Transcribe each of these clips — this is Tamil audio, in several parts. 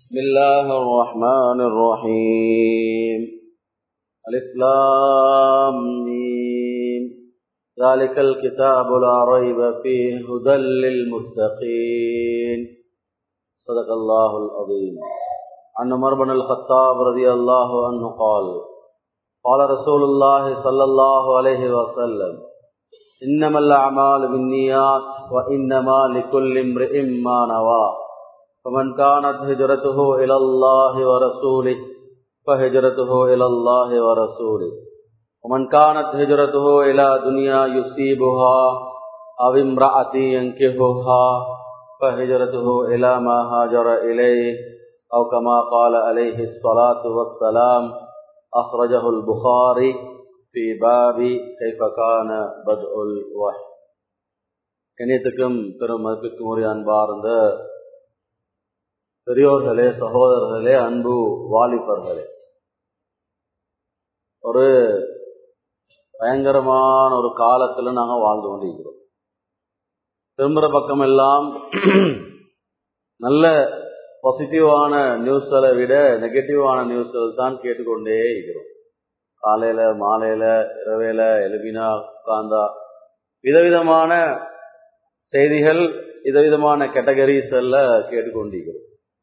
بسم الله الرحمن الرحيم الإسلام ذلك الكتاب لا ريب فيه هدى للمتقين صدق الله العظيم عن عمر بن الخطاب رضي الله عنه قال قال رسول الله صلى الله عليه وسلم إنما الأعمال بالنيات وإنما لكل امرئ ما نوى فمن كانت هجرته إلى الله ورسوله فهجرته إلى الله ورسوله ومن كانت هجرته إلى دنيا يصيبها أو امرأة ينكهها فهجرته إلى ما هاجر إليه أو كما قال عليه الصلاة والسلام أخرجه البخاري في باب كيف كان بدء الوحي கணியத்துக்கும் பெரும் மதிப்புக்கும் உரிய அன்பார்ந்த பெரியோர்களே சகோதரர்களே அன்பு வாலிபர்களே ஒரு பயங்கரமான ஒரு காலத்துல நாங்க வாழ்ந்து கொண்டிருக்கிறோம் திரும்புற பக்கம் எல்லாம் நல்ல பாசிட்டிவான நியூஸ்களை விட நெகட்டிவான நியூஸ்கள் தான் கேட்டுக்கொண்டே இருக்கிறோம் காலையில மாலையில இரவேல எழுப்பினா உட்கார்ந்தா விதவிதமான செய்திகள் விதவிதமான கேட்டகரிஸ் எல்லாம் கேட்டுக்கொண்டிருக்கிறோம்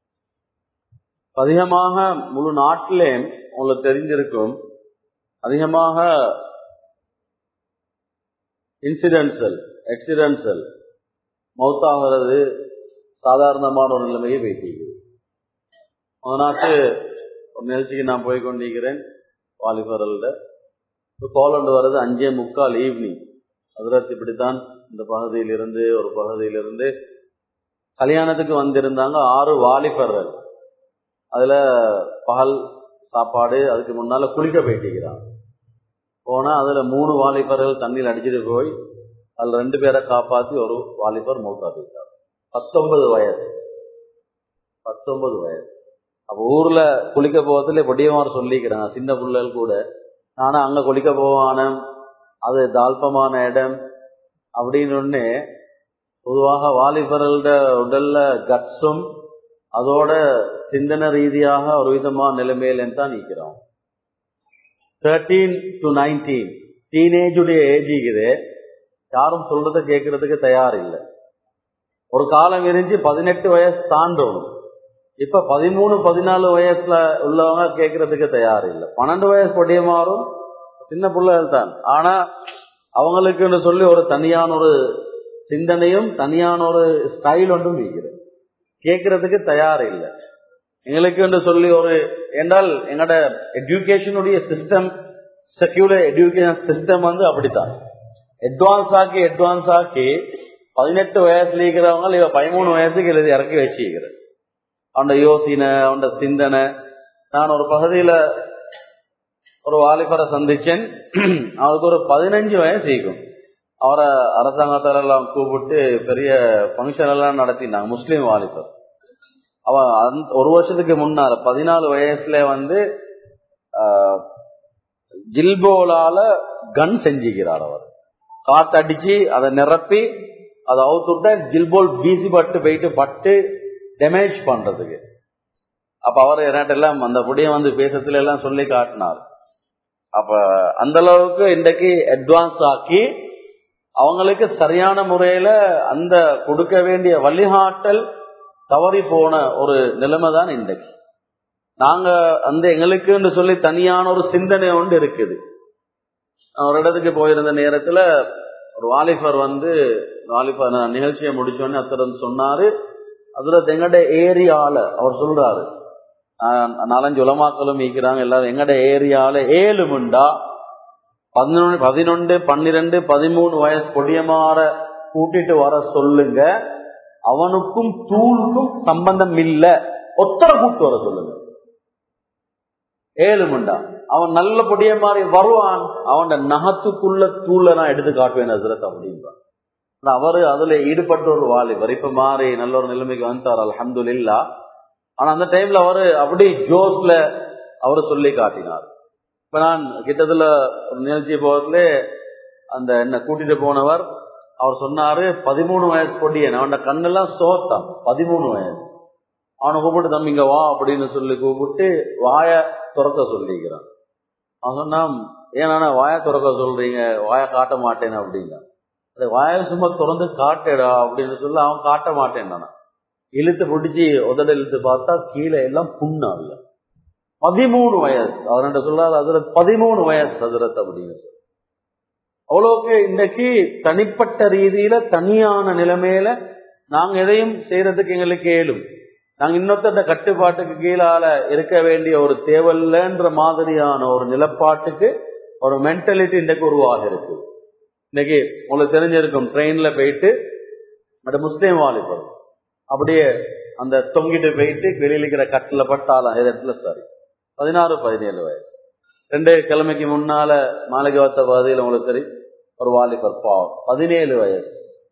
அதிகமாக முழு நாட்டிலே உங்களுக்கு தெரிஞ்சிருக்கும் அதிகமாக இன்சிடென்ட்ஸல் ஆக்சிடென்ட்ஸல் மௌத்தாகிறது சாதாரணமான ஒரு நிலைமையை வைத்திருக்கிறது அதனாட்டு ஒரு நிகழ்ச்சிக்கு நான் போய் கொண்டிருக்கிறேன் வாலிபர்கள்ட இப்போ கோலண்டு வர்றது அஞ்சே முக்கால் ஈவினிங் அதிரத்து இப்படித்தான் இந்த பகுதியிலிருந்து ஒரு பகுதியிலிருந்து கல்யாணத்துக்கு வந்திருந்தாங்க ஆறு வாலிபர்கள் அதுல பகல் சாப்பாடு அதுக்கு முன்னால குளிக்க போயிட்டிருக்கிறான் போனா அதுல மூணு வாலிபர்கள் தண்ணியில் அடிச்சுட்டு போய் அதுல ரெண்டு பேரை காப்பாத்தி ஒரு வாலிபர் மௌத்தா போயிட்டார் பத்தொன்பது வயது பத்தொன்பது வயது அப்ப ஊர்ல குளிக்க போவதில் பொடியமார் சொல்லிக்கிறாங்க சின்ன பிள்ளைகள் கூட ஆனா அங்க குளிக்க போவான அது தால்பமான இடம் அப்படின்னு பொதுவாக வாலிபர்களோட உடல்ல கட்ஸும் அதோட சிந்தன ரீதியாக ஒரு விதமான நிலைமையில தான் நிற்கிறோம் தேர்ட்டீன் டு நைன்டீன் டீனேஜுடைய ஏஜ் இருக்குது யாரும் சொல்றத கேட்கறதுக்கு தயார் இல்லை ஒரு காலம் இருந்துச்சு பதினெட்டு வயசு தாண்டணும் இப்ப பதிமூணு பதினாலு வயசுல உள்ளவங்க கேட்கறதுக்கு தயார் இல்லை பன்னெண்டு வயசு பொடிய மாறும் சின்ன பிள்ளைகள் தான் ஆனா அவங்களுக்குன்னு சொல்லி ஒரு தனியான ஒரு சிந்தனையும் தனியான ஒரு ஸ்டைல் ஒன்றும் இருக்கிறது கேட்கறதுக்கு தயார் இல்லை எங்களுக்கு என்று சொல்லி ஒரு என்றால் எங்களோட எஜுகேஷனுடைய சிஸ்டம் செக்யூலர் எஜுகேஷன் சிஸ்டம் வந்து அப்படித்தான் அட்வான்ஸ் ஆக்கி அட்வான்ஸ் ஆக்கி பதினெட்டு வயசுல இருக்கிறவங்க இவ பதிமூணு வயசுக்கு எழுதி இறக்கி வச்சுக்கிறது அவனோட யோசனை அவனோட சிந்தனை நான் ஒரு பகுதியில ஒரு வாலிபரை சந்திச்சேன் அவருக்கு ஒரு பதினஞ்சு வயசு இருக்கும் அவரை அரசாங்கத்தால எல்லாம் கூப்பிட்டு பெரிய ஃபங்க்ஷன் எல்லாம் நடத்தினாங்க முஸ்லீம் வாலிபர் அவன் ஒரு வருஷத்துக்கு முன்னால பதினாலு வயசுல வந்து ஜில்போலால கன் செஞ்சுக்கிறார் அவர் காத்தடிச்சு அதை நிரப்பி அதை அவுத்துட்ட ஜில்போல் வீசி பட்டு போயிட்டு பட்டு டேமேஜ் பண்றதுக்கு அப்ப அவர் எல்லாம் அந்த புடிய வந்து பேசத்துல எல்லாம் சொல்லி காட்டினார் அப்ப அந்த அளவுக்கு இன்றைக்கு அட்வான்ஸ் ஆக்கி அவங்களுக்கு சரியான முறையில அந்த கொடுக்க வேண்டிய வழிகாட்டல் தவறி போன ஒரு நிலைமை தான் இன்றைக்கு நாங்க அந்த எங்களுக்குன்னு சொல்லி தனியான ஒரு சிந்தனை ஒன்று இருக்குது ஒரு இடத்துக்கு போயிருந்த நேரத்துல ஒரு வாலிபர் வந்து வாலிபர் நிகழ்ச்சியை முடிச்சோடனே அத்தர் சொன்னாரு அதுல எங்கட ஏரியால அவர் சொல்றாரு நாலஞ்சு உலமாக்களும் ஈக்கிறாங்க எல்லாரும் எங்கட ஏரியால ஏழு முண்டா பதினொன்று பதினொன்று பன்னிரெண்டு பதிமூணு வயசு கொடியமாற கூட்டிட்டு வர சொல்லுங்க அவனுக்கும் தூளுக்கும் சம்பந்தம் இல்ல ஒத்தரை கூட்டு வர சொல்லுங்க ஏழு முண்டா அவன் நல்ல பொடிய மாதிரி வருவான் அவன் நகத்துக்குள்ள தூள நான் எடுத்து காட்டுவேன் ஹசரத் அப்படின்றான் அவரு அதுல ஈடுபட்ட ஒரு வாலிபர் இப்ப மாறி நல்ல ஒரு நிலைமைக்கு வந்துட்டார் அலமது இல்லா ஆனா அந்த டைம்ல அவரு அப்படி ஜோஸ்ல அவரு சொல்லி காட்டினார் இப்ப நான் கிட்டத்துல ஒரு நிகழ்ச்சி போகத்துல அந்த என்ன கூட்டிட்டு போனவர் அவர் சொன்னாரு பதிமூணு வயசு பொடியன் அவன் கண்ணெல்லாம் சோத்தான் பதிமூணு வயசு அவனை கூப்பிட்டு தம்பி இங்க வா அப்படின்னு சொல்லி கூப்பிட்டு வாய துறக்க சொல்லிக்கிறான் அவன் சொன்னான் ஏன்னா வாய துறக்க சொல்றீங்க வாய காட்ட மாட்டேன் அப்படின்னா அது வாய சும்மா திறந்து காட்டேடா அப்படின்னு சொல்லி அவன் காட்ட மாட்டேன் இழுத்து பிடிச்சி உதட இழுத்து பார்த்தா கீழே எல்லாம் புண்ணாவில்ல பதிமூணு வயசு அவர்கிட்ட சொல்லாத அதிரத் பதிமூணு வயசு அதிரத் அப்படின்னு சொல்லி அவ்வளவுக்கு இன்னைக்கு தனிப்பட்ட ரீதியில தனியான நிலைமையில நாங்க எதையும் செய்யறதுக்கு எங்களுக்கு ஏழும் நாங்க இன்னொருத்த கட்டுப்பாட்டுக்கு கீழால இருக்க வேண்டிய ஒரு தேவல்லன்ற மாதிரியான ஒரு நிலப்பாட்டுக்கு ஒரு மென்டாலிட்டி இன்றைக்கு உருவாக இருக்கு இன்னைக்கு உங்களுக்கு தெரிஞ்சிருக்கும் ட்ரெயின்ல போயிட்டு அந்த முஸ்லீம் வாலிபர் அப்படியே அந்த தொங்கிட்டு போயிட்டு வெளியில இருக்கிற கட்டில பட்டாலாம் இடத்துல சாரி பதினாறு பதினேழு வயசு ரெண்டு கிழமைக்கு முன்னால மாளிகவத்த பகுதியில் உங்களுக்கு தெரியும் ஒரு வாலிபர் பாவம் பதினேழு வயசு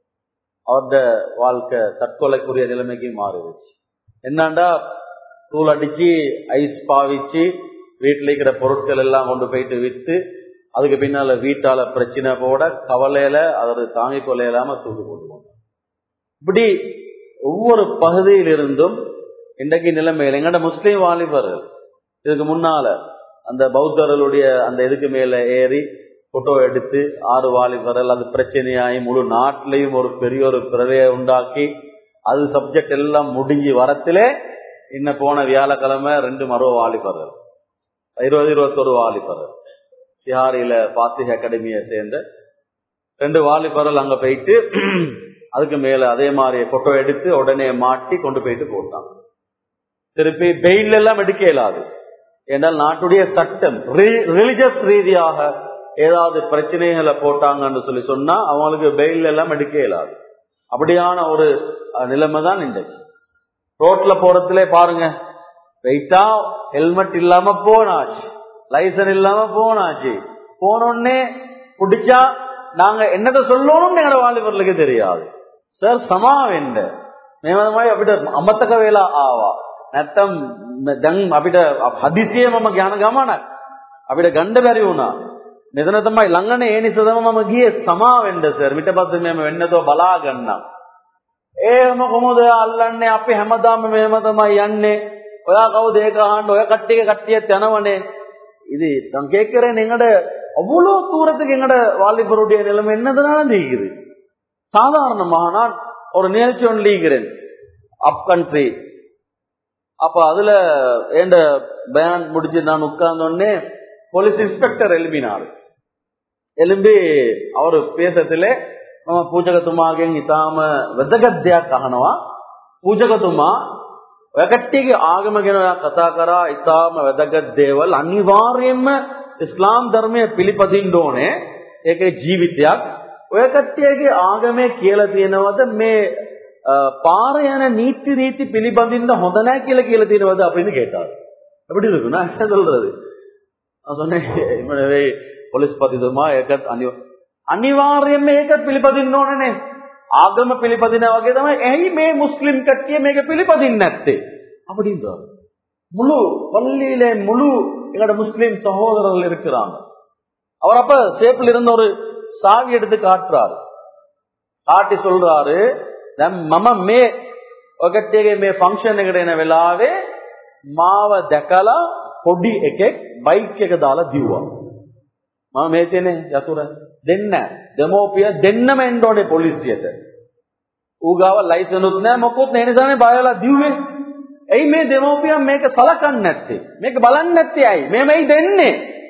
அவருடைய வாழ்க்கை தற்கொலைக்குரிய நிலைமைக்கு மாறிடுச்சு என்னண்டா தூள் அடிச்சு ஐஸ் பாவிச்சு வீட்டில் இருக்கிற பொருட்கள் எல்லாம் கொண்டு போயிட்டு வித்து அதுக்கு பின்னால வீட்டால பிரச்சனை போட கவலையில அதை தாங்கிக் கொள்ள இல்லாம தூக்கு போட்டுவாங்க இப்படி ஒவ்வொரு பகுதியிலிருந்தும் இன்றைக்கு நிலைமையில் எங்கட முஸ்லீம் வாலிபர்கள் இதுக்கு முன்னால அந்த பௌத்தர்களுடைய அந்த இதுக்கு மேல ஏறி போட்டோ எடுத்து ஆறு வாலிபர்கள் அது பிரச்சனையாகி முழு நாட்டிலையும் ஒரு பெரிய ஒரு பிறவையை உண்டாக்கி அது சப்ஜெக்ட் எல்லாம் முடிஞ்சு வரத்திலே இன்னும் போன வியாழக்கிழமை ரெண்டு மருவ வாலிபர்கள் இருபது இருபத்தொரு வாலிபர்கள் சிஹாரியில பாத்திக அகாடமியை சேர்ந்த ரெண்டு வாலிபர்கள் அங்க போயிட்டு அதுக்கு மேல அதே மாதிரி போட்டோ எடுத்து உடனே மாட்டி கொண்டு போயிட்டு போட்டாங்க திருப்பி பெயில் எல்லாம் எடுக்க இயலாது என்றால் நாட்டுடைய சட்டம் ரிலிஜியஸ் ரீதியாக ஏதாவது பிரச்சனைகளை போட்டாங்கன்னு சொல்லி சொன்னா அவங்களுக்கு பெயில் எல்லாம் எடுக்க இயலாது அப்படியான ஒரு நிலைமை தான் இன்றைக்கு ரோட்ல போறதுல பாருங்க வெயிட்டா ஹெல்மெட் இல்லாம போனாச்சு லைசன் இல்லாம போனாச்சு போனோடனே பிடிச்சா நாங்க என்னத சொல்லணும்னு எங்களோட வாலிபர்களுக்கு தெரியாது சார் සමා වෙන්න මේව තමයි අපිට අමතක වෙලා ආවා නැත්තම් දැන් අපිට හදිසියෙ මම යන ගමනක් අපිට ගන්න බැරි වුණා මෙතන තමයි ළඟනේ ඒ නිසා තමයි මම ගියේ සමා වෙන්න සර් ඊට පස්සේ මම වෙන්නතෝ බලා ගන්නම් ඒම කොහොමද අල්ලන්නේ අපි හැමදාම මෙහෙම තමයි යන්නේ ඔයා කවුද ඒක අහන්න ඔය කට්ටියක කට්ටියත් යනවනේ இது நான் கேட்கிறேன் எங்கட அவ்வளவு தூரத்துக்கு எங்கட வாலிபருடைய நிலைமை என்னதுனால நீக்குது சாதாரணமாக நான் ஒரு நிகழ்ச்சி ஒன்று லீகிறேன் அப் கண்ட்ரி அப்ப அதுல எந்த பேன் முடிச்சு நான் உட்கார்ந்தோடனே போலீஸ் இன்ஸ்பெக்டர் எழுப்பினார் එළඹේ අවරු පේසතිලේ මම පූජකතුමාගෙන් ඉතාම වැදගත් දෙයක් අහනවා පූජකතුමා ඔය කට්ටියගේ ආගම ගැන ඔයා කතා කරා ඉතාම වැදගත් දේවල් අනිවාර්යයෙන්ම ඉස්ලාම් ධර්මය පිළිපදින්න ඕනේ ඒකේ ජීවිතයක් ඔය කට්ටියගේ ආගමේ කියලා තියෙනවද මේ පාර යන නීති රීති පිළිබඳින්න හොඳ නැහැ කියලා කියලා තියෙනවද அப்படின்னு கேட்டார் எப்படி இருக்கும் நான் என்ன சொல்றது நான் சொன்னேன் இவனவே පොලිස් පතිතුමා ඒකත් අනිවාර්යයෙන්ම ඒකත් පිළිපදින්න ඕනනේ. ආගම පිළිපදිනා වගේ තමයි ඇයි මේ මුස්ලිම් කට්ටිය මේක පිළිපදින්නේ නැත්තේ? அப்படின்றார். முழு பள்ளியிலே முழு எங்களோட முஸ்லிம் சகோதரர்கள் இருக்கிறாங்க அவர் அப்ப சேப்பில் இருந்த ஒரு சாவி எடுத்து காட்டுறாரு காட்டி சொல்றாரு මම මේ ඔකට්ටියගේ මේ ෆන්ක්ෂන් එකට එන වෙලාවේ මාව දැකලා පොඩි එකෙක් බයික් එක දාලා දිව්වා. මම මේ තියෙන්නේ යතුර දෙන්න දෙමෝපිය දෙන්නම එන්න ඕනේ පොලිසියට. ඌගාව ලයිසනුත් නැහැ මොකොත් නැහැ නිසානේ බයලා දිව්වේ. එයි මේ දෙමෝපියන් මේක සලකන්නේ නැත්තේ. මේක බලන්නේ නැත්තේ ඇයි? මේ මෙයි දෙන්නේ.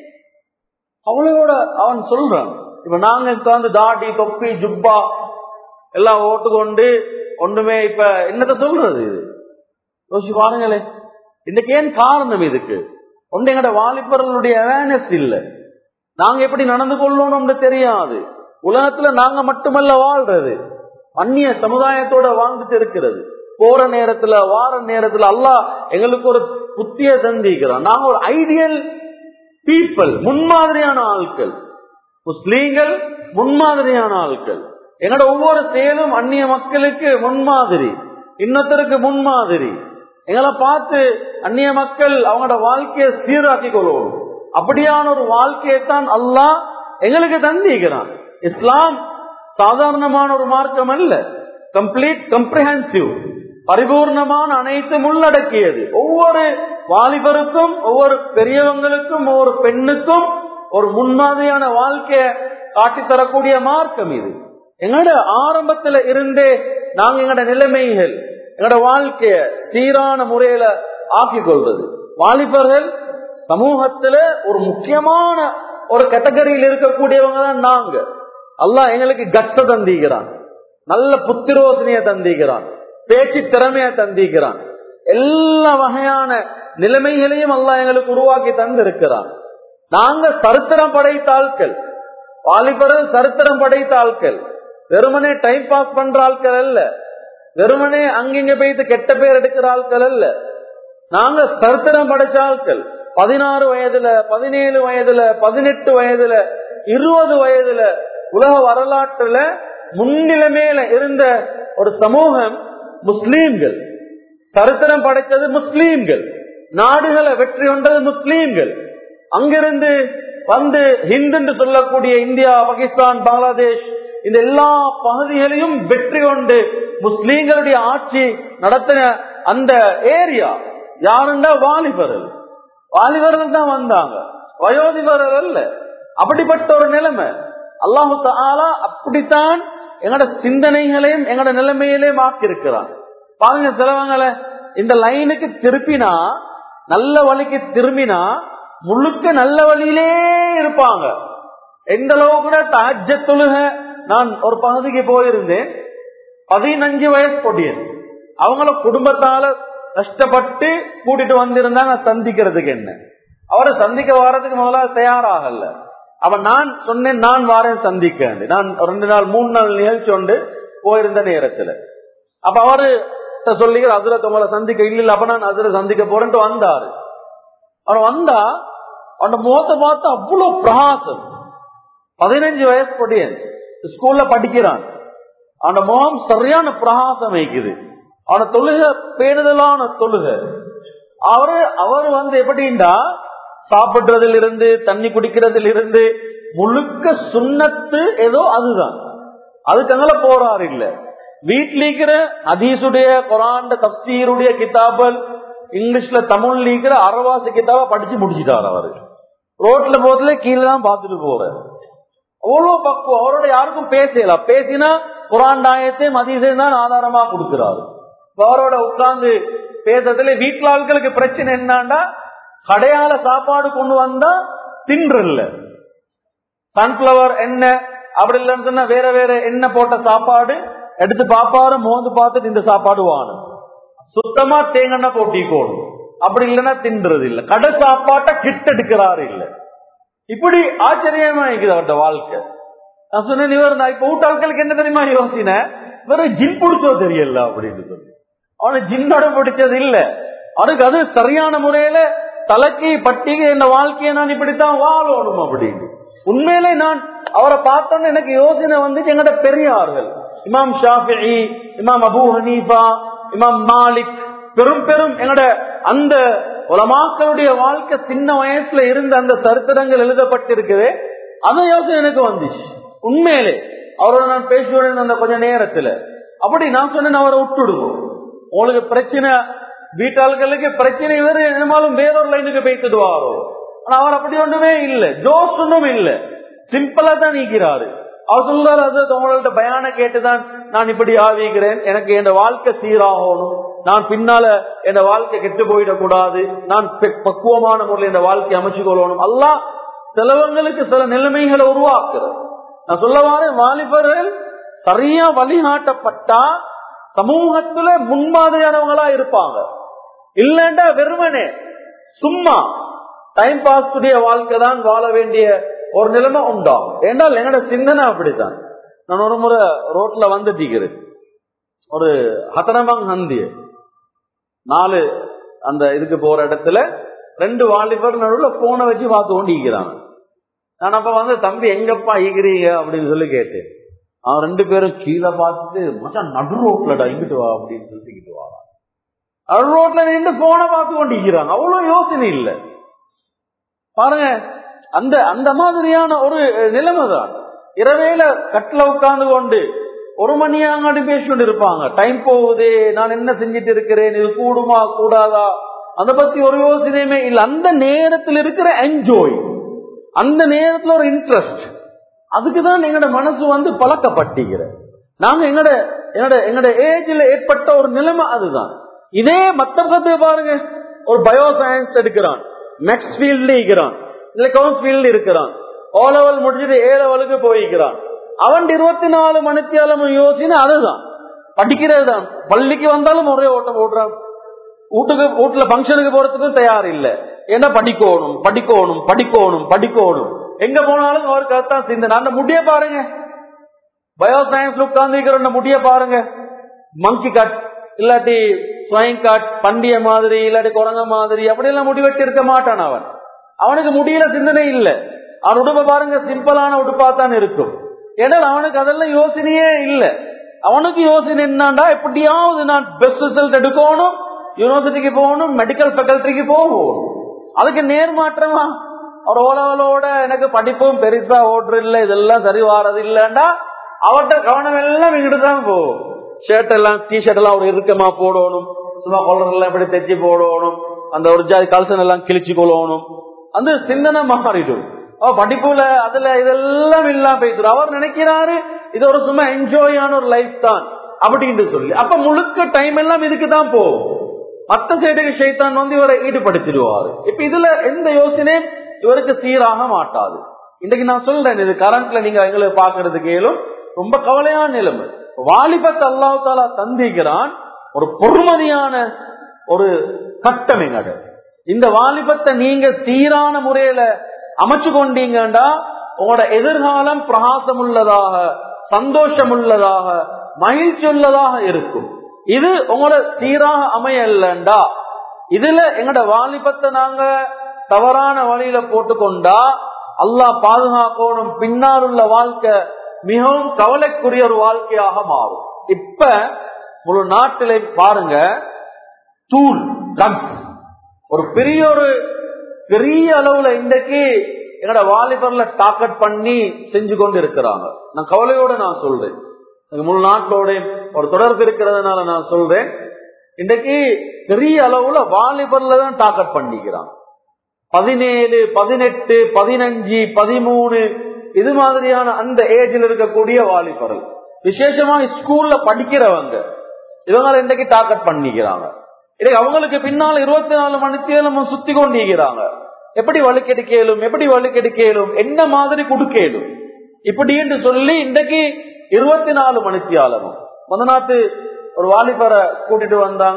அவளோட அவன் சொல்றான் இப்ப நாங்க உட்கார்ந்து தாடி தொப்பி ஜுப்பா எல்லாம் ஓட்டுக்கொண்டு ஒன்றுமே இப்ப என்னத்த சொல்றது இது யோசிச்சு பாருங்களே இன்னைக்கு ஏன் காரணம் இதுக்கு ஒன்று எங்கட வாலிபர்களுடைய அவேர்னஸ் இல்லை நாங்க எப்படி நடந்து கொள்ளணும்னு தெரியாது உலகத்துல நாங்க மட்டுமல்ல வாழ்றது அந்நிய சமுதாயத்தோட வாழ்ந்துட்டு இருக்கிறது போற நேரத்துல வார நேரத்துல அல்லாஹ் எங்களுக்கு ஒரு புத்திய தந்திக்கிறான் நாங்க ஒரு ஐடியல் பீப்புள் முன்மாதிரியான ஆட்கள் முஸ்லீம்கள் முன்மாதிரியான ஆட்கள் எங்களோட ஒவ்வொரு செயலும் அந்நிய மக்களுக்கு முன்மாதிரி இன்னொருத்தருக்கு முன்மாதிரி எங்களை பார்த்து அந்நிய மக்கள் அவங்களோட வாழ்க்கையை சீராக்கி கொள்ளணும் அப்படியான ஒரு வாழ்க்கையைத்தான் அல்லாஹ் எங்களுக்கு தந்திக்கிறான் இஸ்லாம் சாதாரணமான ஒரு மார்க்கம் அல்ல கம்ப்ளீட் கம்ப்ரிஹென்சிவ் பரிபூர்ணமான அனைத்தும் உள்ளடக்கியது ஒவ்வொரு வாலிபருக்கும் ஒவ்வொரு பெரியவங்களுக்கும் ஒவ்வொரு பெண்ணுக்கும் ஒரு முன்மாதிரியான வாழ்க்கைய காட்டித்தரக்கூடிய மார்க்கம் இது எங்களோட ஆரம்பத்துல இருந்தே நாங்க எங்களோட நிலைமைகள் எங்களோட வாழ்க்கைய சீரான முறையில ஆக்கிக் கொள்வது வாலிபர்கள் சமூகத்துல ஒரு முக்கியமான ஒரு கேட்டகரியில் இருக்கக்கூடியவங்க தான் நாங்க அல்லாஹ் எங்களுக்கு கட்ச தந்திக்கிறான் நல்ல புத்திரோசனைய தந்திக்கிறான் பேச்சு திறமைய தந்திக்கிறான் எல்லா வகையான நிலைமைகளையும் அல்லாஹ் எங்களுக்கு உருவாக்கி தந்திருக்கிறான் நாங்க சரித்திரம் படைத்த ஆட்கள் வாலிபர்கள் சரித்திரம் படைத்த ஆட்கள் வெறுமனே டைம் பாஸ் பண்ற ஆட்கள் அல்ல வெறுமனே அங்கிங்க போயிட்டு கெட்ட பேர் எடுக்கிற ஆட்கள் அல்ல நாங்க சரித்திரம் படைச்ச ஆட்கள் பதினாறு வயதுல பதினேழு வயதுல பதினெட்டு வயதுல இருபது வயதுல உலக வரலாற்றுல முன்னிலைமையில இருந்த ஒரு சமூகம் முஸ்லீம்கள் சரித்திரம் படைத்தது முஸ்லீம்கள் நாடுகளை வெற்றி கொண்டது முஸ்லீம்கள் அங்கிருந்து வந்து ஹிந்து என்று சொல்லக்கூடிய இந்தியா பாகிஸ்தான் பங்களாதேஷ் இந்த எல்லா பகுதிகளையும் வெற்றி கொண்டு முஸ்லீம்களுடைய ஆட்சி நடத்தின அந்த ஏரியா யாருண்டா வாலிபர்கள் வாலிபர்கள் தான் வந்தாங்க வயோதிபர்கள் அல்ல அப்படிப்பட்ட ஒரு நிலைமை அல்லாஹு தாலா அப்படித்தான் எங்கட சிந்தனைகளையும் எங்கட நிலைமையிலையும் ஆக்கியிருக்கிறான் பாருங்க சிலவங்களை இந்த லைனுக்கு திருப்பினா நல்ல வழிக்கு திரும்பினா முழுக்க நல்ல வழியிலே இருப்பாங்க எந்த அளவு கூட தாஜ்ய தொழுக நான் ஒரு பகுதிக்கு போயிருந்தேன் பதினஞ்சு வயசு பொடியன் அவங்கள குடும்பத்தால கஷ்டப்பட்டு கூட்டிட்டு வந்திருந்தாங்க சந்திக்கிறதுக்கு என்ன அவரை சந்திக்க வாரத்துக்கு முதல்ல தயாராகல அவன் நான் சொன்னேன் நான் வாரேன் சந்திக்க நான் ரெண்டு நாள் மூணு நாள் நிகழ்ச்சி கொண்டு போயிருந்த நேரத்துல அப்ப அவரு சொல்லிக்கிற அதுல உங்களை சந்திக்க இல்ல இல்ல அப்ப நான் அதுல சந்திக்க போறேன்ட்டு வந்தாரு அவர் வந்தா அவன் முகத்தை பார்த்து அவ்வளவு பிரகாசம் பதினஞ்சு வயசு படியன் ஸ்கூல்ல படிக்கிறான் அவன் முகம் சரியான பிரகாசம் வைக்குது அவன தொழுக பேணுதலான தொழுக அவரு அவர் வந்து எப்படின்னா சாப்பிடுறதுல இருந்து தண்ணி குடிக்கிறதுல இருந்து முழுக்க சுண்ணத்து ஏதோ அதுதான் அதுக்கு போறாரு இல்ல வீட்டில் இருக்கிற அதீசுடைய குரான் தப்சீருடைய கிதாபல் இங்கிலீஷ்ல தமிழ் இருக்கிற அரவாசி கிதாப படிச்சு முடிச்சிட்டாரு அவரு ரோட்ல போறதுல கீழே தான் பார்த்துட்டு போறாரு அவ்வளவு பக்குவம் அவரோட யாருக்கும் பேசலாம் பேசினா குரான் நாயத்தையும் அதீசையும் தான் ஆதாரமா கொடுக்கிறாரு அவரோட உட்கார்ந்து பேசுறதுல வீட்டுல ஆட்களுக்கு பிரச்சனை என்னன்னா கடையால சாப்பாடு கொண்டு வந்தா தின்றல்ல சன்ஃபிளவர் எண்ணெய் அப்படி இல்லைன்னு சொன்னா வேற வேற எண்ணெய் போட்ட சாப்பாடு எடுத்து பாப்பாரு மோந்து பார்த்துட்டு இந்த சாப்பாடு வாணும் சுத்தமா தேங்கெண்ணெய் போட்டிக்கோணும் அப்படி இல்லைன்னா தின்றது இல்ல கடை சாப்பாட்டை கிட்ட எடுக்கிறாரு இல்ல இப்படி ஆச்சரியமா இருக்குது அவர்கிட்ட வாழ்க்கை நான் சொன்னேன் இவர் நான் இப்ப வீட்டாட்களுக்கு என்ன தெரியுமா யோசின வெறும் ஜின் பிடிச்சோ தெரியல அப்படின்னு சொல்லி அவனை ஜின்னோட பிடிச்சது இல்ல அவனுக்கு அது சரியான முறையில தலைக்கு பட்டிக்கு இந்த வாழ்க்கையை நான் இப்படித்தான் வாழணும் அப்படின்னு உண்மையிலே நான் அவரை பார்த்தோன்னு எனக்கு யோசனை வந்துட்டு எங்கட பெரியார்கள் இமாம் ஷாஃபி இமாம் அபு ஹனீஃபா இமாம் மாலிக் பெரும் பெரும் எங்கட அந்த உலமாக்களுடைய வாழ்க்கை சின்ன வயசுல இருந்த அந்த சரித்திரங்கள் எழுதப்பட்டிருக்குது அந்த யோசனை எனக்கு வந்துச்சு உண்மையிலே அவரோட நான் பேசுவேன் அந்த கொஞ்ச நேரத்துல அப்படி நான் சொன்னேன் அவரை விட்டுடுவோம் உங்களுக்கு பிரச்சனை வீட்டாள்களுக்கு பிரச்சனை வேறு என்னமாலும் வேறொரு லைனுக்கு பேசிடுவாரோ ஆனா அவர் அப்படி ஒண்ணுமே இல்ல ஜோஸ் ஒன்றும் இல்ல சிம்பிளா தான் நீக்கிறாரு அவர் சொல்றாரு அது உங்கள்ட்ட பயான கேட்டுதான் நான் இப்படி ஆவிக்கிறேன் எனக்கு என் வாழ்க்கை சீராகணும் நான் பின்னால என் வாழ்க்கை கெட்டு போயிடக்கூடாது நான் பக்குவமான முறையில் இந்த வாழ்க்கை அமைச்சு கொள்ளணும் எல்லாம் சிலவங்களுக்கு சில நிலைமைகளை உருவாக்குறது நான் சொல்லவாறு வாலிபர்கள் சரியா வழிகாட்டப்பட்டா சமூகத்துல முன்மாதிரியானவங்களா இருப்பாங்க இல்லண்டா வெறுமனே சும்மா டைம் பாஸ் உடைய வாழ்க்கை தான் வாழ வேண்டிய ஒரு நிலைமை உண்டாகும் ஏன்னால் என்னோட சிந்தனை அப்படித்தான் நான் ஒரு முறை ரோட்ல வந்துட்டீங்கிறேன் ஒரு ஹத்தனமங் ஹந்திய நாலு அந்த இதுக்கு போற இடத்துல ரெண்டு வாலிபர் நடுவில் போனை வச்சு பார்த்து கொண்டிருக்கிறாங்க நான் அப்ப வந்து தம்பி எங்கப்பா ஈகிறீங்க அப்படின்னு சொல்லி கேட்டேன் அவன் ரெண்டு பேரும் கீழே பார்த்துட்டு மச்சான் நடு ரோட்லடா இங்கிட்டு வா அப்படின்னு சொல்லிட்டு வாரா நடு ரோட்ல நின்று போனை பார்த்து கொண்டிருக்கிறாங்க அவ்வளவு யோசனை இல்லை பாருங்க அந்த அந்த மாதிரியான ஒரு நிலைமை தான் இரவேல கட்டில உட்கார்ந்து கொண்டு ஒரு மணியாங்காடி பேசிட்டு இருப்பாங்க டைம் போகுது நான் என்ன செஞ்சிட்டு இருக்கிறேன் இது கூடுமா கூடாதா அதை பத்தி ஒரு யோசனையுமே இல்ல அந்த நேரத்தில் இருக்கிற என்ஜாய் அந்த நேரத்துல ஒரு இன்ட்ரெஸ்ட் அதுக்குதான் எங்கட மனசு வந்து பழக்கப்பட்டிக்கிற நாங்க எங்கட எங்கட எங்கட ஏஜ்ல ஏற்பட்ட ஒரு நிலைமை அதுதான் இதே மத்த பக்கத்து பாருங்க ஒரு பயோ சயின்ஸ் எடுக்கிறான் மேக்ஸ் ஃபீல்ட்ல இருக்கிறான் இல்ல கவுன்ஸ் ஃபீல்டு இருக்கிறான் ஓ லெவல் முடிச்சுட்டு ஏ லெவலுக்கு போய்க்கிறான் அவன் இருபத்தி நாலு மணித்தியாலும் யோசின்னு அதுதான் படிக்கிறது தான் பள்ளிக்கு வந்தாலும் ஒரே ஓட்டம் ஓடுறான் வீட்டுக்கு வீட்டுல பங்கனுக்கு போறதுக்கும் தயார் இல்ல ஏன்னா படிக்கணும் படிக்கணும் படிக்கணும் படிக்கணும் எங்க போனாலும் அவருக்கு அதுதான் சிந்தனை அந்த முடிய பாருங்க பயோ சயின்ஸ்ல உட்கார்ந்து முடிய பாருங்க மங்கி கட் இல்லாட்டி ஸ்வயம் கட் பண்டிய மாதிரி இல்லாட்டி குரங்க மாதிரி அப்படி எல்லாம் முடி வெட்டி இருக்க மாட்டான் அவன் அவனுக்கு முடியல சிந்தனை இல்ல அவன் உடுப்பை பாருங்க சிம்பிளான உடுப்பா தான் இருக்கும் ஏன்னா அவனுக்கு அதெல்லாம் யோசனையே இல்ல அவனுக்கு யோசனை என்னண்டா எப்படியாவது நான் பெஸ்ட் ரிசல்ட் எடுக்கணும் யூனிவர்சிட்டிக்கு போகணும் மெடிக்கல் ஃபேக்கல்டிக்கு போகணும் அதுக்கு நேர்மாற்றமா அவர் ஓலவலோட எனக்கு படிப்பும் பெருசா ஓடுற இல்ல இதெல்லாம் சரி வாரது இல்லண்டா அவர்கிட்ட கவனம் எல்லாம் இங்கிட்டு தான் போகும் ஷர்ட் எல்லாம் டி ஷர்ட் எல்லாம் ஒரு இறுக்கமா போடணும் சும்மா கொள்ளர் எல்லாம் இப்படி தைச்சு போடணும் அந்த ஒரு ஜாதி கல்சன் எல்லாம் கிழிச்சு கொள்ளணும் அந்த சிந்தனை மாறிடும் அவ படிப்புல அதுல இதெல்லாம் இல்லாம போயிட்டு அவர் நினைக்கிறாரு இது ஒரு சும்மா என்ஜாயான ஒரு லைஃப் தான் அப்படின்னு சொல்லி அப்ப முழுக்க டைம் எல்லாம் இதுக்கு தான் போகும் மத்த சைடுக்கு ஷைத்தான் வந்து இவரை ஈடுபடுத்திடுவாரு இப்ப இதுல எந்த யோசனையும் இவருக்கு சீராக மாட்டாது இன்னைக்கு நான் சொல்றேன் இது கரண்ட்ல நீங்க எங்களை பாக்குறதுக்கு ஏலும் ரொம்ப கவலையான நிலைமை வாலிபத்தை அல்லாஹ் தாலா தந்திக்கிறான் ஒரு பொறுமதியான ஒரு கட்டம் எங்கட இந்த வாலிபத்தை நீங்க சீரான முறையில அமைச்சு கொண்டீங்கடா உங்களோட எதிர்காலம் பிரகாசம் உள்ளதாக சந்தோஷம் உள்ளதாக மகிழ்ச்சி உள்ளதாக இருக்கும் இது உங்களோட சீராக அமையலண்டா இதுல எங்கட வாலிபத்தை நாங்க தவறான வழியில போட்டுக்கொண்டா அல்லாஹ் பாதுகாக்கணும் பின்னால் உள்ள வாழ்க்கை மிகவும் கவலைக்குரிய ஒரு வாழ்க்கையாக மாறும் இப்ப முழு நாட்டில பாருங்க தூள் ட்ரக்ஸ் ஒரு பெரிய ஒரு பெரிய அளவுல இன்றைக்கு என்னோட வாலிபர்ல டாக்கெட் பண்ணி செஞ்சு கொண்டு இருக்கிறாங்க நான் கவலையோட நான் சொல்றேன் முழு நாட்டோட ஒரு தொடர்பு இருக்கிறதுனால நான் சொல்றேன் இன்றைக்கு பெரிய அளவுல வாலிபர்ல தான் டாக்கெட் பண்ணிக்கிறாங்க பதினேழு பதினெட்டு பதினஞ்சு பதிமூணு இது மாதிரியான அந்த ஏஜில் இருக்கக்கூடிய வாலிபர்கள் விசேஷமா ஸ்கூல்ல படிக்கிறவங்க இவங்க இன்றைக்கு டாக்கெட் பண்ணிக்கிறாங்க இன்னைக்கு அவங்களுக்கு பின்னால் இருபத்தி நாலு மணித்தே நம்ம சுத்தி கொண்டிருக்கிறாங்க எப்படி வலுக்கெடுக்கலும் எப்படி வலுக்கெடுக்கலும் என்ன மாதிரி கொடுக்கலும் இப்படின்னு சொல்லி இன்றைக்கு இருபத்தி நாலு மணித்தியாலமும் மதநாட்டு ஒரு வாலிபரை கூட்டிட்டு வந்தாங்க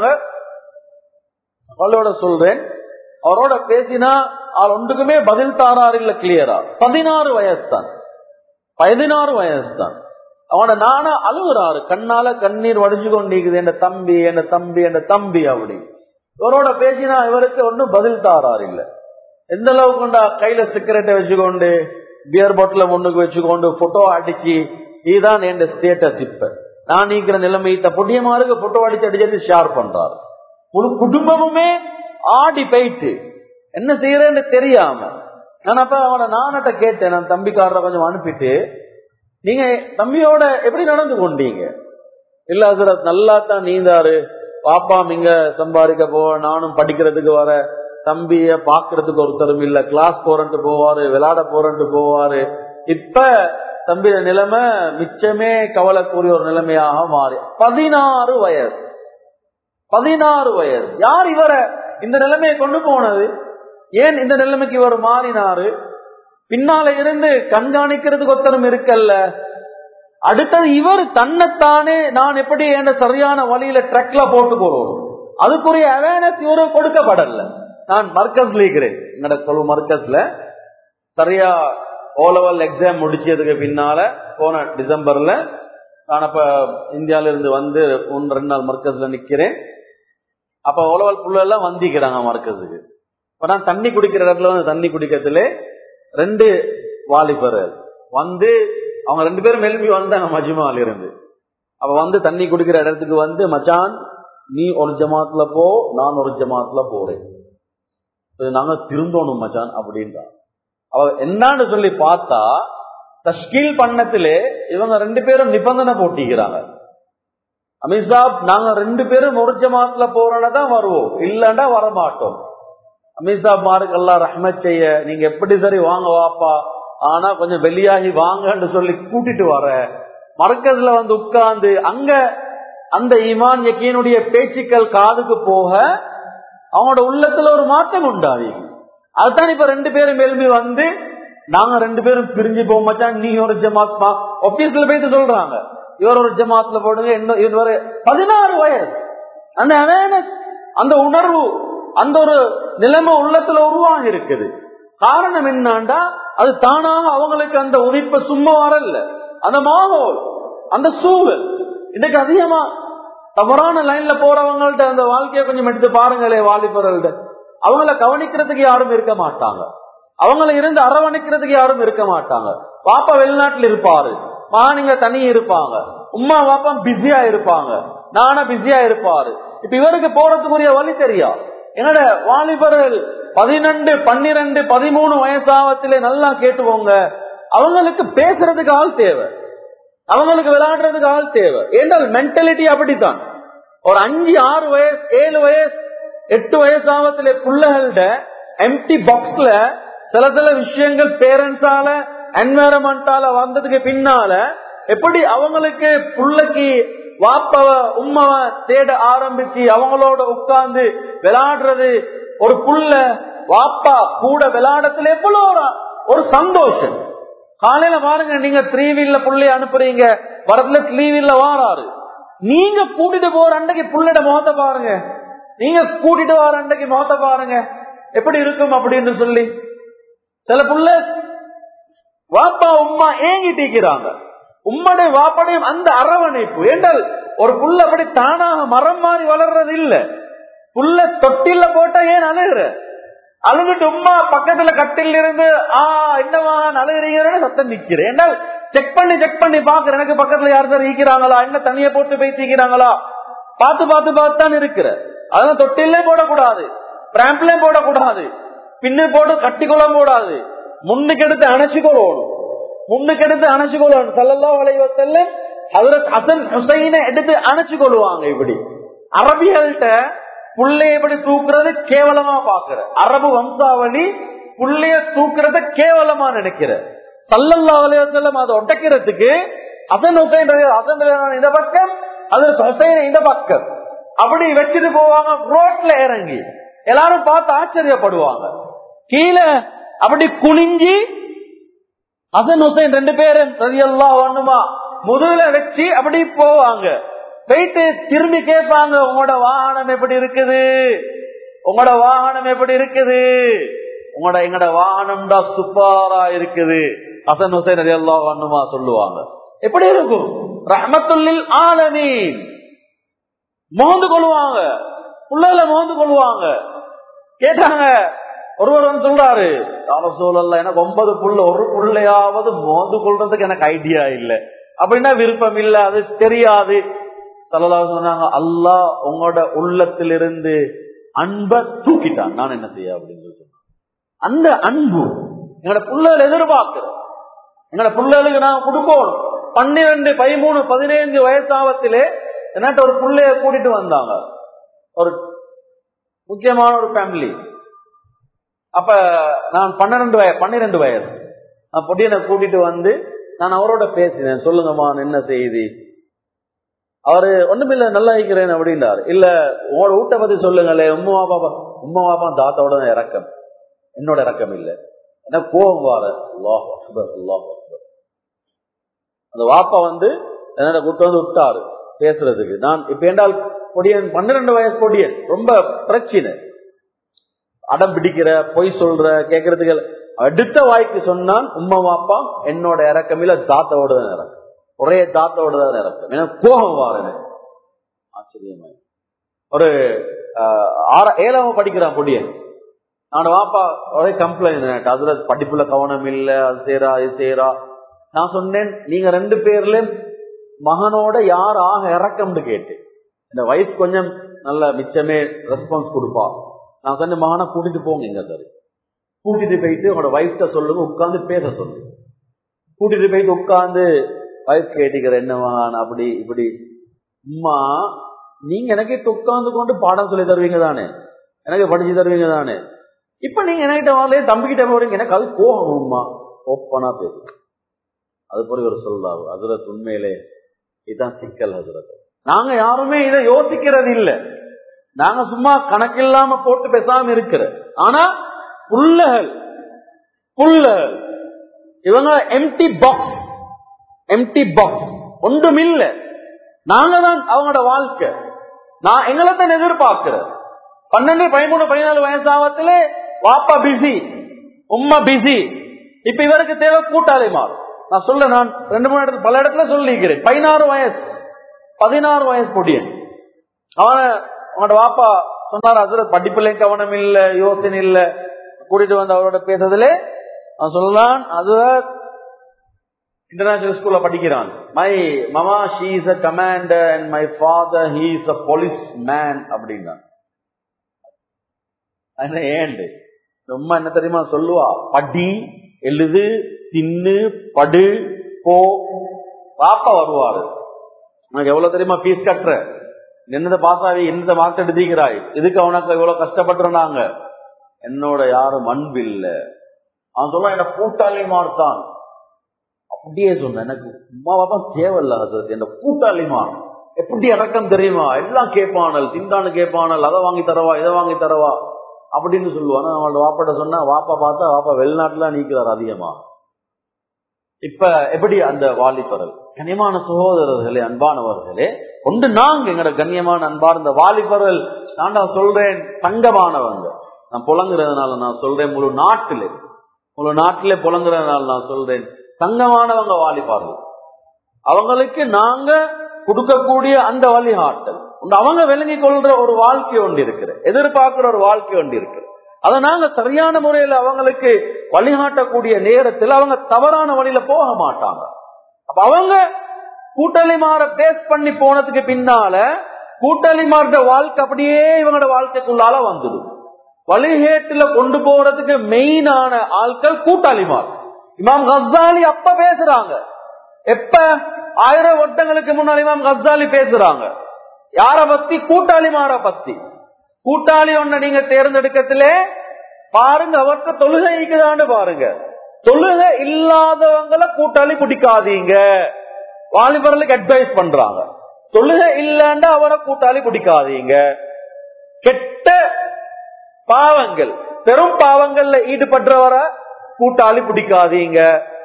அவளோட சொல்றேன் அவரோட பேசினா அவள் ஒன்றுக்குமே பதில் தாரார் இல்ல கிளியரா பதினாறு வயசு தான் பதினாறு வயசு தான் அவன நானா அழுகுறாரு கண்ணால கண்ணீர் வடிஞ்சு கொண்டிருக்குது என் தம்பி என் தம்பி என் தம்பி அப்படி இவரோட பேசினா இவருக்கு ஒன்னும் பதில் தாரார் இல்ல எந்த அளவுக்கு கொண்டா கையில சிகரெட்டை வச்சுக்கொண்டு பியர் பாட்டில முன்னுக்கு வச்சுக்கொண்டு போட்டோ அடிச்சு இதுதான் என் ஸ்டேட்டஸ் இப்ப நான் நீக்கிற நிலைமை பொடியமாருக்கு போட்டோ அடிச்சு அடிச்சு ஷேர் பண்றாரு முழு குடும்பமுமே ஆடி போயிட்டு என்ன செய்யறேன்னு தெரியாம நான் அப்ப அவனை நானட்ட கேட்டேன் நான் தம்பிக்காரரை கொஞ்சம் அனுப்பிட்டு நீங்க தம்பியோட எப்படி நடந்து கொண்டீங்க இல்ல அதுல நல்லா தான் நீந்தாரு பாப்பா இங்க சம்பாதிக்க போ நானும் படிக்கிறதுக்கு வர தம்பிய பாக்குறதுக்கு ஒருத்தரும் இல்ல கிளாஸ் போறன்ட்டு போவாரு விளையாட போறன்ட்டு போவாரு இப்ப தம்பி நிலைமை மிச்சமே கவலைக்குரிய ஒரு நிலைமையாக மாறி பதினாறு வயசு பதினாறு வயது யார் இவரை இந்த நிலைமையை கொண்டு போனது ஏன் இந்த நிலைமைக்கு இவர் மாறினாரு பின்னால இருந்து கண்காணிக்கிறதுக்கு ஒருத்தரும் இருக்கல்ல அடுத்தது இவர் தன்னைத்தானே நான் எப்படி என்ன சரியான வழியில ட்ரக்ல போட்டு போறோம் அதுக்குரிய அவேர்னஸ் இவரு கொடுக்கப்படல நான் மர்க்கஸ்ல இருக்கிறேன் என்னோட கொழு மர்க்கஸ்ல சரியா ஓலவல் எக்ஸாம் முடிச்சதுக்கு பின்னால போன டிசம்பர்ல நான் அப்ப இந்தியால இருந்து வந்து ஒன்று ரெண்டு நாள் மர்க்கஸ்ல நிக்கிறேன் அப்ப ஓலவல் புள்ள எல்லாம் வந்திக்கிறாங்க மர்க்கஸுக்கு இப்ப நான் தண்ணி குடிக்கிற இடத்துல வந்து தண்ணி குடிக்கிறதுல ரெண்டு வாலிபர் வந்து அவங்க ரெண்டு பேரும் எழுப்பி வந்தாங்க மஜ்மால இருந்து அப்ப வந்து தண்ணி குடிக்கிற இடத்துக்கு வந்து மச்சான் நீ ஒரு ஜமாத்துல போ நான் ஒரு ஜமாத்துல போறேன் நாங்க திருந்தோணும் மச்சான் அப்படின்றா அவ என்னன்னு சொல்லி பார்த்தா தஷ்கீல் பண்ணத்திலே இவங்க ரெண்டு பேரும் நிபந்தனை போட்டிக்கிறாங்க அமித்ஷாப் நாங்க ரெண்டு பேரும் ஒரு ஜமாத்துல போறோன்னா தான் வருவோம் இல்லண்டா வரமாட்டோம் அமித்ஷாப் மாருக்கு எல்லாம் ரஹ்மத் செய்ய நீங்க எப்படி சரி வாங்க வாப்பா ஆனா கொஞ்சம் வெளியாகி வாங்கன்னு சொல்லி கூட்டிட்டு வர மரக்கத்துல வந்து உட்கார்ந்து அங்க அந்த ஈமான் யக்கீனுடைய பேச்சுக்கள் காதுக்கு போக அவங்களோட உள்ளத்துல ஒரு மாற்றம் உண்டாவி அதுதான் இப்ப ரெண்டு பேரும் எழுப்பி வந்து நாங்க ரெண்டு பேரும் பிரிஞ்சு போக மச்சான் நீ ஒரு ஜமாத் ஆபீஸ்ல போயிட்டு சொல்றாங்க இவர் ஒரு ஜமாத்துல போடுங்க இன்னும் இவர் பதினாறு வயசு அந்த அவேர்னஸ் அந்த உணர்வு அந்த ஒரு நிலைமை உள்ளத்துல உருவாகி இருக்குது காரணம் என்னண்டா அது தானாக அவங்களுக்கு அந்த உதிப்ப சும்மா வரல அந்த மாகோல் அந்த சூழல் இன்னைக்கு அதிகமா தவறான லைன்ல போறவங்கள்ட்ட அந்த வாழ்க்கையை கொஞ்சம் எடுத்து பாருங்களே வாலிபர்கள்ட்ட அவங்கள கவனிக்கிறதுக்கு யாரும் இருக்க மாட்டாங்க அவங்கள இருந்து அரவணைக்கிறதுக்கு யாரும் இருக்க மாட்டாங்க பாப்பா வெளிநாட்டுல இருப்பாரு மகானிங்க தனி இருப்பாங்க உமா பாப்பா பிஸியா இருப்பாங்க நானா பிஸியா இருப்பாரு இப்ப இவருக்கு போறதுக்குரிய வழி தெரியா என்னோட வாலிபர்கள் பதினெண்டு பன்னிரண்டு பதிமூணு வயசாவத்திலே நல்லா கேட்டுக்கோங்க அவங்களுக்கு பேசுறதுக்கு ஆள் தேவை அவங்களுக்கு விளையாடுறதுக்கு ஆள் தேவை ஏன்றால் மென்டாலிட்டி அப்படித்தான் ஒரு அஞ்சு ஆறு வயசு ஏழு வயசு எட்டு வயசு ஆபத்துல பிள்ளைகள்ட எம்டி பாக்ஸ்ல சில சில விஷயங்கள் பேரண்ட்ஸால என்வாரன்மெண்டால வந்ததுக்கு பின்னால எப்படி அவங்களுக்கு புள்ளைக்கு வாப்பவ உம்மவ தேட ஆரம்பிச்சு அவங்களோட உட்கார்ந்து விளையாடுறது ஒரு புள்ள வாப்பா கூட விளையாடத்துல எவ்வளவு ஒரு ஒரு சந்தோஷம் காலையில பாருங்க நீங்க த்ரீ வீல்ல புள்ளைய அனுப்புறீங்க வரத்துல த்ரீ வீல்ல வாராரு நீங்க கூட்டிட்டு போற அன்னைக்கு புள்ளிட முகத்தை பாருங்க நீங்க கூட்டிட்டு வர அன்னைக்கு முகத்தை பாருங்க எப்படி இருக்கும் அப்படின்னு சொல்லி சில புள்ள வாப்பா உம்மா ஏங்கிட்டு இருக்கிறாங்க உம்மடைய வாப்படையும் அந்த அரவணைப்பு ஏண்டால் ஒரு புள்ள அப்படி தானாக மரம் மாறி வளர்றது இல்ல புள்ள தொட்டில போட்டா ஏன் அழுகுற அழுதுட்டு உமா பக்கத்துல கட்டில் இருந்து ஆ என்னவா அழுகிறீங்கன்னு சத்தம் நிக்கிறேன் என்றால் செக் பண்ணி செக் பண்ணி பாக்குறேன் எனக்கு பக்கத்துல யார் சார் ஈக்கிறாங்களா என்ன தனியா போட்டு பேசிக்கிறாங்களா பார்த்து பார்த்து பார்த்து தான் இருக்கிற அதெல்லாம் தொட்டிலே போடக்கூடாது பிராம்ப்லயும் போடக்கூடாது பின்னு போட்டு கட்டிக்கொள்ளும் போடாது முன்னுக்கு எடுத்து அணைச்சுக்கொள்ளணும் முன்னுக்கு எடுத்து அணைச்சுக்கொள்ளணும் சல்லல்லா வளைவத்தல்ல ஹசரத் ஹசன் ஹுசைனை எடுத்து அணைச்சு கொள்வாங்க இப்படி அரபிகள்கிட்ட புள்ளைய எப்படி தூக்குறது கேவலமா பாக்குற அரபு வம்சாவளி புள்ளைய தூக்குறத கேவலமா நினைக்கிற சல்லல்லா வலைவசல்லம் அதை ஒட்டக்கிறதுக்கு அசன் ஹுசைன் அசன் இந்த பக்கம் அது ஹுசைன் இந்த பக்கம் அப்படி வச்சுட்டு போவாங்க ரோட்ல இறங்கி எல்லாரும் பார்த்து ஆச்சரியப்படுவாங்க கீழே அப்படி குனிஞ்சி அசன் ஹுசைன் ரெண்டு பேரும் சரியல்லா ஒண்ணுமா முதுகுல வச்சு அப்படி போவாங்க போயிட்டு திரும்பி கேட்பாங்க உங்களோட வாகனம் எப்படி இருக்குது உங்களோட வாகனம் எப்படி இருக்குது உங்களோட எங்கட வாகனம் தான் சூப்பரா இருக்குது அசன் ஹுசைன் அலி அல்லா ஒண்ணுமா சொல்லுவாங்க எப்படி இருக்கும் ரஹமத்துல்லில் ஆலமீன் மோந்து கொள்வாங்க புள்ளைல மோந்து கொள்வாங்க கேட்டாங்க ஒருவர் வந்து சொல்றாரு சூழல்ல எனக்கு ஒன்பது புள்ள ஒரு புள்ளையாவது மோந்து கொள்றதுக்கு எனக்கு ஐடியா இல்ல அப்படின்னா விருப்பம் இல்ல அது தெரியாது தலலா சொன்னாங்க அல்லா உங்களோட உள்ளத்திலிருந்து அன்பை தூக்கிட்டான் நான் என்ன செய்ய அப்படின்னு சொல்லி சொன்னேன் அந்த அன்பு எங்களோட புள்ளைகள் எதிர்பார்க்கிற எங்களோட பிள்ளைகளுக்கு நான் கொடுக்கணும் பன்னிரண்டு பதிமூணு பதினைந்து வயசாவத்திலே என்னட்ட ஒரு பிள்ளைய கூட்டிட்டு வந்தாங்க ஒரு முக்கியமான ஒரு ஃபேமிலி அப்ப நான் பன்னிரண்டு வயசு பன்னிரெண்டு வயசு நான் பொடியனை கூட்டிட்டு வந்து நான் அவரோட பேசினேன் சொல்லுங்கம்மா என்ன செய்தி அவரு ஒண்ணுமில்ல நல்லா இருக்கிறேன் அப்படின்றாரு இல்ல உங்களோட வீட்டை பத்தி சொல்லுங்களே உம்மா பாப்பா உம்மா பாப்பா தாத்தாவோட இறக்கம் என்னோட இறக்கம் இல்ல எனக்கு கோபம் வார அல்லாஹ் அக்பர் அல்லாஹ் அக்பர் அந்த வாப்பா வந்து என்னோட கூட்டு வந்து விட்டாரு பேசுறதுக்கு நான் இப்ப என்றால் பொடியன் பன்னிரெண்டு வயசு பொடியன் ரொம்ப பிரச்சனை அடம் பிடிக்கிற பொய் சொல்ற கேட்கறதுக்கு அடுத்த வாய்க்கு சொன்னான் உம்மா வாப்பா என்னோட இறக்கம் இல்ல தாத்தாவோட தான் இறக்கம் ஒரே தாத்தாவோட தான் இறக்கம் எனக்கு கோபம் வாரது ஆச்சரியமா ஒரு ஆற ஏழாம படிக்கிறான் பொடியன் நான் வாப்பா ஒரே கம்ப்ளைண்ட் அதுல படிப்புல கவனம் இல்ல அது செய்யறா இது செய்யறா நான் சொன்னேன் நீங்க ரெண்டு பேர்ல மகனோட யார் ஆக இறக்கம்னு கேட்டு இந்த வயசு கொஞ்சம் நல்ல மிச்சமே ரெஸ்பான்ஸ் கொடுப்பா நான் சொன்ன மகனை கூட்டிட்டு போங்க இங்க சரி கூட்டிட்டு போயிட்டு உங்களோட வயசை சொல்லுங்க உட்கார்ந்து பேச சொல்லு கூட்டிட்டு போயிட்டு உட்கார்ந்து வயசு கேட்டுக்கிற என்னவான் அப்படி இப்படி அம்மா நீங்க எனக்கு உட்கார்ந்து கொண்டு பாடம் சொல்லி தருவீங்க தானே எனக்கு படிச்சு தருவீங்க தானே இப்ப நீங்க என்கிட்ட வரலையே தம்பிக்கிட்ட போறீங்க எனக்கு அது போகணும்மா ஓப்பனா பேசு அது போல ஒரு சொல்றாரு அதுரத் உண்மையிலே இதுதான் சிக்கல் அதுரத் நாங்க யாருமே இதை யோசிக்கிறது இல்ல நாங்க சும்மா கணக்கில்லாம போட்டு பேசாம இருக்கிற ஆனா புள்ளகள் புள்ளகள் இவங்க எம்டி பாக்ஸ் எம்டி பாக்ஸ் ஒன்றும் இல்ல நாங்க தான் அவங்களோட வாழ்க்கை நான் எங்களை தான் எதிர்பார்க்கிறேன் பன்னெண்டு பதிமூணு பதினாலு வயசாவத்துல வாப்பா பிஸி உம்மா பிஸி இப்ப இவருக்கு தேவை கூட்டாளி மாறும் நான் சொல்ல நான் ரெண்டு மூணு இடத்துல பல இடத்துல சொல்லிக்கிறேன் பதினாறு வயசு பதினாறு வயசு பொடியன் அவன அவனோட வாப்பா சொன்னார் அதுல படிப்புலையும் கவனம் இல்ல யோசனை இல்ல கூட்டிட்டு வந்து அவரோட பேசுறதுல அவன் சொல்லலாம் அது இன்டர்நேஷனல் ஸ்கூல்ல படிக்கிறான் my mama she is a commander and my father he is a police man அப்படின்னா ஏண்டு ரொம்ப என்ன தெரியுமா சொல்லுவா படி எழுது தின்னு படு போ பாப்பா வருவாரு உனக்கு எவ்வளவு தெரியுமா ஃபீஸ் கட்டுற என்னத பாசாவி என்னத மார்க் எடுத்துக்கிறாய் இதுக்கு அவனுக்கு இவ்வளவு கஷ்டப்படுறோம் நாங்க என்னோட யாரும் அன்பு இல்ல அவன் சொல்ல என்ன கூட்டாளி மார்த்தான் அப்படியே சொன்ன எனக்கு உமா பாப்பா தேவையில்ல அது என்ன கூட்டாளி மார் எப்படி இறக்கம் தெரியுமா எல்லாம் கேட்பானல் திண்டானு கேட்பானல் அதை வாங்கி தரவா இதை வாங்கி தரவா அப்படின்னு சொல்லுவான் அவனோட வாப்பாட்ட சொன்னா வாப்பா பார்த்தா வாப்பா வெளிநாட்டுல நீக்கிறார் அதிகமா இப்ப எப்படி அந்த வாலிபர்கள் கண்ணியமான சகோதரர்களே அன்பானவர்களே ஒன்று நாங்க எங்கட கண்ணியமான அன்பார்ந்த வாலிபர்கள் நான் சொல்றேன் தங்கமானவங்க நான் புலங்குறதுனால நான் சொல்றேன் முழு நாட்டிலே முழு நாட்டிலே புலங்குறதுனால நான் சொல்றேன் தங்கமானவங்க வாலிபார்கள் அவங்களுக்கு நாங்க கொடுக்கக்கூடிய அந்த வழிகாட்டல் அவங்க விளங்கி கொள்ற ஒரு வாழ்க்கை ஒன்று இருக்கிற எதிர்பார்க்கிற ஒரு வாழ்க்கை ஒன்று இருக்கிற அதை நாங்க சரியான முறையில அவங்களுக்கு வழிகாட்டக்கூடிய நேரத்தில் அவங்க தவறான வழியில போக மாட்டாங்க அப்ப அவங்க கூட்டாளி மாற பேஸ் பண்ணி போனதுக்கு பின்னால கூட்டாளி மாற வாழ்க்கை அப்படியே இவங்களோட வாழ்க்கைக்குள்ளால வந்துடும் வழிகேட்டுல கொண்டு போறதுக்கு மெயினான ஆட்கள் கூட்டாளிமார் இமாம் கஸ்தாலி அப்ப பேசுறாங்க எப்ப ஆயிரம் வருடங்களுக்கு முன்னாடி இமாம் கஸ்தாலி பேசுறாங்க யார பத்தி கூட்டாளிமார பத்தி கூட்டாளி ஒண்ண நீங்க தேர்ந்தெடுக்கத்திலே பாருங்க அவர்கிட்ட தொழுகை இருக்குதான்னு பாருங்க தொழுகை இல்லாதவங்களை கூட்டாளி பிடிக்காதீங்க வாலிபர்களுக்கு அட்வைஸ் பண்றாங்க தொழுகை இல்லைன்னா அவரை கூட்டாளி பிடிக்காதீங்க கெட்ட பாவங்கள் பெரும் பாவங்கள்ல ஈடுபடுறவரை கூட்டாளி பிடிக்காதீங்க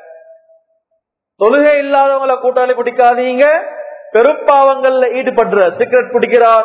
தொழுகை இல்லாதவங்களை கூட்டாளி பிடிக்காதீங்க பெருப்பாவங்கள்ல ஈடுபடுற சிகரெட் குடிக்கிறார்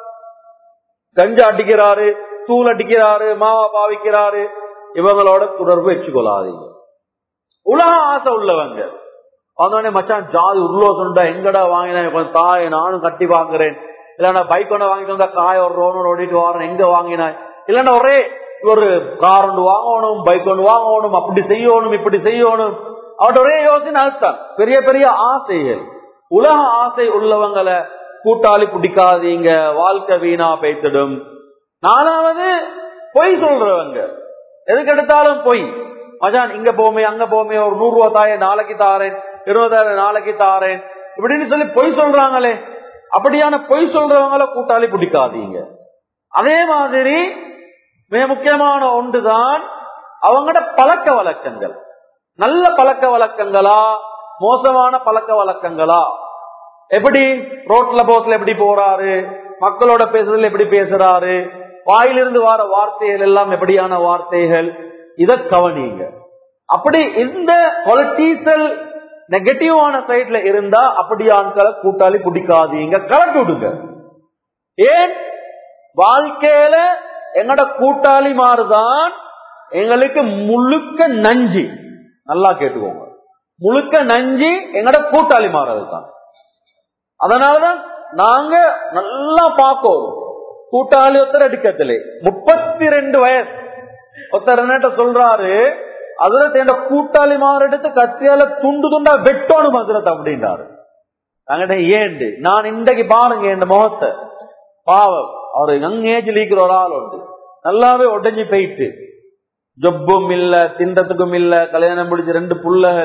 கஞ்சா அடிக்கிறாரு தூள் அடிக்கிறாரு மாவா பாவிக்கிறாரு இவங்களோட தொடர்பு வச்சுக்கொள்ளாதீங்க உலக ஆசை உள்ளவங்க வந்தோடனே மச்சான் ஜாதி உருளோசன்டா எங்கடா வாங்கினேன் கொஞ்சம் தாய் நானும் கட்டி வாங்குறேன் இல்லன்னா பைக் ஒண்ணு வாங்கிட்டு வந்தா காய் ஒரு ரோன் ஓடிட்டு வரேன் எங்க வாங்கினாய் இல்லன்னா ஒரே ஒரு கார் ஒன்று வாங்கணும் பைக் ஒன்று வாங்கணும் அப்படி செய்யணும் இப்படி செய்யணும் அவட்ட ஒரே யோசனை அதுதான் பெரிய பெரிய ஆசைகள் உலக ஆசை உள்ளவங்களை கூட்டாளி பிடிக்காதீங்க வாழ்க்கை வீணா பேய்த்திடும் நாலாவது பொய் சொல்றவங்க எதுக்கு எடுத்தாலும் பொய் மஜான் இங்க போமே அங்க போமே ஒரு நூறு ரூபா தாய நாளைக்கு தாரேன் இருபதாயிரம் நாளைக்கு தாரேன் இப்படின்னு சொல்லி பொய் சொல்றாங்களே அப்படியான பொய் சொல்றவங்களை கூட்டாளி பிடிக்காதீங்க அதே மாதிரி மிக முக்கியமான ஒன்றுதான் அவங்களோட பழக்க வழக்கங்கள் நல்ல பழக்க வழக்கங்களா மோசமான பழக்க வழக்கங்களா எப்படி ரோட்ல போஸ்ல எப்படி போறாரு மக்களோட பேசுறதுல எப்படி பேசுறாரு வாயிலிருந்து வர வார்த்தைகள் எல்லாம் எப்படியான வார்த்தைகள் இத கவனிங்க அப்படி இந்த பொலிட்டீசல் நெகட்டிவான சைட்ல இருந்தா அப்படி ஆட்களை கூட்டாளி பிடிக்காதீங்க கலட்டு விடுங்க ஏன் வாழ்க்கையில எங்கட கூட்டாளி மாறுதான் எங்களுக்கு முழுக்க நஞ்சு நல்லா கேட்டுக்கோங்க முழுக்க நஞ்சு எங்கட கூட்டாளி மாறது தான் அதனாலதான் நாங்க நல்லா பார்க்கோம் கூட்டாளி ஒருத்தர் எடுக்கத்திலே முப்பத்தி ரெண்டு வயசு ஒருத்தர் என்ன சொல்றாரு அதுல என் கூட்டாளி மாறு எடுத்து கத்தியால துண்டு துண்டா வெட்டணும் மதுரத் அப்படின்றாரு நாங்க ஏண்டு நான் இன்றைக்கு பாருங்க இந்த முகத்தை பாவம் அவர் யங் ஏஜ்ல இருக்கிற ஒரு ஆள் உண்டு நல்லாவே உடஞ்சி போயிட்டு ஜொப்பும் இல்ல திண்டத்துக்கும் இல்ல கல்யாணம் முடிச்ச ரெண்டு புள்ளகள்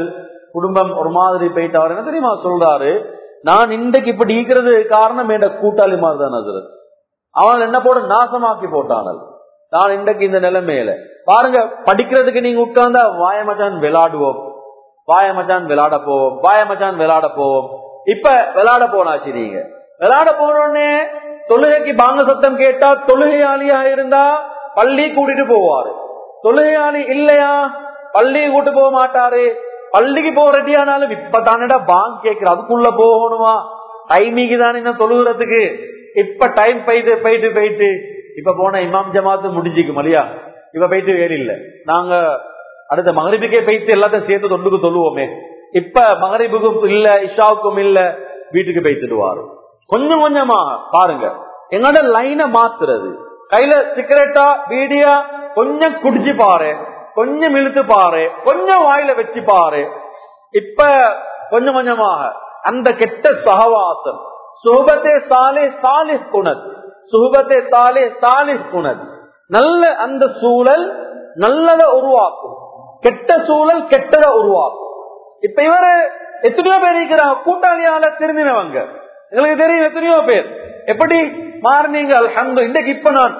குடும்பம் ஒரு மாதிரி போயிட்டு அவர் என்ன தெரியுமா சொல்றாரு நான் இன்றைக்கு இப்படி ஈக்கிறது காரணம் என்ற கூட்டாளி மாதிரி தான் அது அவன் என்ன போட நாசமாக்கி போட்டானல் நான் இன்றைக்கு இந்த நிலைமையில பாருங்க படிக்கிறதுக்கு நீங்க உட்கார்ந்தா வாயமச்சான் விளையாடுவோம் வாயமச்சான் விளையாட போவோம் வாயமச்சான் விளையாட போவோம் இப்ப விளையாட போனாச்சு நீங்க விளையாட போனோடனே தொழுகைக்கு பாங்க சத்தம் கேட்டா தொழுகையாளியா இருந்தா பள்ளி கூட்டிட்டு போவாரு தொழுகையாளி இல்லையா பள்ளி கூட்டு போக மாட்டாரு பள்ளிக்கு போக ரெடியானாலும் இப்ப தானடா பாங்க் கேக்குற அதுக்குள்ள போகணுமா டைமிங்கு தானே இன்னும் தொழுகிறதுக்கு இப்ப டைம் போயிட்டு போயிட்டு போயிட்டு இப்ப போன இமாம் ஜமாத்து முடிஞ்சுக்கும் இல்லையா இப்ப போயிட்டு வேறு இல்ல நாங்க அடுத்த மகரிபுக்கே போயிட்டு எல்லாத்தையும் சேர்த்து தொண்டுக்கு சொல்லுவோமே இப்ப மகரிபுக்கும் இல்ல இஷாவுக்கும் இல்ல வீட்டுக்கு போய்த்துடுவாரு கொஞ்சம் கொஞ்சமா பாருங்க எங்களோட லைனை மாத்துறது கையில சிகரெட்டா பீடியா கொஞ்சம் குடிச்சு பாரு கொஞ்சம் இழுத்து பாரு கொஞ்சம் வாயில வச்சு பாரு இப்ப கொஞ்சம் கொஞ்சமாக அந்த கெட்ட சகவாசம் சுகபத்தே சாலே சாலி குணத் சுகபத்தே சாலே சாலி குணத் நல்ல அந்த சூழல் நல்லத உருவாக்கும் கெட்ட சூழல் கெட்டத உருவாக்கும் இப்ப இவரு எத்தனையோ பேர் இருக்கிறாங்க கூட்டாளியால திரும்பினவங்க எங்களுக்கு தெரியும் எத்தனையோ பேர் எப்படி மாறினீங்க அல்ஹம்து இன்றைக்கு இப்ப நான்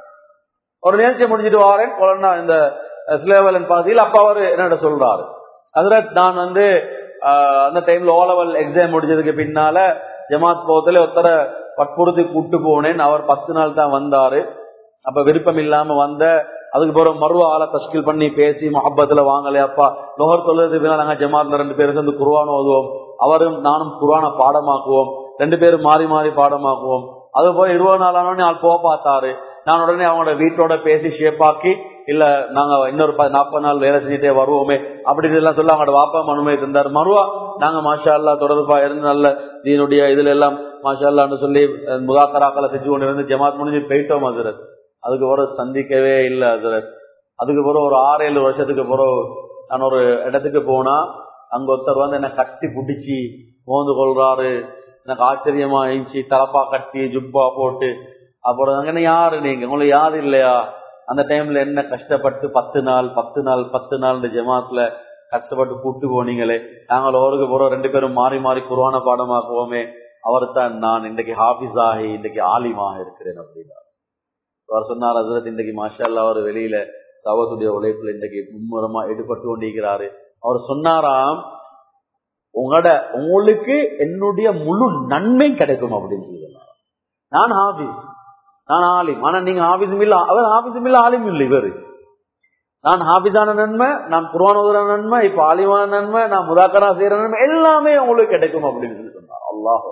ஒரு நிகழ்ச்சி முடிஞ்சிட்டு வாரேன் கொலன்னா இந்த சிலேவலன் பகுதியில் அப்ப அவரு என்னோட சொல்றாரு அதுல நான் வந்து ஆஹ், அந்த டைம்ல ஓ லெவல் எக்ஸாம் முடிஞ்சதுக்கு பின்னால ஜமாத் போகத்துல ஒருத்தர வற்புறுத்தி கூட்டு போனேன் அவர் பத்து நாள் தான் வந்தாரு அப்ப விருப்பம் இல்லாம வந்த அதுக்கு பிறகு மறுவ ஆளை தஷ்கில் பண்ணி பேசி மொஹப்பத்துல வாங்கலே அப்பா நுகர் தொழுறதுக்கு நாங்க ஜமாத்ல ரெண்டு பேரும் சேர்ந்து குருவான் ஓதுவோம் அவரும் நானும் குருவான பாடமாக்குவோம் ரெண்டு பேரும் மாறி மாறி பாடமாக்குவோம் அது போய் இருபது நாள் ஆனோடனே ஆள் போக பார்த்தாரு நான் உடனே அவங்களோட வீட்டோட பேசி ஷேப்பாக்கி இல்ல நாங்க இன்னொரு ப- நாற்பது நாள் வேலை செஞ்சுட்டே வருவோமே அப்படின்னு எல்லாம் சொல்லி அவங்களோட வாப்பா அனுமதி தந்தார் மறுவா நாங்க மாஷா அல்லா தொடர்பா இருந்து நல்ல தீனுடைய இதுல எல்லாம் மாஷா அல்லான்னு சொல்லி அஹ், முதாக்கராக்களை செஞ்சு கொண்டு இருந்து ஜமாத் முடிஞ்சு போயிட்டோம் ஹசரத் அதுக்கு பிறகு சந்திக்கவே இல்லை ஹசரத் அதுக்கு பிறகு ஒரு ஆறு ஏழு வருஷத்துக்கு பிறகு நான் ஒரு இடத்துக்கு போனா அங்க ஒருத்தர் வந்து என்ன கட்டி பிடிச்சி மோந்து கொள்றாரு எனக்கு ஆச்சரியமா இருந்துச்சு தலப்பா கட்டி ஜுப்பா போட்டு அப்புறம் அங்க யாரு நீங்க உங்களுக்கு யாரு இல்லையா அந்த டைம்ல என்ன கஷ்டப்பட்டு பத்து நாள் பத்து நாள் பத்து நாள் இந்த ஜமாத்ல கஷ்டப்பட்டு கூட்டு போனீங்களே நாங்கள் ஒருக்கு போறோம் ரெண்டு பேரும் மாறி மாறி குருவான பாடமாக்குவோமே அவர் தான் நான் இன்றைக்கு ஹாஃபிஸ் ஆகி இன்றைக்கு ஆலிமாக இருக்கிறேன் அப்படின்னா அவர் சொன்னார் ஹசரத் இன்றைக்கு மாஷா அல்லாஹ் அவர் வெளியில தவத்துடைய உழைப்புல இன்றைக்கு மும்முரமா ஈடுபட்டு கொண்டிருக்கிறாரு அவர் சொன்னாராம் உங்களோட உங்களுக்கு என்னுடைய முழு நன்மை கிடைக்கும் அப்படின்னு சொல்லி சொன்னார் நான் ஹாஃபிஸ் நான் ஆலிம் ஆனா நீங்க ஹாஃபிஸும் இல்ல அவர் ஹாஃபிஸும் இல்ல ஆலிம் இல்லை இவரு நான் ஹாஃபிஸான நன்மை நான் குர்ஆன் ஓதுற நன்மை இப்ப ஆலிமான நன்மை நான் முதாக்கரா செய்யற நன்மை எல்லாமே உங்களுக்கு கிடைக்கும் அப்படின்னு சொல்லி சொன்னார் அல்லாஹ்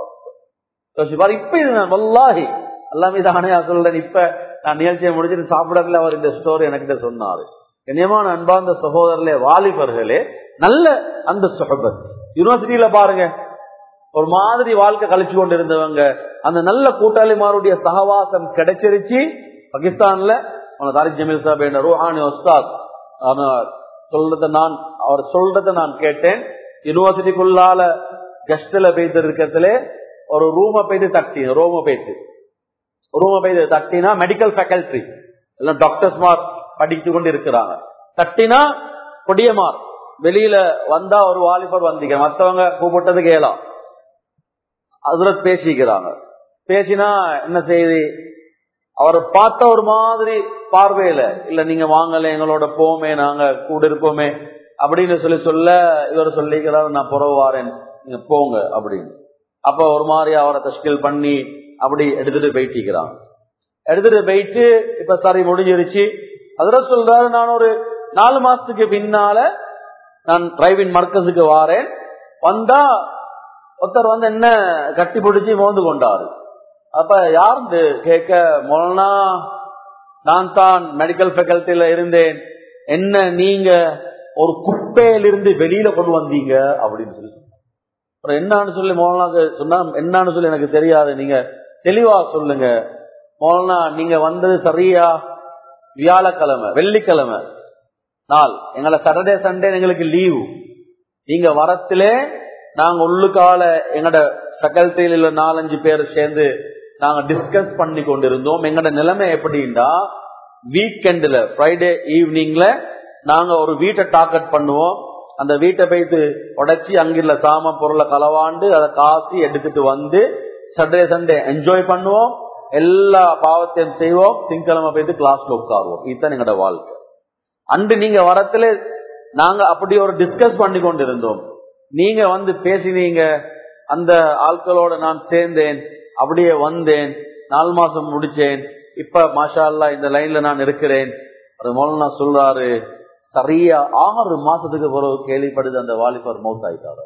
பாரு இப்ப இது நான் வல்லாஹி எல்லாமே தானே சொல்றேன் இப்ப நான் நிகழ்ச்சியை முடிச்சுட்டு சாப்பிடறதுல அவர் இந்த ஸ்டோரி எனக்கிட்ட சொன்னாரு கண்ணியமான அன்பார்ந்த சகோதரர்களே வாலிபர்களே நல்ல அந்த சொஹபத் யூனிவர்சிட்டியில பாருங்க ஒரு மாதிரி வாழ்க்கை கழிச்சு கொண்டு இருந்தவங்க அந்த நல்ல கூட்டாளிமாருடைய சகவாசம் கிடைச்சிருச்சு பாகிஸ்தான்ல அவன தாரிக் ஜமீல் சாப் என்ற ரூஹானி உஸ்தாத் ஆனா சொல்றத நான் அவர் சொல்றத நான் கேட்டேன் யூனிவர்சிட்டிக்குள்ளால கெஸ்ட்ல போயிட்டு இருக்கிறதுல ஒரு ரூம போயிட்டு தட்டி ரூம போயிட்டு ரூம போயிட்டு தட்டினா மெடிக்கல் ஃபேக்கல்டி எல்லாம் டாக்டர்ஸ் மார் படித்து கொண்டு இருக்கிறாங்க தட்டினா கொடியமார் வெளியில வந்தா ஒரு வாலிபர் வந்தீங்க மத்தவங்க கூப்பிட்டது கேலாம் அதுல பேசிக்கிறாங்க பேசினா என்ன செய்தி அவர் பார்த்த ஒரு மாதிரி பார்வையில இல்ல நீங்க வாங்கல எங்களோட போமே நாங்க கூட இருப்போமே அப்படின்னு சொல்லி சொல்ல இவர் சொல்லிக்கிறார் நான் புறவு வாரேன் நீங்க போங்க அப்படின்னு அப்ப ஒரு மாதிரி அவரை தஷ்கில் பண்ணி அப்படி எடுத்துட்டு போயிட்டிருக்கிறாங்க எடுத்துட்டு போயிட்டு இப்ப சரி முடிஞ்சிருச்சு அதுல சொல்றாரு நான் ஒரு நாலு மாசத்துக்கு பின்னால நான் டிரைவிங் மர்க்கஸுக்கு வாரேன் வந்தா ஒருத்தர் வந்து என்ன கட்டி பிடிச்சி மோந்து கொண்டாரு அப்ப யாருந்து கேட்க மொழனா நான் தான் மெடிக்கல் ஃபேக்கல்ட்டில இருந்தேன் என்ன நீங்க ஒரு குப்பையிலிருந்து வெளியில கொண்டு வந்தீங்க அப்படின்னு சொல்லி சொன்னார். அப்புறம் என்னன்னு சொல்லி மோலனாக்கு சொன்னா என்னன்னு சொல்லி எனக்கு தெரியாது நீங்க தெளிவா சொல்லுங்க மோலனா நீங்க வந்தது சரியா வியாழக்கிழமை வெள்ளிக்கிழமை நாள் எங்களை சாட்டர்டே சண்டே எங்களுக்கு லீவு நீங்க வரத்திலே நாங்க உள்ளுக்கால எங்கட ஃபேக்கல்ட்டியில உள்ள நாலஞ்சு பேர் சேர்ந்து நாங்க டிஸ்கஸ் பண்ணி கொண்டிருந்தோம் எங்கட நிலைமை எப்படின்னா வீக்கெண்ட்ல ஃப்ரைடே ஈவினிங்ல நாங்க ஒரு வீட்டை டார்கெட் பண்ணுவோம் அந்த வீட்டை போயிட்டு உடைச்சி அங்குள்ள சாம பொருளை களவாண்டு அதை காசி எடுத்துட்டு வந்து சண்டே சண்டே என்ஜாய் பண்ணுவோம் எல்லா பாவத்தையும் செய்வோம் திங்கிழமை போயிட்டு கிளாஸ்ல உட்காருவோம் இதுதான் எங்களோட வாழ்க்கை அன்று நீங்க வரத்துல நாங்க அப்படி ஒரு டிஸ்கஸ் பண்ணி கொண்டிருந்தோம் நீங்க வந்து பேசினீங்க அந்த ஆட்களோட நான் சேர்ந்தேன் அப்படியே வந்தேன் நாலு மாசம் முடிச்சேன் இப்ப மாஷா அல்லா இந்த லைன்ல நான் இருக்கிறேன் அது மூலம் நான் சொல்றாரு சரியா ஆறு மாசத்துக்கு பிறகு கேள்விப்படுது அந்த வாலிபர் மவுத் ஆயிட்டாரு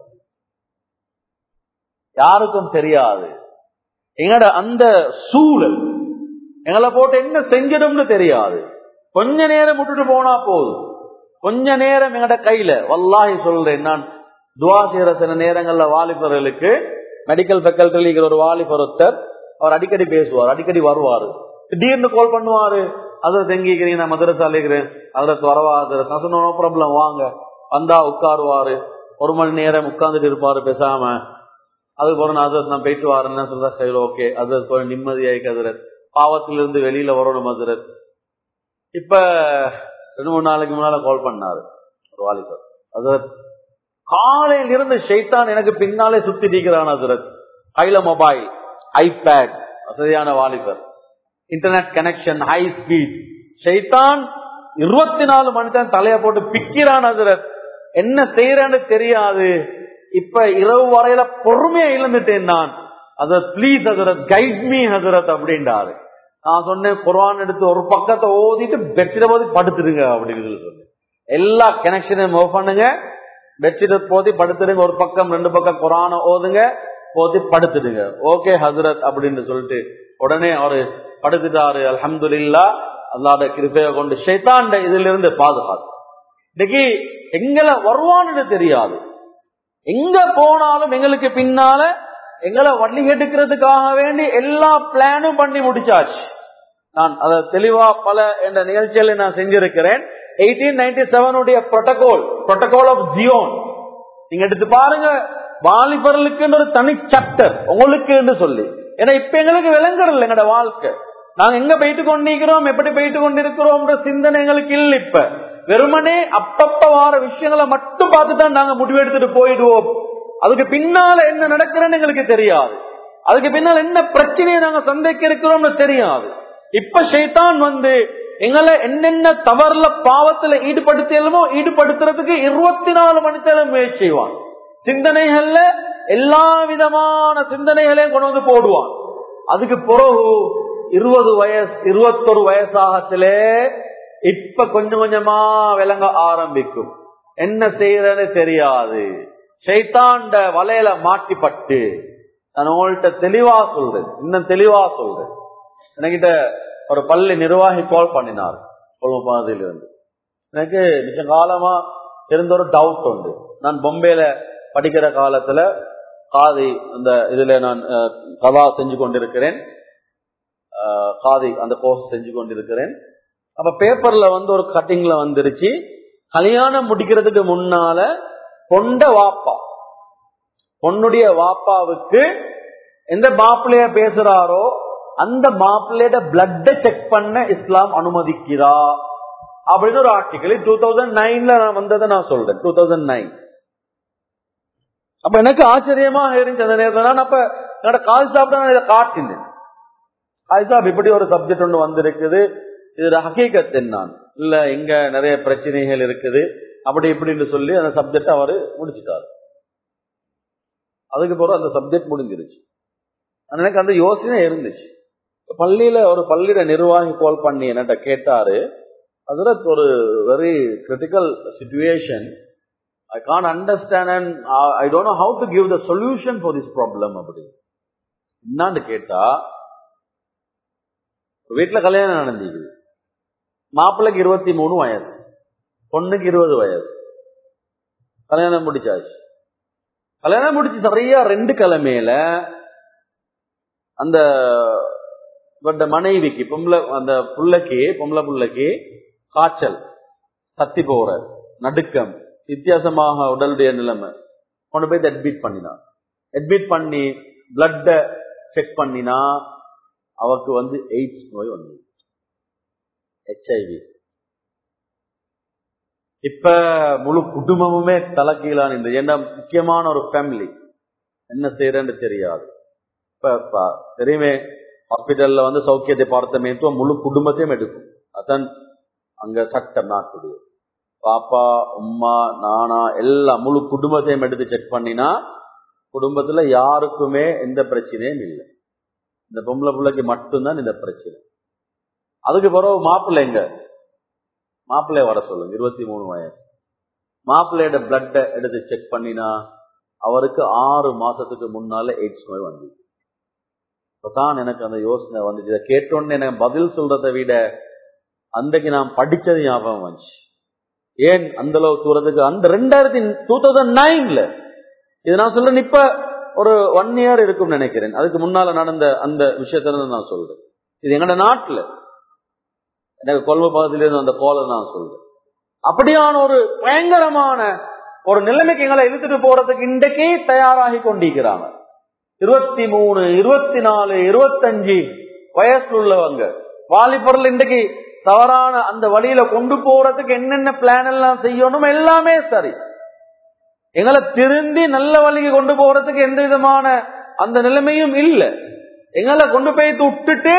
யாருக்கும் தெரியாது எங்கட அந்த சூழல் எங்களை போட்டு என்ன செஞ்சிடும்னு தெரியாது கொஞ்ச நேரம் விட்டுட்டு போனா போதும் கொஞ்ச நேரம் எங்கட கையில வல்லாஹி சொல்றேன் நான் துவா செய்யற சில நேரங்கள்ல வாலிபர்களுக்கு மெடிக்கல் ஃபேக்கல்டில ஒரு வாலிபர் ஒருத்தர் அவர் அடிக்கடி பேசுவார் அடிக்கடி வருவாரு திடீர்னு கால் பண்ணுவாரு அதில் தங்கிக்கிறீங்க நான் மதுரசால இருக்கிறேன் அதில் வரவா நான் சொன்ன ப்ராப்ளம் வாங்க வந்தா உட்காருவாரு ஒரு மணி நேரம் உட்கார்ந்துட்டு இருப்பாரு பேசாம அது போற அதில் நான் போயிட்டு வரேன்னு சொல்றா சரி ஓகே அது போய் நிம்மதியாயிக்கு அதிரத் பாவத்திலிருந்து வெளியில வரணும் அதிரத் இப்ப ரெண்டு மூணு நாளைக்கு முன்னால கால் பண்ணாரு ஒரு வாலிபர் அதிரத் காலையில இருந்து ஷைத்தான் எனக்கு பின்னாலே சுத்தி நிற்கிறான் அதிரத் கையில மொபைல் ஐபேட் வசதியான வாலிபர் இன்டர்நெட் கனெக்ஷன் ஹை ஸ்பீட் ஷைத்தான் இருபத்தி நாலு மணி நேரம் தலைய போட்டு பிக்கிறான் அதிரத் என்ன செய்யறேன்னு தெரியாது இப்ப இரவு வரையில பொறுமையா இழந்துட்டேன் நான் அத ப்ளீஸ் ஹசரத் கைட் மீ ஹசரத் அப்படின்றாரு நான் சொன்னேன் குரான் எடுத்து ஒரு பக்கத்தை ஓதிட்டு பெட்ஷீட்டை போதி படுத்துடுங்க அப்படின்னு சொல்லி சொன்னேன் எல்லா கனெக்ஷனையும் மூவ் பண்ணுங்க பெட்ஷீட்டை போதி படுத்துடுங்க ஒரு பக்கம் ரெண்டு பக்கம் குரான ஓதுங்க போதி படுத்துடுங்க ஓகே ஹசரத் அப்படின்னு சொல்லிட்டு உடனே அவரு படுத்துட்டாரு அலமதுல்லா அல்லாத கிருப்பையை கொண்டு ஷைத்தாண்ட இதுல இருந்து பாதுகாத்து இன்னைக்கு எங்களை வருவான்னு தெரியாது எங்க போனாலும் எங்களுக்கு பின்னால எங்களை வள்ளி எடுக்கிறதுக்காக வேண்டி எல்லா பிளானும் பண்ணி முடிச்சாச்சு நான் அதை தெளிவா பல என்ற நிகழ்ச்சியில நான் செஞ்சிருக்கிறேன் எயிட்டீன் நைன்டி செவனுடைய புரோட்டோகால் புரோட்டோகால் ஆஃப் ஜியோன் நீங்க எடுத்து பாருங்க வாலிபர்களுக்கு ஒரு தனி சட்டர் உங்களுக்கு சொல்லி ஏன்னா இப்ப எங்களுக்கு விளங்குறதில்ல எங்களோட வாழ்க்கை நாங்க எங்க போயிட்டு கொண்டிருக்கிறோம் எப்படி போயிட்டு கொண்டிருக்கிறோம் சிந்தனை எங்களுக்கு இல்ல இப்ப வெறுமனே அப்பப்ப வார விஷயங்களை மட்டும் பார்த்துதான் நாங்க முடிவெடுத்துட்டு போயிடுவோம் அதுக்கு பின்னால என்ன நடக்கிறேன்னு எங்களுக்கு தெரியாது அதுக்கு பின்னால் என்ன பிரச்சனையை நாங்க சந்தைக்க இருக்கிறோம்னு தெரியாது இப்ப ஷைத்தான் வந்து எங்களை என்னென்ன தவறுல பாவத்துல ஈடுபடுத்தலுமோ ஈடுபடுத்துறதுக்கு இருபத்தி நாலு மணி நேரம் முயற்சி செய்வான் சிந்தனைகள்ல எல்லா விதமான சிந்தனைகளையும் கொண்டு வந்து போடுவான் அதுக்கு பிறகு இருபது வயசு இருபத்தொரு வயசாகத்திலே இப்ப கொஞ்சம் கொஞ்சமா விளங்க ஆரம்பிக்கும் என்ன செய்யறன்னு தெரியாது சைத்தாண்ட வலையில மாட்டிப்பட்டு நான் உங்கள்கிட்ட தெளிவா சொல்றேன் இன்னும் தெளிவா சொல்றேன் என்கிட்ட ஒரு பள்ளி நிர்வாகி கால் பண்ணினார் கொள்ளும் இருந்து எனக்கு மிக காலமா இருந்த ஒரு டவுட் உண்டு நான் பொம்பையில படிக்கிற காலத்துல காதி அந்த இதுல நான் கதா செஞ்சு கொண்டிருக்கிறேன் காதி அந்த கோர்ஸ் செஞ்சு கொண்டிருக்கிறேன் அப்ப பேப்பர்ல வந்து ஒரு கட்டிங்ல வந்துருச்சு கல்யாணம் முடிக்கிறதுக்கு முன்னால பொண்ட வாப்பா பொண்ணுடைய வாப்பாவுக்கு எந்த மாப்பிள்ளைய பேசுறாரோ அந்த மாப்பிள்ளையோட பிளட்ட செக் பண்ண இஸ்லாம் அனுமதிக்கிறா அப்படின்னு ஒரு ஆர்டிகல் டூ தௌசண்ட் நைன்ல நான் வந்ததை நான் சொல்றேன் டூ தௌசண்ட் நைன் அப்ப எனக்கு ஆச்சரியமா இருந்துச்சு அந்த நேரத்தில் நான் அப்ப என்னோட கால் சாப்பிட்டு நான் இதை காட்டினேன் கால் சாப் இப்படி ஒரு சப்ஜெக்ட் ஒன்று வந்திருக்குது இது ஹக்கீக்கத் நான் இல்ல எங்க நிறைய பிரச்சனைகள் இருக்குது அப்படி இப்படின்னு சொல்லி அந்த சப்ஜெக்ட் அவரு முடிச்சுட்டாரு அதுக்கு பிறகு அந்த சப்ஜெக்ட் முடிஞ்சிருச்சு எனக்கு அந்த யோசனை இருந்துச்சு பள்ளியில ஒரு பள்ளியில நிர்வாகி கால் பண்ணி என்னட்ட கேட்டாரு அதுல ஒரு very critical situation I can understand and I don't know how to give the solution for this problem அப்படி என்னான்னு கேட்டா வீட்டுல கல்யாணம் நடந்துக்குது மாப்பிள்ளைக்கு இருபத்தி மூணு வயசு பொண்ணுக்கு இருபது வயசு கல்யாணம் முடிச்சாச்சு கல்யாணம் முடிச்சு சரியா ரெண்டு கிழமையில அந்த இவருடைய மனைவிக்கு பொம்பளை அந்த புள்ளைக்கு பொம்பளை புள்ளைக்கு காய்ச்சல் சத்தி போற நடுக்கம் வித்தியாசமாக உடலுடைய நிலைமை கொண்டு போய் அட்மிட் பண்ணினான் அட்மிட் பண்ணி பிளட்ட செக் பண்ணினா அவருக்கு வந்து எய்ட்ஸ் நோய் வந்தது ஹெச்ஐவி இப்ப முழு குடும்பமுமே தலைக்கீழான இந்த என்ன முக்கியமான ஒரு ஃபேமிலி என்ன செய்யறேன்னு தெரியாது இப்ப இப்ப தெரியுமே ஹாஸ்பிட்டல்ல வந்து சௌக்கிய டிபார்ட்மெண்ட்டும் முழு குடும்பத்தையும் எடுக்கும் அதான் அங்க சட்டம் நாட்டுடைய பாப்பா உம்மா நானா எல்லாம் முழு குடும்பத்தையும் எடுத்து செக் பண்ணினா குடும்பத்துல யாருக்குமே எந்த பிரச்சனையும் இல்லை இந்த பொம்பளை பிள்ளைக்கு மட்டும்தான் இந்த பிரச்சனை அதுக்கு பிறகு மாப்பிள்ளை எங்க மாப்பிள்ளைய வர சொல்லுங்க இருபத்தி மூணு வயசு மாப்பிள்ளையோட பிளட்டை எடுத்து செக் பண்ணினா அவருக்கு ஆறு மாசத்துக்கு முன்னால எய்ட்ஸ் நோய் வந்து இப்பதான் எனக்கு அந்த யோசனை வந்துச்சு இதை கேட்டோன்னு எனக்கு பதில் சொல்றதை விட அன்றைக்கு நான் படிச்சது ஞாபகம் வந்துச்சு ஏன் அந்த அளவு தூரத்துக்கு அந்த ரெண்டாயிரத்தி டூ தௌசண்ட் நைன்ல இது நான் சொல்றேன் இப்ப ஒரு ஒன் இயர் இருக்கும் நினைக்கிறேன் அதுக்கு முன்னால நடந்த அந்த விஷயத்துல நான் சொல்றேன் இது எங்கட நாட்டுல எனக்கு கொள்வ பக்கத்திலிருந்து அந்த கோலை நான் சொல்றேன் அப்படியான ஒரு பயங்கரமான ஒரு நிலைமைக்கு எங்களை இழுத்துட்டு போறதுக்கு இன்றைக்கே தயாராகி கொண்டிருக்கிறாங்க இருபத்தி மூணு இருபத்தி நாலு இருபத்தஞ்சு வயசுல உள்ளவங்க வாலிபர்கள் இன்றைக்கு தவறான அந்த வழியில கொண்டு போறதுக்கு என்னென்ன பிளான் எல்லாம் செய்யணும் எல்லாமே சரி எங்களை திருந்தி நல்ல வழிக்கு கொண்டு போறதுக்கு எந்த விதமான அந்த நிலைமையும் இல்லை எங்களை கொண்டு போய் விட்டுட்டு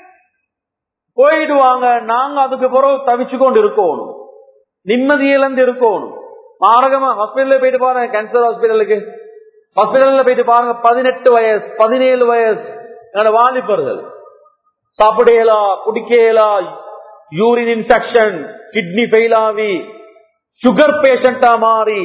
போயிடுவாங்க நாங்க அதுக்கு பிறகு தவிச்சு கொண்டு இருக்கணும் நிம்மதி இழந்து இருக்கணும் மாரகமா ஹாஸ்பிட்டல்ல போயிட்டு பாருங்க கேன்சர் ஹாஸ்பிட்டலுக்கு ஹாஸ்பிட்டல்ல போயிட்டு பாருங்க பதினெட்டு வயசு பதினேழு வயசு என்னோட வாலிபர்கள் சாப்பிடையலா குடிக்கையலா யூரின் இன்ஃபெக்ஷன் கிட்னி ஃபெயில் ஆகி சுகர் பேஷண்டா மாறி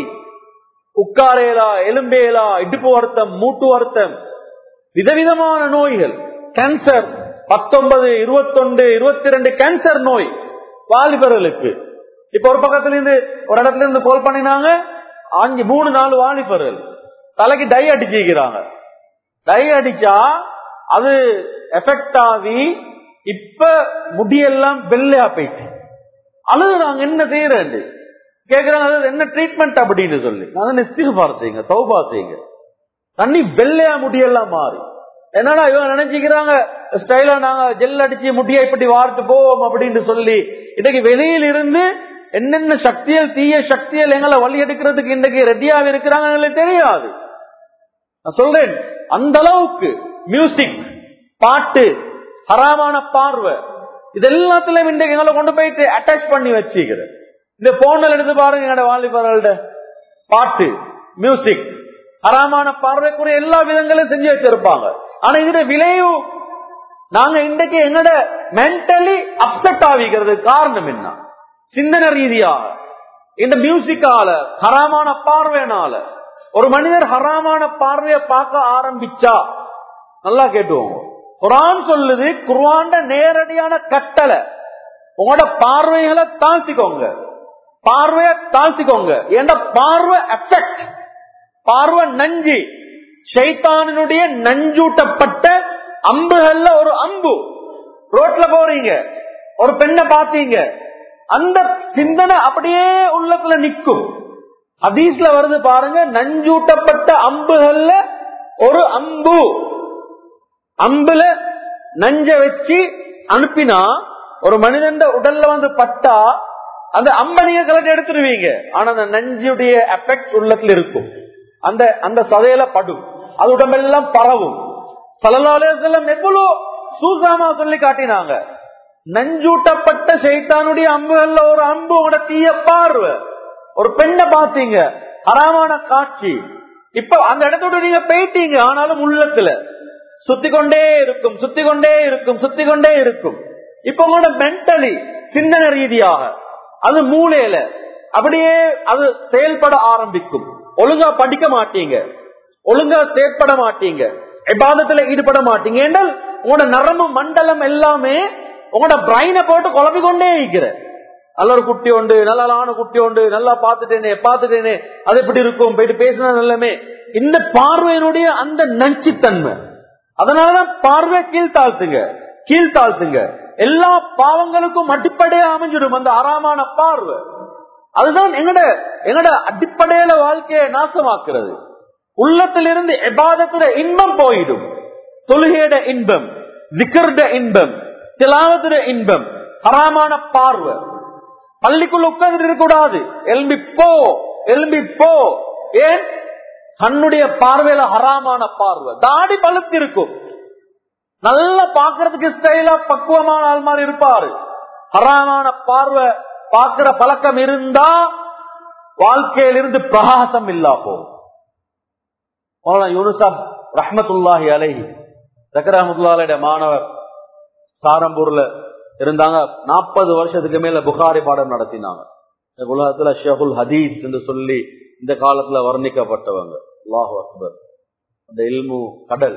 உட்காரேலா எலும்பேலா இடுப்பு வருத்தம் மூட்டு வருத்தம் விதவிதமான நோய்கள் கேன்சர் பத்தொன்பது இருபத்தொன்று இருபத்தி ரெண்டு கேன்சர் நோய் வாலிபர்களுக்கு இப்ப ஒரு பக்கத்துல இருந்து ஒரு இடத்துல இருந்து கால் பண்ணினாங்க அஞ்சு மூணு நாலு வாலிபர்கள் தலைக்கு டை அடிச்சுக்கிறாங்க டை அடிச்சா அது எஃபெக்ட் ஆகி இப்ப முடியெல்லாம் வெள்ளையா போயிட்டு அழுது நாங்க என்ன செய்யறது கேக்குறாங்க அது என்ன ட்ரீட்மெண்ட் அப்படின்னு சொல்லி நான் இஸ்திகுபார் செய்யுங்க தௌபா செய்யுங்க தண்ணி வெள்ளையா முடியெல்லாம் மாறி என்னடா இவங்க நினைச்சுக்கிறாங்க ஸ்டைலா நாங்க ஜெல் அடிச்சு முடிய இப்படி வார்த்து போவோம் அப்படின்னு சொல்லி இன்னைக்கு வெளியில இருந்து என்னென்ன சக்தியல் தீய சக்தியல் எங்களை வழி எடுக்கிறதுக்கு இன்றைக்கு ரெடியாக இருக்கிறாங்க எங்களுக்கு தெரியாது நான் சொல்றேன் அந்த அளவுக்கு மியூசிக் பாட்டு ஹராமான பார்வை இது எல்லாத்துலயும் இன்றைக்கு எங்களை கொண்டு போயிட்டு அட்டாச் பண்ணி வச்சுக்கிறது இந்த போன்ல எடுத்து பாருங்க என்னோட வாலிபர்களோட பாட்டு மியூசிக் ஹராமான பார்வைக்குரிய எல்லா விதங்களும் செஞ்சு வச்சிருப்பாங்க ஆனா இதுல விளைவு நாங்க இன்றைக்கு எங்கட மென்டலி அப்செட் ஆகிக்கிறது காரணம் என்ன சிந்தனை ரீதியாக இந்த மியூசிக்கால ஹராமான பார்வையினால ஒரு மனிதர் ஹராமான பார்வையை பார்க்க ஆரம்பிச்சா நல்லா கேட்டுவோம் குரான் சொல்லுது குர்ஆன்ட நேரடியான கட்டளை உங்களோட பார்வைகளை தாழ்த்திக்கோங்க பார்வையை தாழ்த்திக்கோங்க ஏன்னா பார்வை எஃபெக்ட் பார்வை நஞ்சு ஷைத்தானினுடைய நஞ்சூட்டப்பட்ட அம்புகள்ல ஒரு அம்பு ரோட்ல போறீங்க ஒரு பெண்ணை பாத்தீங்க அந்த சிந்தனை அப்படியே உள்ளத்துல நிக்கும் ஹதீஸ்ல வருது பாருங்க நஞ்சூட்டப்பட்ட அம்புகள்ல ஒரு அம்பு அம்புல நஞ்ச வச்சு அனுப்பினா ஒரு மனிதன் உடல்ல வந்து பட்டா அந்த அம்ப நீங்க கலட்டி எடுத்துருவீங்க ஆனா அந்த நஞ்சுடைய எஃபெக்ட் உள்ளத்துல இருக்கும் அந்த அந்த சதையில படும் அது உடம்பெல்லாம் பரவும் சலலாலேசல்லம் எவ்வளவு சூசாமா சொல்லி காட்டினாங்க நஞ்சூட்டப்பட்ட சைத்தானுடைய அம்புகள்ல ஒரு அம்பு உங்களோட தீய பார்வை ஒரு பெண்ணை பார்த்தீங்க ஹராமான காட்சி இப்ப அந்த இடத்தோட நீங்க போயிட்டீங்க ஆனாலும் உள்ளத்துல சுத்தி கொண்டே இருக்கும் சுத்தி கொண்டே இருக்கும் சுத்தி கொண்டே இருக்கும் இப்ப உங்களோட மென்டலி சிந்தனை ரீதியாக அது மூளையில அப்படியே அது செயல்பட ஆரம்பிக்கும் ஒழுங்கா படிக்க மாட்டீங்க ஒழுங்கா செயற்பட மாட்டீங்க எபாதத்துல ஈடுபட மாட்டீங்க என்றால் உங்களோட நரம்பு மண்டலம் எல்லாமே உங்களோட பிரைனை போட்டு குழப்பி கொண்டே இருக்கிற நல்ல ஒரு குட்டி உண்டு நல்லான குட்டி உண்டு நல்லா பாத்துட்டேனே பாத்துட்டேனே அது எப்படி இருக்கும் போயிட்டு பேசினா நல்லமே இந்த பார்வையினுடைய அந்த நச்சுத்தன்மை அதனாலதான் பார்வை கீழ்த்தாழ்த்துங்க கீழ்த்தாழ்த்துங்க எல்லா பாவங்களுக்கும் அடிப்படையா அமைஞ்சிடும் அந்த ஆறாமான பார்வை அதுதான் எங்கட எங்கட அடிப்படையில வாழ்க்கையை நாசமாக்குறது உள்ளத்திலிருந்து எபாதத்துல இன்பம் போயிடும் தொழுகையிட இன்பம் விக்கர்ட இன்பம் திலாவத்துட இன்பம் ஹராமான பார்வை பள்ளிக்குள்ள உட்கார்ந்து இருக்க கூடாது எலும்பி போ எலும்பி போ ஏன் கண்ணுடைய பார்வையில ஹராமான பார்வை தாடி பழுத்து இருக்கும் நல்லா பாக்குறதுக்கு ஸ்டைலா பக்குவமான ஆள் மாதிரி இருப்பாரு ஹராமான பார்வை பார்க்கிற பழக்கம் இருந்தா வாழ்க்கையிலிருந்து பிரகாசம் இல்லா போகும் யூனுசாப் ரஹமத்துல்லாஹி அலைஹி சக்கர ரஹமத்துல்லாஹுடைய மாணவர் சாரம்பூர்ல இருந்தாங்க நாற்பது வருஷத்துக்கு மேல புகாரி பாடம் நடத்தினாங்க இந்த உலகத்துல ஷேகுல் ஹதீஸ் என்று சொல்லி இந்த காலத்துல வர்ணிக்கப்பட்டவங்க அல்லாஹு அக்பர் அந்த இல்மு கடல்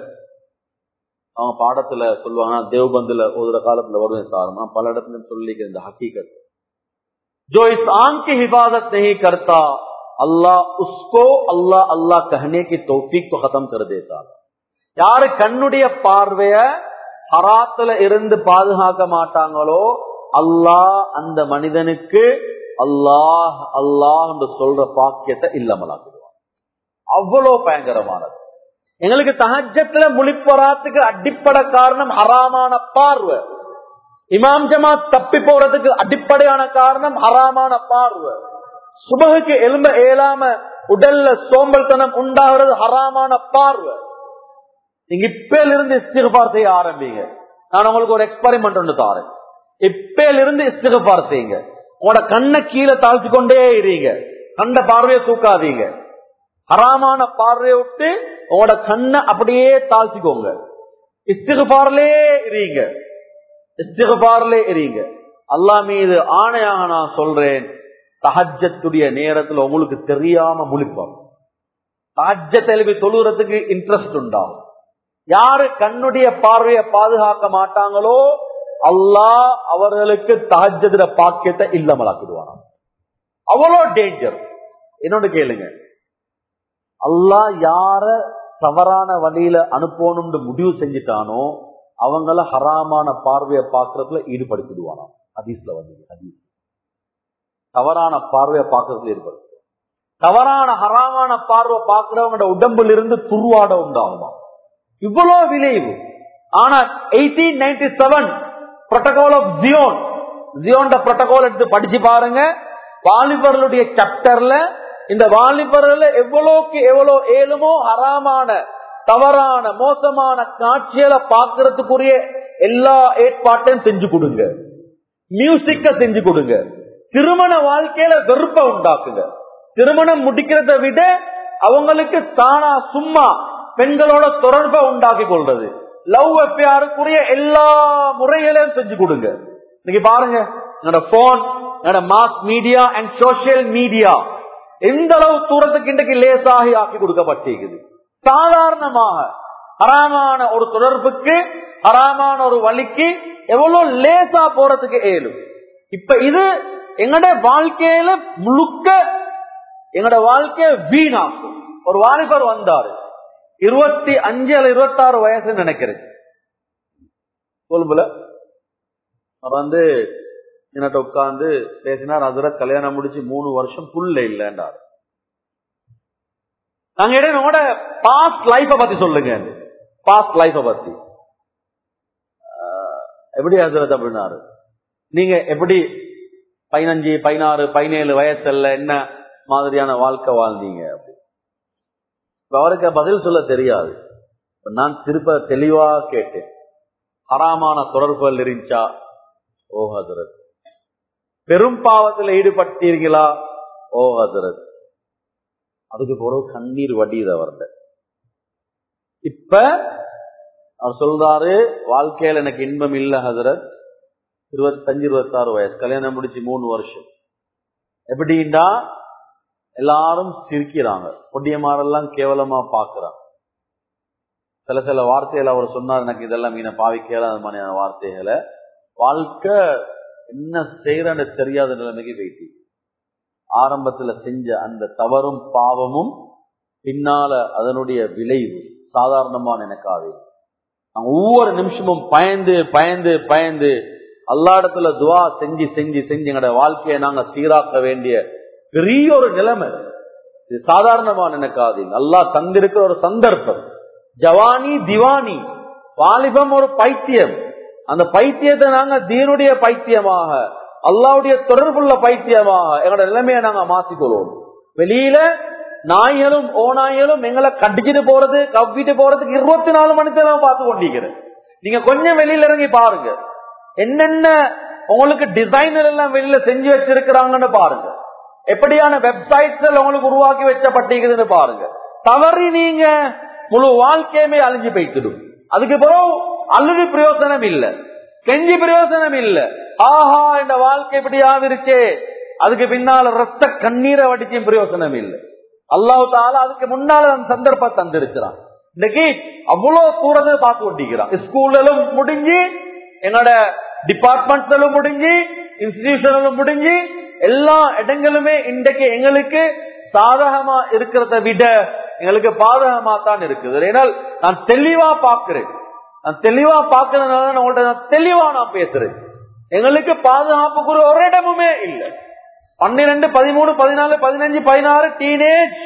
அவங்க பாடத்துல சொல்லுவாங்க தேவபந்துல ஒரு காலத்துல வருவேன் சார் நான் பல இடத்துல சொல்லிக்கிறேன் இந்த ஹக்கீகத் जो इस आंख की हिफाजत नहीं करता अल्लाह उसको अल्लाह अल्लाह कहने की तौफीक को खत्म कर देता யாரு கண்ணுடைய பார்வைய ஹராத்துல இருந்து பாதுகாக்க மாட்டாங்களோ அல்லாஹ் அந்த மனிதனுக்கு அல்லாஹ் அல்லாஹ் என்று சொல்ற பாக்கியத்தை இல்லாமலாக்கிடுவான் அவ்வளவு பயங்கரமானது எங்களுக்கு தகஜத்துல முழிப்பராத்துக்கு அடிப்படை காரணம் ஹராமான பார்வை இமாம் ஜமாத் தப்பி போறதுக்கு அடிப்படையான காரணம் ஹராமான பார்வை சுபகுக்கு எலும்ப ஏலாம உடல்ல சோம்பல்தனம் உண்டாகிறது ஹராமான பார்வை நீங்க இப்பல இருந்து இஸ்திகபார் செய்ய ஆரம்பிங்க நான் உங்களுக்கு ஒரு எக்ஸ்பெரிமெண்ட் ஒன்று தாரேன் இப்பல இருந்து இஸ்திகபார் செய்யுங்க உங்களோட கண்ணை கீழே தாழ்த்தி கொண்டே இருங்க கண்ட பார்வையை தூக்காதீங்க ஹராமான பார்வையை விட்டு உங்களோட கண்ணை அப்படியே தாழ்த்திக்கோங்க இஸ்திகபார்லே இருங்க இஸ்திகபார்லே இருங்க அல்லா மீது ஆணையாக நான் சொல்றேன் தஹஜத்துடைய நேரத்துல உங்களுக்கு தெரியாம முழிப்போம் தஹஜத் எழுப்பி தொழுறதுக்கு இன்ட்ரெஸ்ட் உண்டாகும் யாரு கண்ணுடைய பார்வையை பாதுகாக்க மாட்டாங்களோ அல்லாஹ் அவர்களுக்கு தஹஜதுல பாக்கியத்தை இல்லாமலாக்கிடுவானா அவ்வளோ டேஞ்சர் என்னொன்னு கேளுங்க அல்லாஹ் யார தவறான வழியில அனுப்பணும்னு முடிவு செஞ்சுட்டானோ அவங்கள ஹராமான பார்வையை பார்க்கறதுல ஈடுபடுத்திடுவானாம் ஹதீஸ்ல வந்து ஹதீஸ் தவறான பார்வையை பார்க்கறதுல ஈடுபடுத்து தவறான ஹராமான பார்வை பார்க்கிறவங்களோட உடம்புல இருந்து துருவாட உண்டாகுமா இவ்வளவு விளைவு ஆனா eighteen ninety seven protocol of Zion Zion protocol எடுத்து படிச்சு பாருங்க வாலிபர்களுடைய சாப்டர்ல இந்த வாலிபர்கள் எவ்வளவுக்கு எவ்வளவு ஏழுமோ ஹராமான தவறான மோசமான காட்சிகளை பாக்குறதுக்குரிய எல்லா ஏற்பாட்டையும் செஞ்சு கொடுங்க மியூசிக்க செஞ்சு கொடுங்க திருமண வாழ்க்கையில வெறுப்ப உண்டாக்குங்க திருமணம் முடிக்கிறத விட அவங்களுக்கு தானா சும்மா பெண்களோட தொடர்பை உண்டாக்கி கொள்றது லவ் அஃபேருக்குரிய எல்லா முறைகளையும் செஞ்சு கொடுங்க இன்னைக்கு பாருங்க என்னோட போன் என்னோட mass media and social media எந்த அளவு தூரத்துக்கு இன்றைக்கு லேசாகி ஆக்கி கொடுக்கப்பட்டிருக்குது சாதாரணமாக ஹராமான ஒரு தொடர்புக்கு ஹராமான ஒரு வழிக்கு எவ்வளவு லேசா போறதுக்கு ஏழும் இப்ப இது எங்கட வாழ்க்கையில முழுக்க எங்கட வாழ்க்கைய வீணாக்கும் ஒரு வாலிபர் வந்தாரு இருபத்தி அஞ்சு அல்ல இருபத்தி ஆறு வயசு நினைக்கிறேன் கொழும்புல அவர் வந்து என்னட்ட உட்கார்ந்து பேசினார் அதுல கல்யாணம் முடிச்சு மூணு வருஷம் புல்ல இல்லைன்றார் நாங்க என்னோட பாஸ்ட் லைஃப பத்தி சொல்லுங்க பாஸ்ட் லைஃப பத்தி எப்படி ஹசரத் அப்படின்னாரு நீங்க எப்படி பதினஞ்சு பதினாறு பதினேழு வயசுல என்ன மாதிரியான வாழ்க்கை வாழ்ந்தீங்க அப்படி அவருக்கு பதில் சொல்ல தெரியாது நான் திருப்ப தெளிவா கேட்டேன் ஹராமான தொடர்புகள் இருந்துச்சா ஓ ஹசரத் பெரும் பாவத்தில் ஈடுபட்டீர்களா ஓ ஹசரத் அதுக்கு பிறகு கண்ணீர் வடியுது அவர்கிட்ட இப்ப அவர் சொல்றாரு வாழ்க்கையில எனக்கு இன்பம் இல்ல ஹசரத் இருபத்தஞ்சு இருபத்தாறு வயசு கல்யாணம் முடிச்சு மூணு வருஷம் எப்படின்னா எல்லாரும் சிரிக்கிறாங்க பொடியமாரெல்லாம் கேவலமா பாக்குறாங்க சில சில வார்த்தைகள் அவர் சொன்னார் எனக்கு இதெல்லாம் மீன பாவிக்கல அந்த மாதிரியான வார்த்தைகளை வாழ்க்கை என்ன செய்யறன்னு தெரியாத நிலைமைக்கு போயிட்டு ஆரம்பத்துல செஞ்ச அந்த தவறும் பாவமும் பின்னால அதனுடைய விளைவு சாதாரணமான எனக்காது நான் ஒவ்வொரு நிமிஷமும் பயந்து பயந்து பயந்து அல்லா இடத்துல துவா செஞ்சு செஞ்சு செஞ்சு எங்களோட வாழ்க்கையை நாங்க சீராக்க வேண்டிய பெரிய ஒரு நிலைமை இது சாதாரணமான எனக்காது அல்லா தந்திருக்கிற ஒரு சந்தர்ப்பம் ஜவானி திவானி வாலிபம் ஒரு பைத்தியம் அந்த பைத்தியத்தை நாங்க தீனுடைய பைத்தியமாக அல்லாவுடைய தொடர்புள்ள பைத்தியமாக எங்களோட நிலைமையை நாங்க மாத்திக்கொள்வோம் வெளியில நாய்களும் ஓநாய்களும் எங்களை கடிச்சிட்டு போறது கவ்விட்டு போறதுக்கு இருபத்தி நாலு மணி நேரம் பார்த்து கொண்டிருக்கிறேன் நீங்க கொஞ்சம் வெளியில இறங்கி பாருங்க என்னென்ன உங்களுக்கு டிசைனர் எல்லாம் வெளியில செஞ்சு வச்சிருக்கிறாங்கன்னு பாருங்க எப்படியான வெப்சைட்ஸ் உங்களுக்கு உருவாக்கி வச்சப்பட்டிருக்குதுன்னு பாருங்க தவறி நீங்க முழு வாழ்க்கையுமே அழிஞ்சு போய்த்திடும் அதுக்கு பிறகு அழுது பிரயோசனம் இல்ல கெஞ்சி பிரயோசனம் இல்ல ஆஹா இந்த வாழ்க்கை இப்படியாக இருக்கே அதுக்கு பின்னால ரத்த கண்ணீரை வடிச்சும் பிரயோசனம் இல்லை அல்லாஹு தாலா அதுக்கு முன்னால அந்த சந்தர்ப்பம் தந்திருக்கிறான் இன்னைக்கு அவ்வளவு தூரத்தை பார்த்து கொண்டிருக்கிறான் ஸ்கூல்லும் முடிஞ்சு என்னோட டிபார்ட்மெண்ட்ஸும் முடிஞ்சு இன்ஸ்டிடியூஷனும் முடிஞ்சு எல்லா இடங்களுமே இன்றைக்கு எங்களுக்கு சாதகமா இருக்கிறத விட எங்களுக்கு பாதகமா தான் இருக்குது ஏன்னால் நான் தெளிவா பாக்குறேன் நான் தெளிவா பாக்குறதுனால நான் உங்கள்ட்ட நான் தெளிவா நான் பேசுறேன் எங்களுக்கு பாதுகாப்புக்குரிய ஒரு இடமுமே இல்லை பன்னிரெண்டு பதிமூணு பதினாலு பதினஞ்சு பதினாறு டீனேஜ்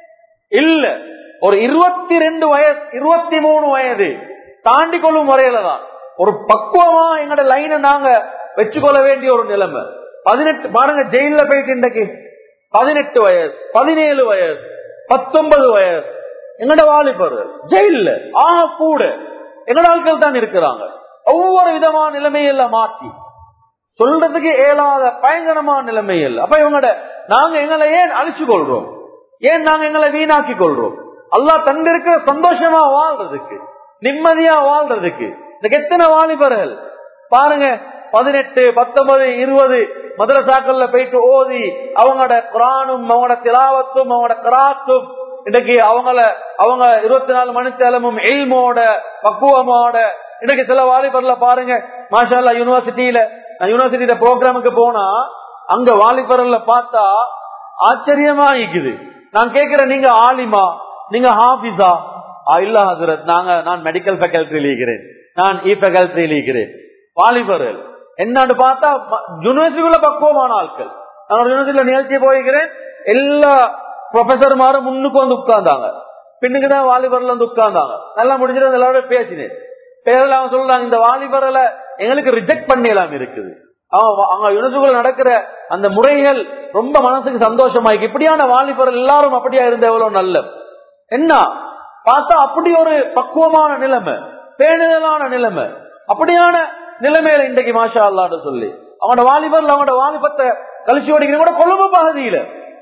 இல்ல ஒரு இருபத்தி ரெண்டு வயசு இருபத்தி மூணு வயது தாண்டி கொள்ளும் வரையில தான் ஒரு பக்குவமா எங்களோட லைனை நாங்க வச்சுக்கொள்ள வேண்டிய ஒரு நிலைமை பதினெட்டு பாருங்க ஜெயில போயிட்டு இன்றைக்கு பதினெட்டு வயசு பதினேழு வயசு பத்தொன்பது வயசு எங்கட வாலிபர்கள் ஜெயில ஆ கூட எங்கட ஆட்கள் தான் இருக்கிறாங்க ஒவ்வொரு விதமான நிலைமையெல்லாம் மாற்றி சொல்றதுக்கு இயலாத பயங்கரமான நிலைமை இல்லை அப்ப இவங்கட நாங்க எங்களை ஏன் அழிச்சு கொள்றோம் ஏன் நாங்க எங்களை வீணாக்கி கொள்றோம் அல்லா தந்திருக்கிற சந்தோஷமா வாழ்றதுக்கு நிம்மதியா வாழ்றதுக்கு இன்னைக்கு எத்தனை வாலிபர்கள் பாருங்க பதினெட்டு பத்தொன்பது இருபது மதுரசாக்கள்ல போயிட்டு ஓதி அவங்களோட குரானும் அவங்களோட திலாவத்தும் அவங்களோட கிராத்தும் இன்னைக்கு அவங்கள அவங்க இருபத்தி நாலு மணி தேலமும் எல்மோட பக்குவமோட இன்னைக்கு சில வாலிபர்ல பாருங்க மாஷால்லா யூனிவர்சிட்டியில நான் யூனிவர்சிட்டியில ப்ரோக்ராமுக்கு போனா அங்க வாலிபர்ல பார்த்தா ஆச்சரியமா இருக்குது நான் கேட்கிறேன் நீங்க ஆலிமா நீங்க ஹாபிஸா இல்ல ஹசரத் நாங்க நான் மெடிக்கல் ஃபேக்கல்டில இருக்கிறேன் நான் இ ஃபேக்கல்டில இருக்கிறேன் வாலிபர்கள் என்னன்னு பார்த்தா யூனிவர்சிட்டிக்குள்ள பக்குவமான ஆட்கள் நான் யூனிவர்சிட்டியில நிகழ்ச்சி போயிருக்கிறேன் எல்லா ப்ரொஃபசர்மாரும் முன்னுக்கு வந்து உட்கார்ந்தாங்க பின்னுக்குதான் வாலிபர்ல வந்து உட்கார்ந்தாங்க நல்லா முடிஞ்சிட்டு எல்லாரும் பேசினேன் பேரில் அவன் சொல்றாங்க இந்த வாலிபர்ல எங்களுக்கு ரிஜெக்ட் பண்ணிடலாம் இருக்குது அவங்க யுனெஸ்கோல நடக்கிற அந்த முறைகள் ரொம்ப மனசுக்கு சந்தோஷமாயிருக்கு இப்படியான வாலிபர்கள் எல்லாரும் அப்படியா இருந்த எவ்வளவு நல்ல என்ன பார்த்தா அப்படி ஒரு பக்குவமான நிலைமை பேணுதலான நிலைமை அப்படியான நிலைமையில இன்றைக்கு மாஷா அல்லான்னு சொல்லி அவனோட வாலிபர்ல அவனோட வாலிபத்தை கழிச்சு ஓடிக்கிற கூட கொழும்பு பகுதியில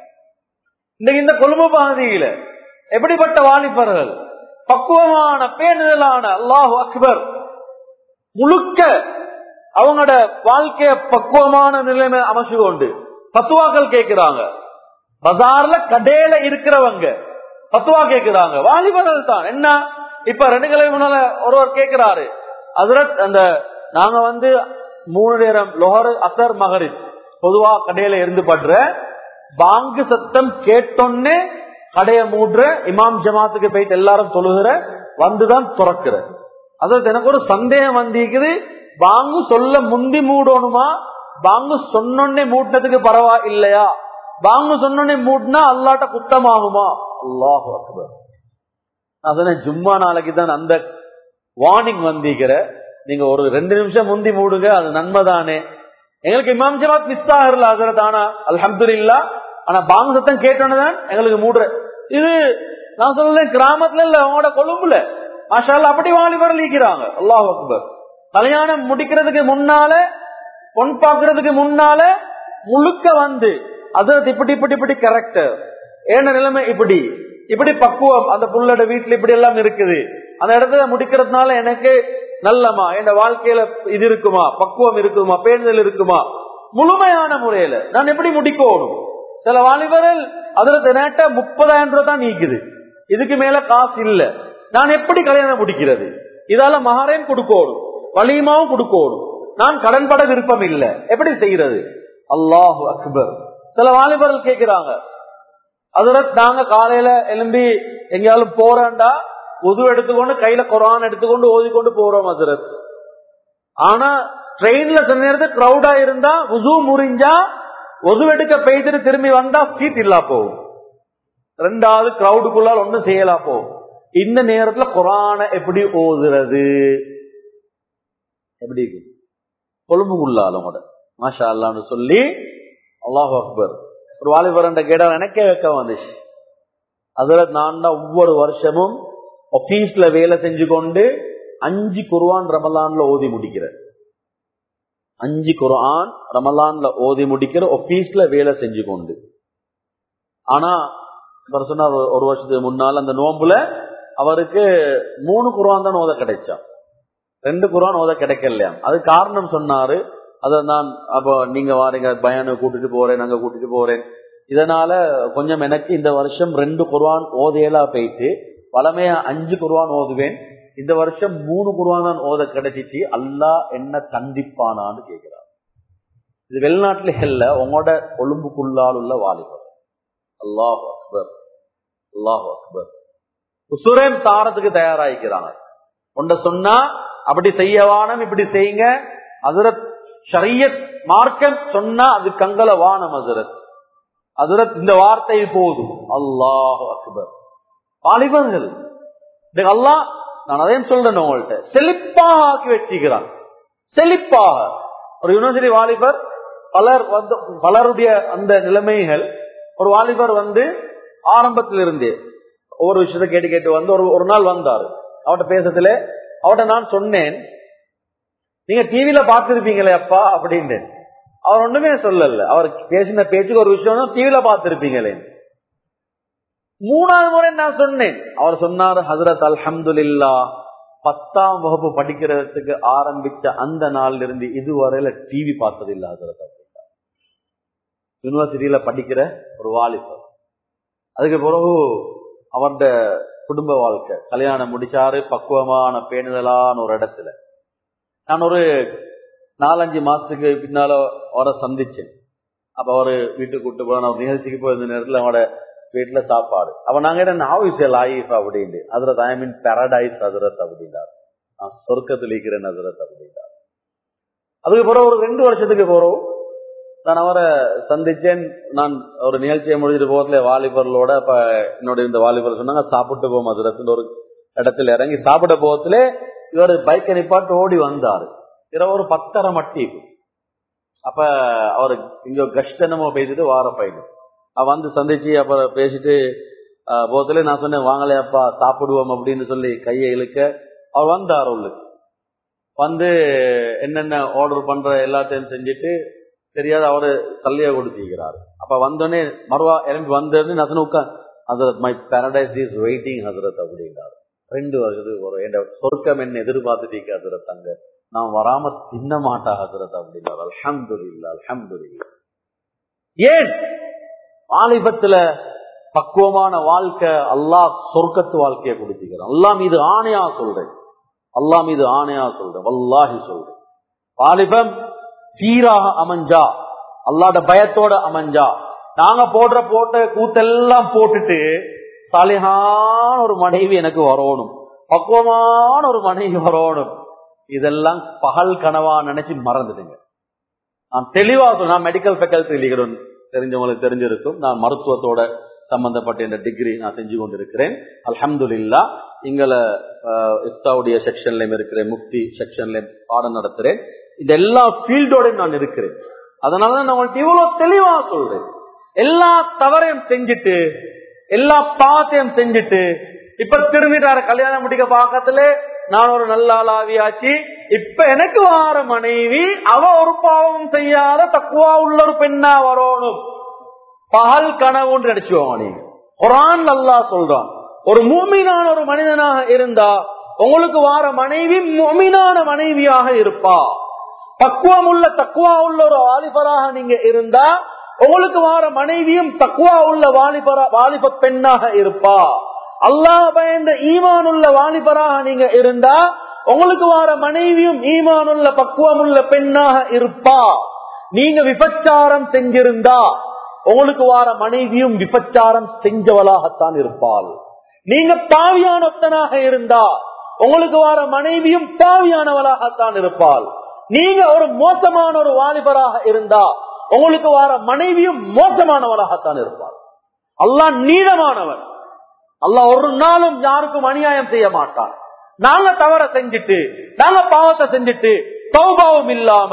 இன்னைக்கு இந்த கொழும்பு பகுதியில எப்படிப்பட்ட வாலிபர்கள் பக்குவமான பேணுதலான அல்லாஹு அக்பர் முழுக்க அவங்களோட வாழ்க்கைய பக்குவமான நிலைமை அமைச்சு கொண்டு பத்துவாக்கள் கேட்கிறாங்க பஜார்ல கடையில இருக்கிறவங்க பத்துவா கேட்கிறாங்க வாலிபர்கள் தான் என்ன இப்ப ரெண்டு கிழமை முன்னால ஒருவர் கேட்கிறாரு அதுரத் அந்த நாங்க வந்து மூணு நேரம் லோஹர் அசர் மகரின் பொதுவா கடையில இருந்து படுற பாங்கு சத்தம் கேட்டோன்னே கடைய மூடுற இமாம் ஜமாத்துக்கு போயிட்டு எல்லாரும் தொழுகிற வந்துதான் துறக்கிற அதாவது எனக்கு ஒரு சந்தேகம் வந்திருக்குது பாங்கு சொல்ல முந்தி மூடணுமா பாங்கு சொன்னோன்னே மூட்டினதுக்கு பரவா இல்லையா பாங்கு சொன்னோன்னே மூட்டினா அல்லாட்ட குத்தமாகுமா அல்லாஹ் அக்பர் நான் சொன்னேன் ஜும்மா நாளைக்கு தான் அந்த வார்னிங் வந்திருக்கிற நீங்க ஒரு ரெண்டு நிமிஷம் முந்தி மூடுங்க அது நன்மைதானே எங்களுக்கு இமாம் ஜமாத் மிஸ் ஆகல ஆகிறது ஆனா அல்ஹம்து இல்லா ஆனா பாங்கு சத்தம் கேட்டோன்னு எங்களுக்கு மூடுற இது நான் சொல்றேன் கிராமத்துல இல்ல அவங்களோட கொழும்புல மாஷால் அப்படி வாலிபர் ஈக்கிறாங்க அல்லாஹ் அக்பர் கல்யாணம் முடிக்கிறதுக்கு முன்னால பொன் பாக்குறதுக்கு முன்னால முழுக்க வந்து அது இப்படி இப்படி இப்படி கரெக்டர் ஏன நிலைமை இப்படி இப்படி பக்குவம் அந்த புள்ளோட வீட்டுல இப்படி எல்லாம் இருக்குது அந்த இடத்துல முடிக்கிறதுனால எனக்கு நல்லமா என் வாழ்க்கையில இது இருக்குமா பக்குவம் இருக்குமா பேணுதல் இருக்குமா முழுமையான முறையில நான் எப்படி முடிக்கணும் சில வாலிபர்கள் அதுல நேட்ட முப்பதாயிரம் ரூபாய் தான் நீக்குது இதுக்கு மேல காசு இல்ல நான் எப்படி கல்யாணம் முடிக்கிறது இதால மகாரையும் கொடுக்கணும் வலியமாவும் கொடுக்கணும் நான் கடன்பட விருப்பம் இல்ல எப்படி செய்யறது அல்லாஹு அக்பர் சில வாலிபர்கள் கேட்கிறாங்க அதுல நாங்க காலையில எலும்பி எங்கேயாலும் போறேன்டா உது எடுத்துக்கொண்டு கையில குரான் எடுத்துக்கொண்டு ஓதிக்கொண்டு போறோம் அதுரத் ஆனா ட்ரெயின்ல சில நேரத்தில் கிரௌடா இருந்தா உசு முறிஞ்சா ஒது எடுக்க பெய்துட்டு திரும்பி வந்தா சீட் இல்லா போகும் ரெண்டாவது கிரௌடுக்குள்ளால் ஒண்ணும் செய்யலாம் போகும் இந்த நேரத்துல குரான எப்படி ஓதுறது எப்படி இருக்கு கொழும்புக்குள்ளால கூட மாஷா அல்லான்னு சொல்லி அல்லாஹ் அக்பர் ஒரு வாலிபர் கேட்டா எனக்கே வெக்கம் வந்துச்சு அதுல நான் தான் ஒவ்வொரு வருஷமும் ஆபீஸ்ல வேலை செஞ்சு கொண்டு அஞ்சு குர்ஆன் ரமலான்ல ஓதி முடிக்கிறேன் அஞ்சு குர்ஆன் ரமலான்ல ஓதி முடிக்கிற ஆபீஸ்ல வேலை செஞ்சு கொண்டு ஆனா இவர் சொன்னார் ஒரு- ஒரு வருஷத்துக்கு முன்னால் அந்த நோம்புல அவருக்கு மூணு குர்ஆன் தான் ஓத கிடைச்சா ரெண்டு குர்ஆன் ஓத கிடைக்கலையாம் அது காரணம் சொன்னாரு அத நான் அப்போ நீங்க வாரீங்க பயானு கூட்டிட்டு போறேன் நாங்க கூட்டிட்டு போறேன் இதனால கொஞ்சம் எனக்கு இந்த வருஷம் ரெண்டு குர்ஆன் ஓதையலா போயிட்டு பழமையா அஞ்சு குர்ஆன் ஓதுவேன் இந்த வருஷம் மூணு குர்ஆன் தான் ஓத கிடைச்சிச்சு அல்லாஹ் என்ன தண்டிப்பானான்னு கேட்கிறார் இது வெளிநாட்டுல இல்ல உங்களோட கொழும்புக்குள்ளால் உள்ள வாலிபர் அல்லாஹ் அக்பர் அல்லாஹ் அக்பர் உசுரேம் தாரத்துக்கு தயாராகிக்கிறாங்க உண்ட சொன்னா அப்படி செய்யவானம் இப்படி செய்யுங்க அதுரத் ஷரியத் மார்க்கம் சொன்னா அது கங்கல வானம் அதுரத் அதுரத் இந்த வார்த்தை போதும் அல்லாஹ் அக்பர் வாலிபர்கள் இதுக்கு அல்லாஹ் நான் அதையும் சொல்றேன் உங்கள்ட்ட செழிப்பாக ஆக்கி வச்சுக்கிறான் செழிப்பாக ஒரு யூனிவர்சிட்டி வாலிபர் பலர் வந்து பலருடைய அந்த நிலைமைகள் ஒரு வாலிபர் வந்து ஆரம்பத்தில் இருந்தே ஒவ்வொரு விஷயத்தை கேட்டு கேட்டு வந்து ஒரு ஒரு நாள் வந்தார் அவட்ட பேசத்துல அவட்ட நான் சொன்னேன் நீங்க டிவில பார்த்திருப்பீங்களே அப்பா அப்படின்னு அவர் ஒண்ணுமே சொல்லல அவர் பேசின பேச்சுக்கு ஒரு விஷயம் டிவில பார்த்திருப்பீங்களே மூணாவது முறை நான் சொன்னேன் அவர் சொன்னார் ஹசரத் அல்ஹம்துலில்லா பத்தாம் வகுப்பு படிக்கிறதுக்கு ஆரம்பிச்ச அந்த நாள்ல இருந்து இதுவரையில டிவி பார்த்தது இல்ல ஹசரத் அப்படின்னா யூனிவர்சிட்டியில படிக்கிற ஒரு வாலிபர் அதுக்கு பிறகு அவருடைய குடும்ப வாழ்க்கை கல்யாணம் முடிச்சாரு பக்குவமான பேணுதலான ஒரு இடத்துல நான் ஒரு நாலஞ்சு மாசத்துக்கு பின்னால அவரை சந்திச்சேன் அப்ப அவரு வீட்டுக்கு கூட்டு போன நான் ஒரு நிகழ்ச்சிக்கு போயிருந்த நேரத்துல அவனோட வீட்டுல சாப்பாடு அப்ப நாங்க என்ன ஹவ் இஸ் லைஃப் அப்படின்னு அதுரத் ஐ மீன் பேரடைஸ் அதுரத் அப்படின்னார் நான் சொர்க்கத்தில் இருக்கிறேன் அதுரத் அப்படின்னார் அதுக்கு பிறகு ஒரு ரெண்டு வருஷத்துக்கு போறோம் நான் அவரை சந்திச்சேன் நான் ஒரு நிகழ்ச்சியை முடிஞ்சிட்டு போகல வாலிபர்களோட அப்ப என்னோட இந்த வாலிபர் சொன்னாங்க சாப்பிட்டு போவோம் மதுரத்துல ஒரு இடத்துல இறங்கி சாப்பிட போகத்துல இவர் பைக்கை நிப்பாட்டு ஓடி வந்தாரு இரவு ஒரு பத்தரை மட்டி அப்ப அவர் இங்க கஷ்டனமோ பேசிட்டு வார பையன் அவ வந்து சந்திச்சு அப்புறம் பேசிட்டு அஹ், போகத்துல நான் சொன்னேன் வாங்கலையாப்பா சாப்பிடுவோம் அப்படின்னு சொல்லி கையை இழுக்க அவர் வந்தார் உள்ளுக்கு வந்து என்னென்ன ஆர்டர் பண்ற எல்லாத்தையும் செஞ்சுட்டு தெரியாத அவரு தள்ளிய கொடுத்திருக்கிறாரு அப்ப வந்தோடனே மறுவா இறங்கி வந்தோடனே நான் சொன்ன உட்கார் ஹசரத் மை பேரடைஸ் இஸ் வெயிட்டிங் ஹசரத் அப்படின்னாரு ரெண்டு வருஷத்துக்கு வரும் என் சொர்க்கம் என்ன எதிர்பார்த்துட்டீங்க ஹசரத் அங்க நான் வராம தின்ன மாட்டா ஹசரத் அப்படின்னாரு அல்ஹம்துலில்லா அல்ஹம்துலில்லா ஏன் வாலிபத்துல பக்குவமான வாழ்க்கை அல்லாஹ் சொர்க்கத்து வாழ்க்கையை கொடுத்துக்கிறான் அல்லாஹ் மீது ஆணையா சொல்றேன் அல்லாஹ் மீது ஆணையா சொல்றேன் வல்லாஹி சொல்றேன் வாலிபம் சீராக அமைஞ்சா அல்லாட பயத்தோட அமைஞ்சா நாங்க போடுற போட்ட கூத்தெல்லாம் போட்டுட்டு சாலிஹான ஒரு மனைவி எனக்கு வரணும் பக்குவமான ஒரு மனைவி வரணும் இதெல்லாம் பகல் கனவா நினைச்சு மறந்துடுங்க நான் தெளிவா சொல்ல நான் மெடிக்கல் ஃபேக்கல்டி லீகர் தெரிஞ்சவங்களுக்கு தெரிஞ்சிருக்கும் நான் மருத்துவத்தோட சம்பந்தப்பட்ட இந்த டிகிரி நான் செஞ்சு கொண்டிருக்கிறேன் அல்ஹம்துலில்லா இங்கள இஸ்தாவுடைய செக்ஷன்லயும் இருக்கிறேன் முக்தி செக்ஷன்லயும் பாடம் நடத்துறேன் இந்த எல்லா ஃபீல்டோடையும் நான் இருக்கிறேன் அதனாலதான் நான் உங்களுக்கு இவ்வளவு தெளிவா சொல்றேன் எல்லா தவறையும் செஞ்சுட்டு எல்லா பாவத்தையும் செஞ்சுட்டு இப்ப திரும்பிட்டாரு கல்யாணம் முடிக்க பாக்கத்துல நான் ஒரு நல்ல ஆளாவியாச்சு இப்ப எனக்கு வார மனைவி அவ ஒரு பாவம் செய்யாத தக்குவா உள்ள ஒரு பெண்ணா வரணும் பகல் கனவுன்னு நினைச்சுவோம் நீங்க குரான் நல்லா சொல்றான் ஒரு மூமினான ஒரு மனிதனாக இருந்தா உங்களுக்கு வார மனைவி மூமினான மனைவியாக இருப்பா பக்குவம் உள்ள தக்குவா உள்ள ஒரு வாலிபராக நீங்க இருந்தா உங்களுக்கு வார மனைவியும் தக்குவா உள்ள வாலிபரா வாலிப பெண்ணாக இருப்பா அல்லாஹ் பயந்த ஈமான் உள்ள வாலிபராக நீங்க இருந்தா உங்களுக்கு வார மனைவியும் ஈமான் உள்ள பக்குவம் உள்ள பெண்ணாக இருப்பா நீங்க விபச்சாரம் செஞ்சிருந்தா உங்களுக்கு வார மனைவியும் விபச்சாரம் செஞ்சவளாகத்தான் இருப்பாள் நீங்க பாவியானத்தனாக இருந்தா உங்களுக்கு வார மனைவியும் பாவியானவளாகத்தான் இருப்பாள் நீங்க ஒரு மோசமான ஒரு வாலிபராக இருந்தா உங்களுக்கு வார மனைவியும் மோசமானவளாகத்தான் இருப்பாள் அல்லாஹ் நீளமானவன் அல்லாஹ் ஒரு நாளும் யாருக்கும் அநியாயம் செய்ய மாட்டான் நாங்க தவற செஞ்சுட்டு நாங்க பாவத்தை செஞ்சுட்டு சௌபாவம் இல்லாம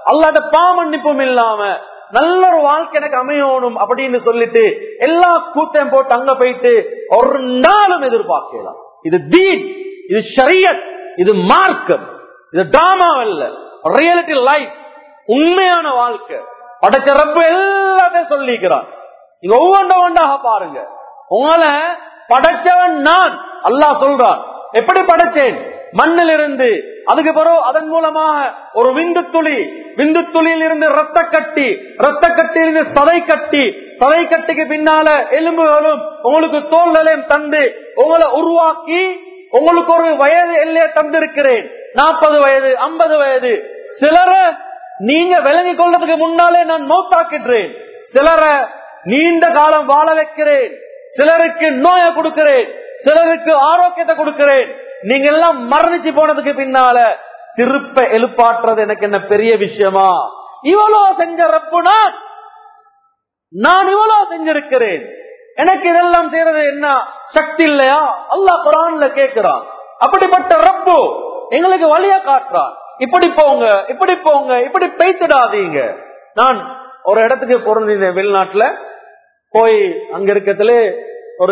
அல்லாத பாமன்னிப்பும் இல்லாம நல்ல ஒரு வாழ்க்கை எனக்கு அமையணும் அப்படின்னு சொல்லிட்டு எல்லா கூட்டம் போட்டு அங்க போயிட்டு ஒரு நாளும் எதிர்பார்க்கலாம் இது தீன் இது ஷரியத் இது மார்க்கம் இது டாமா அல்ல ரியாலிட்டி லைஃப் உண்மையான வாழ்க்கை படைச்ச ரப்பு எல்லாத்தையும் சொல்லிக்கிறான் நீங்க ஒவ்வொன்ற ஒன்றாக பாருங்க உங்களை படைச்சவன் நான் அல்லாஹ் சொல்றான் எப்படி படைச்சேன் மண்ணில் இருந்து அதுக்கு பிறகு அதன் மூலமாக ஒரு விந்து துளி விந்து துளியில் இருந்து ரத்த கட்டி ரத்த கட்டியிலிருந்து சதை கட்டி சதை கட்டிக்கு பின்னால எலும்புகளும் உங்களுக்கு தோல்களையும் தந்து உங்களை உருவாக்கி உங்களுக்கு ஒரு வயது எல்லையை தந்திருக்கிறேன் நாற்பது வயது ஐம்பது வயது சிலரை நீங்க விளங்கிக் கொள்றதுக்கு முன்னாலே நான் மௌத்தாக்கின்றேன் சிலரை நீண்ட காலம் வாழ வைக்கிறேன் சிலருக்கு நோயை கொடுக்கிறேன் சிலருக்கு ஆரோக்கியத்தை கொடுக்கிறேன் நீங்க எல்லாம் மரணிச்சு போனதுக்கு பின்னால திருப்ப எழுப்பாற்றுறது எனக்கு என்ன பெரிய விஷயமா இவ்வளவு செஞ்ச ரப்பு நான் நான் இவ்வளவு செஞ்சிருக்கிறேன் எனக்கு இதெல்லாம் செய்யறது என்ன சக்தி இல்லையா அல்லாஹ் குரான்ல கேட்கிறான் அப்படிப்பட்ட ரப்பு எங்களுக்கு வழிய காட்டுறான் இப்படி போங்க இப்படி போங்க இப்படி பெய்த்துடாதீங்க நான் ஒரு இடத்துக்கு பிறந்தேன் வெளிநாட்டுல போய் அங்க இருக்கிறதுல ஒரு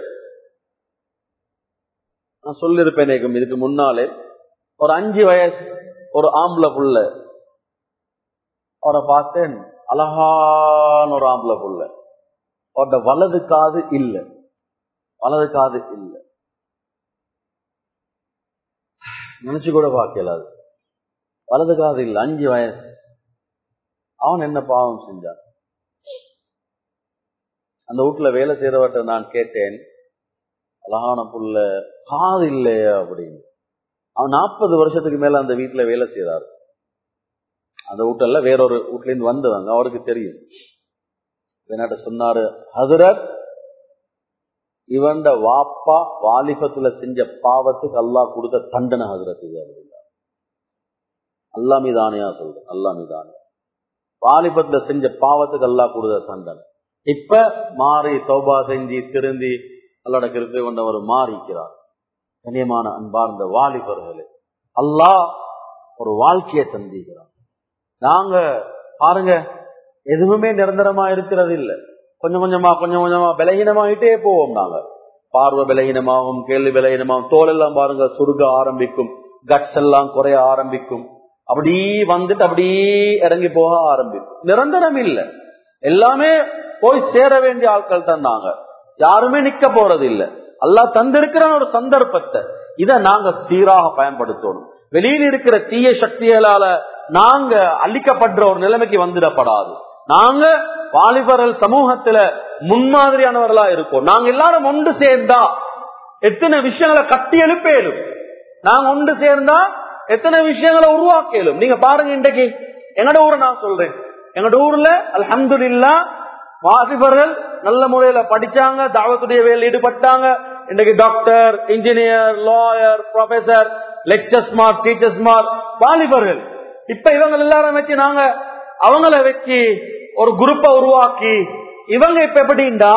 நான் சொல்லிருப்பேன் எனக்கு இதுக்கு முன்னாலே ஒரு அஞ்சு வயசு ஒரு ஆம்பளை புள்ள அவரை பார்த்தேன் அழகான ஒரு ஆம்பளை புள்ள அவரோட வலது காது இல்ல வலது காது இல்ல நினைச்சு கூட பார்க்கல அது வலது காது இல்ல அஞ்சு வயசு அவன் என்ன பாவம் செஞ்சான் அந்த வீட்டுல வேலை செய்யறவர்கிட்ட நான் கேட்டேன் அழகான புள்ள காது இல்லையா அப்படின்னு அவன் நாற்பது வருஷத்துக்கு மேல அந்த வீட்டுல வேலை செய்யறாரு அந்த வீட்டுல வேறொரு வீட்ல இருந்து வந்தவங்க அவருக்கு தெரியும் என்கிட்ட சொன்னாரு ஹதரத் இவன்ட வாப்பா வாலிபத்துல செஞ்ச பாவத்துக்கு அல்லாஹ் கொடுத்த தண்டனை ஹதரத் இது அப்படின்னா அல்லா மீதானையா சொல்றேன் அல்லா மீதானே வாலிபத்துல செஞ்ச பாவத்துக்கு அல்லாஹ் கொடுத்த தண்டனை இப்ப மாறி தௌபா செஞ்சு திருந்தி அல்லோட கிருப்பை கொண்டவர் மாறிக்கிறார் கண்ணியமான அன்பார்ந்த வாலிபர்களே அல்லாஹ் ஒரு வாழ்க்கையை தந்திக்கிறான் நாங்க பாருங்க எதுவுமே நிரந்தரமா இருக்கிறது இல்ல கொஞ்சம் கொஞ்சமா கொஞ்சம் கொஞ்சமா பலகீனமாயிட்டே போவோம் நாங்க பார்வை பலகீனமாகும் கேள்வி பலகீனமாகும் தோல் எல்லாம் பாருங்க சுருக ஆரம்பிக்கும் கட்ஸ் எல்லாம் குறைய ஆரம்பிக்கும் அப்படி வந்துட்டு அப்படி இறங்கி போக ஆரம்பிக்கும் நிரந்தரம் இல்ல எல்லாமே போய் சேர வேண்டிய ஆட்கள் தான் நாங்க யாருமே நிக்க போறது இல்ல அல்லாஹ் தந்திருக்கிற ஒரு சந்தர்ப்பத்தை இதை நாங்க சீராக பயன்படுத்தணும் வெளியில் இருக்கிற தீய சக்திகளால நாங்க அழிக்கப்படுற ஒரு நிலைமைக்கு வந்துடப்படாது நாங்க வாலிபர்கள் சமூகத்துல முன்மாதிரியானவர்களா இருக்கோம் நாங்க எல்லாரும் ஒன்று சேர்ந்தா எத்தனை விஷயங்களை கட்டி எழுப்பேலும் நாங்க ஒன்று சேர்ந்தா எத்தனை விஷயங்களை உருவாக்கலும் நீங்க பாருங்க இன்றைக்கு எங்கட ஊரை நான் சொல்றேன் எங்கட ஊர்ல அல்ஹம்துலில்லா வாசிபர்கள் நல்ல முறையில படிச்சாங்க தாவத்துடைய வேலையில் ஈடுபட்டாங்க இன்றைக்கு doctor engineer lawyer professor lecture smart teacher smart வாலிபர்கள் இப்ப இவங்க எல்லாரும் வச்சு நாங்க அவங்கள வச்சு ஒரு குரூப்பை உருவாக்கி இவங்க இப்ப எப்படின்னா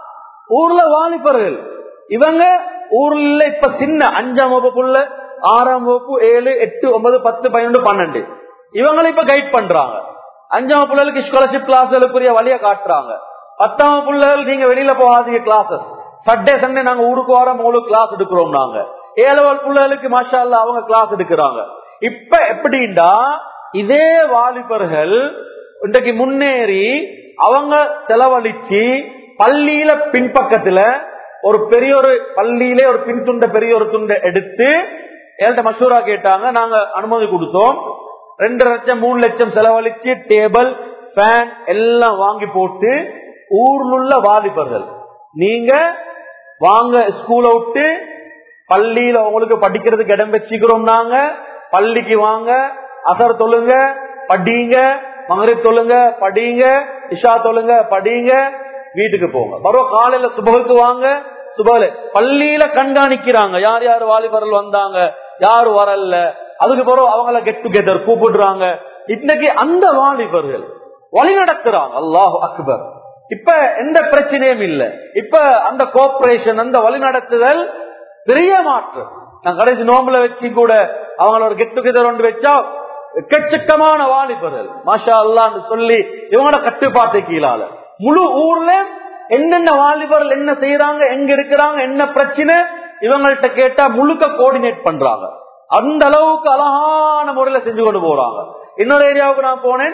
ஊர்ல வாலிபர்கள் இவங்க ஊர்ல இப்ப சின்ன அஞ்சாம் வகுப்புள்ள ஆறாம் வகுப்பு ஏழு எட்டு ஒன்பது பத்து பதினொன்று பன்னெண்டு இவங்களை இப்ப கைட் பண்றாங்க அஞ்சாம் பிள்ளைகளுக்கு ஸ்காலர்ஷிப் கிளாஸ்களுக்குரிய வழிய காட்டுறாங்க பத்தாம் பிள்ளைகள் நீங்க வெளியில போகாதீங்க கிளாஸஸ் சண்டே சண்டே நாங்க ஊருக்கு வரோம் உங்களுக்கு கிளாஸ் எடுக்கிறோம் நாங்க ஏழவல் பிள்ளைகளுக்கு மாஷா அல்லா அவங்க கிளாஸ் எடுக்கிறாங்க இப்ப எப்படின்னா இதே வாலிபர்கள் இன்றைக்கு முன்னேறி அவங்க செலவழிச்சு பள்ளியில பின்பக்கத்துல ஒரு பெரிய ஒரு பள்ளியிலே ஒரு பின் துண்ட பெரிய ஒரு துண்டை எடுத்து என்கிட்ட மசூரா கேட்டாங்க நாங்க அனுமதி கொடுத்தோம் ரெண்டு லட்சம் மூணு லட்சம் செலவழிச்சு டேபிள் ஃபேன் எல்லாம் வாங்கி போட்டு ஊர்ல உள்ள வாலிபர்கள் நீங்க வாங்க ஸ்கூல விட்டு பள்ளியில உங்களுக்கு படிக்கிறதுக்கு இடம் வச்சுக்கிறோம் நாங்க பள்ளிக்கு வாங்க அசர் தொழுங்க படிங்க மகரி தொழுங்க படிங்க இஷா தொழுங்க படிங்க வீட்டுக்கு போங்க பரவ காலையில சுபகுக்கு வாங்க சுபல பள்ளியில கண்காணிக்கிறாங்க யார் யார் வாலிபர்கள் வந்தாங்க யாரு வரல அதுக்கு பிறகு அவங்கள கெட் டுகெதர் கூப்பிடுறாங்க இன்னைக்கு அந்த வாலிபர்கள் வழி நடத்துறாங்க அல்லாஹ் அக்பர் இப்ப எந்த பிரச்சனையும் இல்ல இப்ப அந்த கோஆபரேஷன் அந்த வழி நடத்துதல் பெரிய மாற்றம் நான் கடைசி நோம்புல வச்சு கூட அவங்களோட கெட் டுகெதர் ஒன்று வச்சா எக்கச்சக்கமான வாலிபர்கள் மாஷா அல்லான்னு சொல்லி இவங்களோட கட்டுப்பாட்டு கீழால முழு ஊர்ல என்னென்ன வாலிபர்கள் என்ன செய்யறாங்க எங்க இருக்கிறாங்க என்ன பிரச்சனை இவங்கள்ட்ட கேட்டா முழுக்க கோஆர்டினேட் பண்றாங்க அந்த அளவுக்கு அழகான முறையில செஞ்சு கொண்டு போறாங்க இன்னொரு ஏரியாவுக்கு நான் போனேன்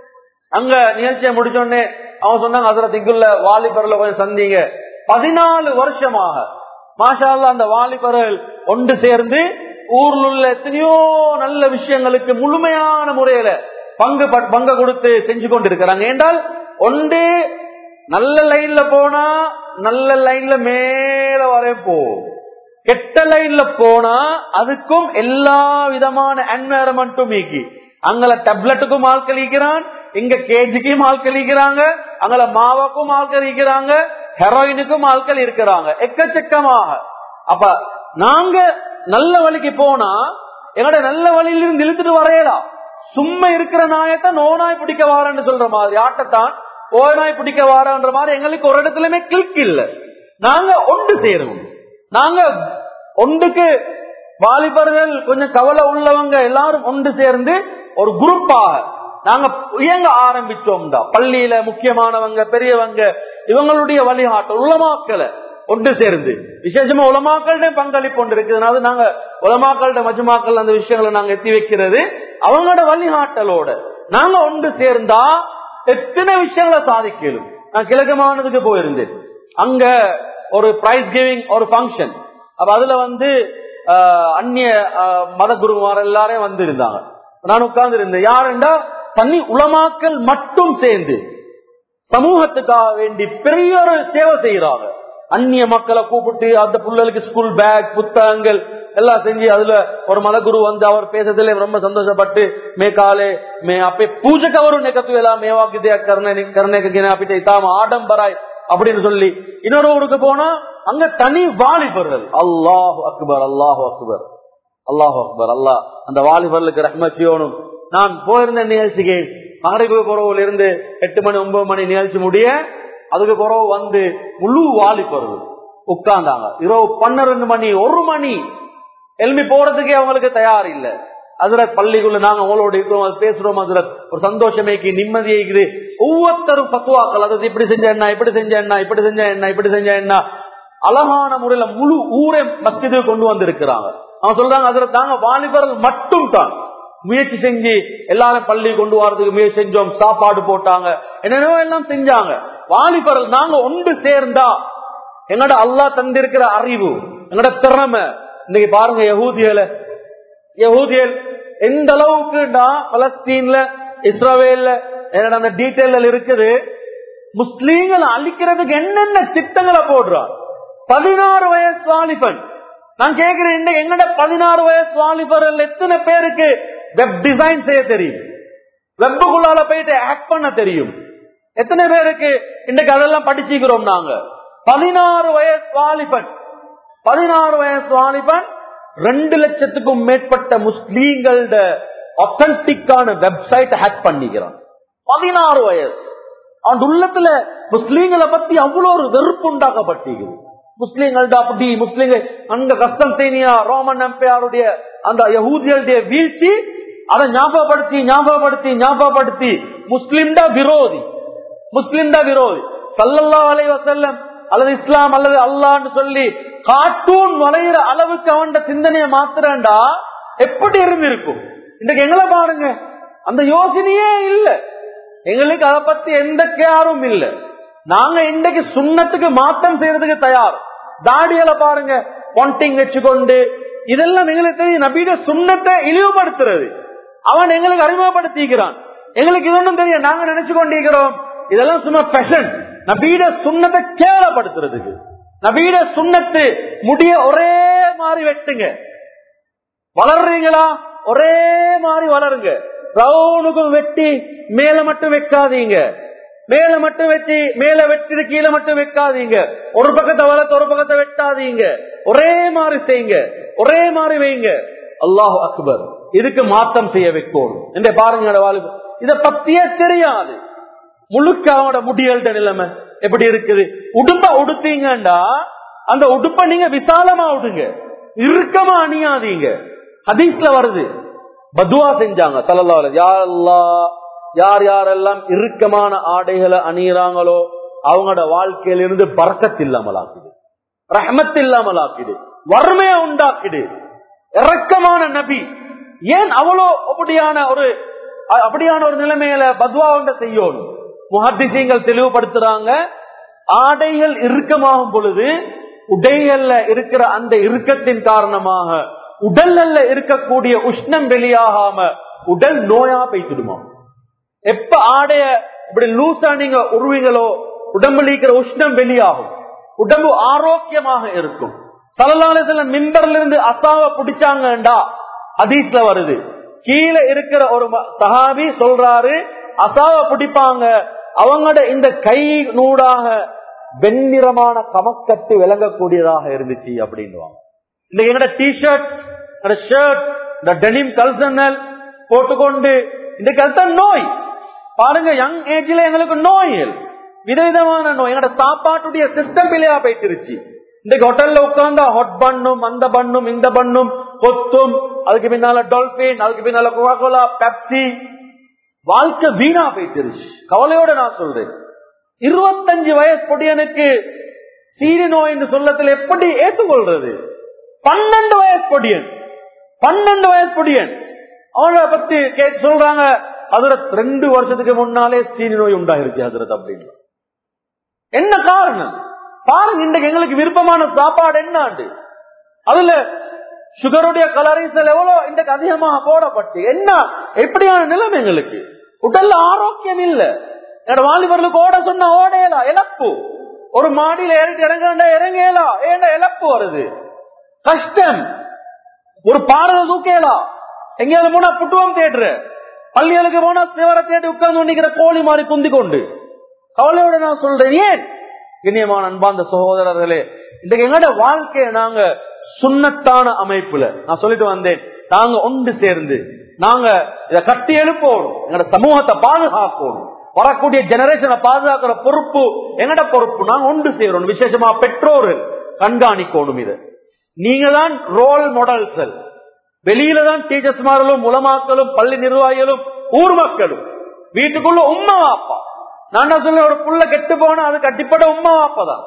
அங்க நிகழ்ச்சியை முடிச்சோடனே அவன் சொன்னாங்க அதுல திக்குள்ள வாலிபர்ல கொஞ்சம் சந்திங்க பதினாலு வருஷமாக மாஷா அல்லாஹ் அந்த வாலிபர்கள் ஒன்று சேர்ந்து ஊர்ல உள்ள எத்தனையோ நல்ல விஷயங்களுக்கு முழுமையான முறையில பங்கு ப- பங்கு கொடுத்து செஞ்சு கொண்டு இருக்கிறாங்க என்றால் ஒன்று நல்ல லைன்ல போனா நல்ல லைன்ல மேல வரை போகும் கெட்ட லைன்ல போனா அதுக்கும் எல்லா விதமான என்வாரன்மெண்ட்டும் நீக்கி அங்கல டேப்லெட்டுக்கும் ஆள் கழிக்கிறான் இங்க கேஜிக்கும் ஆள் கழிக்கிறாங்க அங்கல மாவாக்கும் ஆள் கழிக்கிறாங்க ஹெரோயினுக்கும் ஆட்கள் இருக்கிறாங்க எக்கச்சக்கமாக அப்ப நாங்க நல்ல வழிக்கு போனா எங்கட நல்ல வழியிலிருந்து இழுத்துட்டு வரையலாம் சும்மா இருக்கிற நாயத்தை நோனாய் பிடிக்க வாரன்னு சொல்ற மாதிரி ஆட்டத்தான் ஓனாய் பிடிக்க வாரன்ற மாதிரி எங்களுக்கு ஒரு இடத்துலயுமே கிளிக் இல்ல நாங்க ஒன்று சேருவோம் நாங்க ஒன்றுக்கு வாலிபர்கள் கொஞ்சம் கவலை உள்ளவங்க எல்லாரும் ஒன்று சேர்ந்து ஒரு குரூப்பாக நாங்க இயங்க ஆரம்பிச்சோம்டா பள்ளியில முக்கியமானவங்க பெரியவங்க இவங்களுடைய வழிகாட்டல் உலமாக்களை ஒன்று சேர்ந்து விசேஷமா உலமாக்கள்ட பங்களிப்பு ஒன்று இருக்குதுனால நாங்க உலமாக்கள்ட மஜ்மாக்கள் அந்த விஷயங்களை நாங்க எத்தி வைக்கிறது அவங்களோட வழிகாட்டலோட நாங்க ஒன்று சேர்ந்தா எத்தனை விஷயங்களை சாதிக்கலும் நான் கிழக்கமானதுக்கு போயிருந்தேன் அங்க ஒரு பிரைஸ் கிவிங் ஒரு ஃபங்க்ஷன் அப்ப அதுல வந்து ஆஹ், அந்நிய ஆஹ், மத குருமார் எல்லாரும் வந்து இருந்தாங்க நான் உட்கார்ந்து இருந்தேன் யாருண்டா தனி உலமாக்கள் மட்டும் சேர்ந்து சமூகத்துக்காக வேண்டி பெரிய ஒரு சேவை செய்யறாங்க அந்நிய மக்களை கூப்பிட்டு அந்த பிள்ளைகளுக்கு ஸ்கூல் பேக் புத்தகங்கள் எல்லாம் செஞ்சு அதுல ஒரு மதகுரு வந்து அவர் பேசுறதுல ரொம்ப சந்தோஷப்பட்டு மே காலே மே அப்பே பூஜைக்கு அவரும் நெக்கத்து எல்லாம் மேவாக்கிதே கர்ண கர்ணேக்கு அப்படி தாம ஆடம்பராய் அப்படின்னு சொல்லி இன்னொரு ஊருக்கு போனா அங்க தனி வாலிபர்கள் அல்லாஹ் அக்பர் அல்லாஹ் அக்பர் அல்லாஹ் அக்பர் அல்லாஹ் அந்த வாலிபர்களுக்கு ரஹ்மத் செய்யணும் நான் போயிருந்த நிகழ்ச்சிக்கு மகரிபு புறவுல இருந்து எட்டு மணி ஒன்பது மணி நிகழ்ச்சி முடிய அதுக்கு பிறகு வந்து முழு வாலிபர்கள் உட்கார்ந்தாங்க இரவு பன்னிரண்டு மணி ஒரு மணி எழுப்பி போறதுக்கே அவங்களுக்கு தயார் இல்ல அதுல பள்ளிக்குள்ள நாங்க அவங்களோட இருக்கிறோம் அது பேசுறோம் அதுல ஒரு சந்தோஷமேக்கு நிம்மதியை இருக்குது ஒவ்வொருத்தரும் பக்குவாக்கள் அதாவது இப்படி செஞ்ச என்ன இப்படி செஞ்ச என்ன இப்படி செஞ்ச என்ன இப்படி செஞ்ச என்ன அழகான முறையில முழு ஊரே மஸ்ஜிது கொண்டு வந்திருக்கிறாங்க அவன் சொல்றாங்க அதுல தாங்க வாலிபர்கள் மட்டும் தான் முயற்சி செஞ்சு எல்லாரும் பள்ளி கொண்டு வரதுக்கு முயற்சி செஞ்சோம் சாப்பாடு போட்டாங்க என்னென்னவோ எல்லாம் செஞ்சாங்க வாலிபர்கள் நாங்க ஒன்று சேர்ந்தா எங்கட அல்லாஹ் தந்திருக்கிற அறிவு எங்கட திறமை இன்னைக்கு பாருங்க யகூதியல யகூதியல் எந்த அளவுக்குடா பலஸ்தீன்ல இஸ்ரேல்ல என்னோட அந்த டீட்டெயில் இருக்குது முஸ்லீம்களை அழிக்கிறதுக்கு என்னென்ன திட்டங்களை போடுறான் பதினாறு வயசு வாலிபன் நான் கேட்கிறேன் இன்னைக்கு எங்கட பதினாறு வயசு வாலிபர்கள் எத்தனை பேருக்கு வெப் டிசைன் செய்ய தெரியும் வெப்புக்குள்ளால போயிட்டு ஆக்ட் பண்ண தெரியும் எத்தனை பேருக்கு இன்னைக்கு அதெல்லாம் படிச்சுக்கிறோம் நாங்க பதினாறு வயசு வாலிபன் பதினாறு வயசு வாலிபன் ரெண்டு லட்சத்துக்கும் மேற்பட்ட முஸ்லீம்களோட ஒத்தன்டிக்கான வெப்சைட் ஹேக் பண்ணிக்கிறான் பதினாறு வயசு அவன் உள்ளத்துல முஸ்லீம்களை பத்தி அவ்வளவு ஒரு வெறுப்பு உண்டாக்கப்பட்டிருக்குது முஸ்லீம்கள்ட அப்படி முஸ்லீம்கள் அங்க கஸ்தன்டேனியா ரோமன் எம்பையாருடைய அந்த யகூதிகளுடைய வீழ்ச்சி அதை ஞாபகப்படுத்தி ஞாபகப்படுத்தி ஞாபகப்படுத்தி முஸ்லிம்டா விரோதி முஸ்லிம்டா விரோதி சல்லல்லா அலை வசல்லம் அல்லது இஸ்லாம் அல்லது அல்லான்னு சொல்லி கார்ட்டூன் வரைகிற அளவுக்கு அவன் சிந்தனையை மாத்துறான்டா எப்படி இருந்திருக்கும் இன்றைக்கு எங்களை பாருங்க அந்த யோசனையே இல்ல எங்களுக்கு அதை பத்தி எந்த கேரும் இல்ல நாங்க இன்றைக்கு சுண்ணத்துக்கு மாற்றம் செய்யறதுக்கு தயார் தாடியில பாருங்க பொண்டிங் வச்சுக்கொண்டு இதெல்லாம் எங்களுக்கு தெரியும் நபீட சுண்ணத்தை இழிவுபடுத்துறது அவன் எங்களுக்கு அறிமுகப்படுத்திக்கிறான் எங்களுக்கு இது ஒன்றும் தெரியும் நாங்க நினைச்சு கொண்டிருக்கிறோம் இதெல்லாம் சும்மா பெஷன் நபீட சுண்ணத்தை கேவலப்படுத்துறதுக்கு நபீட சுண்ணத்து முடிய ஒரே மாதிரி வெட்டுங்க வளர்றீங்களா ஒரே மாதிரி வளருங்க ரவுனுக்கும் வெட்டி மேல மட்டும் வைக்காதீங்க மேல மட்டும் வச்சு மேல வெட்டி கீழே மட்டும் வைக்காதீங்க ஒரு பக்கத்தை வளர்த்து ஒரு பக்கத்தை வெட்டாதீங்க ஒரே மாதிரி செய்யுங்க ஒரே மாதிரி வைங்க அல்லாஹ் அக்பர் இதுக்கு மாற்றம் செய்ய வைக்கணும் என்று பாருங்க வாழ்வு இத பத்தியே தெரியாது முழுக்க அவனோட முடியல்ட நிலைமை எப்படி இருக்குது உடுப்ப உடுத்தீங்கண்டா அந்த உடுப்ப நீங்க விசாலமா விடுங்க இறுக்கமா அணியாதீங்க ஹதீஸ்ல வருது பதுவா செஞ்சாங்க சல்லல்லாஹு அலைஹி யா அல்லாஹ் யார் யாரெல்லாம் இறுக்கமான ஆடைகளை அணியிறாங்களோ அவங்களோட வாழ்க்கையிலிருந்து பறக்கத் இல்லாமல் ஆக்குது ரஹமத் இல்லாமல் ஆக்குது வறுமையை உண்டாக்குது இறக்கமான நபி ஏன் அவ்வளோ அப்படியான ஒரு அ- அப்படியான ஒரு நிலைமையில பத்வா ஒன்றை செய்யணும் முஹத்திசீங்கள் தெளிவுபடுத்துறாங்க ஆடைகள் இறுக்கமாகும் பொழுது உடைகள்ல இருக்கிற அந்த இறுக்கத்தின் காரணமாக உடல்ல இருக்கக்கூடிய உஷ்ணம் வெளியாகாம உடல் நோயா பெய்த்துடுமா எப்ப ஆடைய இப்படி லூசா நீங்க உருவீங்களோ உடம்புல இருக்கிற உஷ்ணம் வெளியாகும் உடம்பு ஆரோக்கியமாக இருக்கும் சலலாலத்துல மின்பர்ல இருந்து அசாவ பிடிச்சாங்கண்டா ஹதீஸ்ல வருது கீழே இருக்கிற ஒரு ம- சஹாபி சொல்றாரு அசாவ பிடிப்பாங்க அவங்களோட இந்த கை நூடாக வெண்ணிறமான கமக்கட்டு விளங்கக்கூடியதாக இருந்துச்சு அப்படின்னுவாங்க இந்த எங்கட டிஷர்ட் ஷர்ட் இந்த டெனிம் கல்சனல் போட்டுக்கொண்டு இந்த கல்சன் நோய் பாருங்க யங் ஏஜ்ல எங்களுக்கு நோய்கள் விதவிதமான நோய் எங்கட சாப்பாட்டுடைய சிஸ்டம் பிள்ளையா போயிட்டுருச்சு இந்த ஹோட்டல்ல உட்கார்ந்தா ஹொட் பண்ணும் அந்த பண்ணும் இந்த பண்ணும் கொத்தும் அதுக்கு பின்னால டால்பின் அதுக்கு பின்னால கோகோலா பெப்சி வாழ்க்கை வீணா போயிட்டுருச்சு கவலையோட நான் சொல்றேன் இருபத்தஞ்சு வயசு பொடியனுக்கு சீரி நோய் என்று சொல்லத்தில் எப்படி ஏற்றுக்கொள்றது பன்னெண்டு வயசு பொடியன் பன்னெண்டு வயசு பொடியன் அவனை பத்தி கேட்டு சொல்றாங்க அதுல ரெண்டு வருஷத்துக்கு முன்னாலே சீனி நோய் உண்டாயிருச்சு அதுல அப்படின்னு என்ன காரணம் பாருங்க இன்றைக்கு எங்களுக்கு விருப்பமான சாப்பாடு என்னாண்டு அதுல சுகருடைய கலரிசல் எவ்வளவு இன்றைக்கு அதிகமாக போடப்பட்டு என்ன எப்படியான நிலைமை எங்களுக்கு உடல்ல ஆரோக்கியம் இல்ல என்னோட வாலிபர்களுக்கு ஓட சொன்னா ஓடையலாம் இழப்பு ஒரு மாடியில ஏறிட்டு இறங்க இறங்கலாம் ஏன்டா இழப்பு வருது கஷ்டம் ஒரு பாடலை தூக்கலாம் எங்கேயாவது போனா புட்டுவம் தேடுற பள்ளிகளுக்கு போனா சிவர தேடி உட்கார்ந்து நிக்கிற கோழி மாதிரி குந்தி கொண்டு கவலையோட நான் சொல்றேன் ஏன் இனியமான அன்பார்ந்த சகோதரர்களே இன்றைக்கு எங்களோட வாழ்க்கையை நாங்க சுண்ணத்தான அமைப்புல நான் சொல்லிட்டு வந்தேன் நாங்க ஒன்று சேர்ந்து நாங்க இதை கட்டி எழுப்போம் எங்களோட சமூகத்தை பாதுகாக்கணும் வரக்கூடிய ஜெனரேஷனை பாதுகாக்கிற பொறுப்பு எங்கட பொறுப்பு நாங்க ஒன்று செய்யறோம் விசேஷமா பெற்றோர்கள் கண்காணிக்கணும் இதை நீங்க தான் ரோல் மாடல்ஸ் வெளியில தான் டீச்சர்ஸ் மார்களும் உலமாக்களும் பள்ளி நிர்வாகிகளும் ஊர் மக்களும் வீட்டுக்குள்ள உம்மா வாப்பா நான் என்ன சொல்ல ஒரு புள்ள கெட்டு போனா அது கட்டிப்பட உம்மா வாப்பா தான்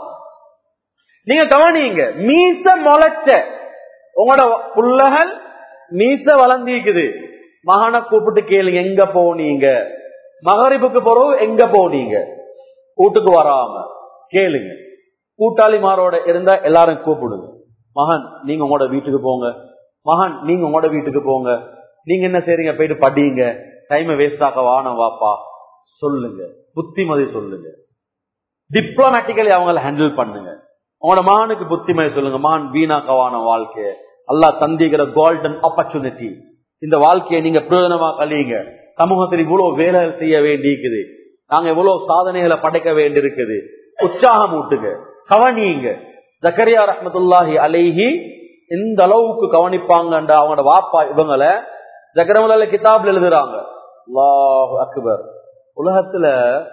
நீங்க கவனிங்க மீச முளைச்ச உங்களோட புள்ளகள் மீச வளர்ந்திக்குது மகனை கூப்பிட்டு கேளுங்க எங்க போனீங்க மகரிப்புக்கு பிறகு எங்க போனீங்க வீட்டுக்கு வராம கேளுங்க கூட்டாளிமாரோட இருந்தா எல்லாரும் கூப்பிடுங்க மகன் நீங்க உங்களோட வீட்டுக்கு போங்க மகன் நீங்க உங்களோட வீட்டுக்கு போங்க நீங்க என்ன செய்றீங்க போயிட்டு படிங்க டைமை வேஸ்ட் ஆக்க வானம் வாப்பா சொல்லுங்க புத்திமதி சொல்லுங்க டிப்ளமேட்டிக்கலி அவங்கள ஹேண்டில் பண்ணுங்க உங்களோட மகனுக்கு புத்திமதி சொல்லுங்க மகன் வீணாக்கவான வாழ்க்கைய அல்லா தந்திக்கிற கோல்டன் ஆப்பர்ச்சுனிட்டி இந்த வாழ்க்கையை நீங்க பிரயோஜனமா கழியுங்க சமூகத்தில் இவ்வளவு வேலை செய்ய வேண்டியிருக்குது நாங்க இவ்வளவு சாதனைகளை படைக்க வேண்டியிருக்குது உற்சாகம் ஊட்டுங்க கவனியுங்க ஜக்கரியா ரஹமத்துல்லாஹி அலைஹி இந்த அளவுக்கு கவனிப்பாங்கன்ற அவங்களோட வாப்பா இவங்களை ஜக்கரமுல்ல கிதாப்ல எழுதுறாங்க அல்லாஹு அக்பர் உலகத்துல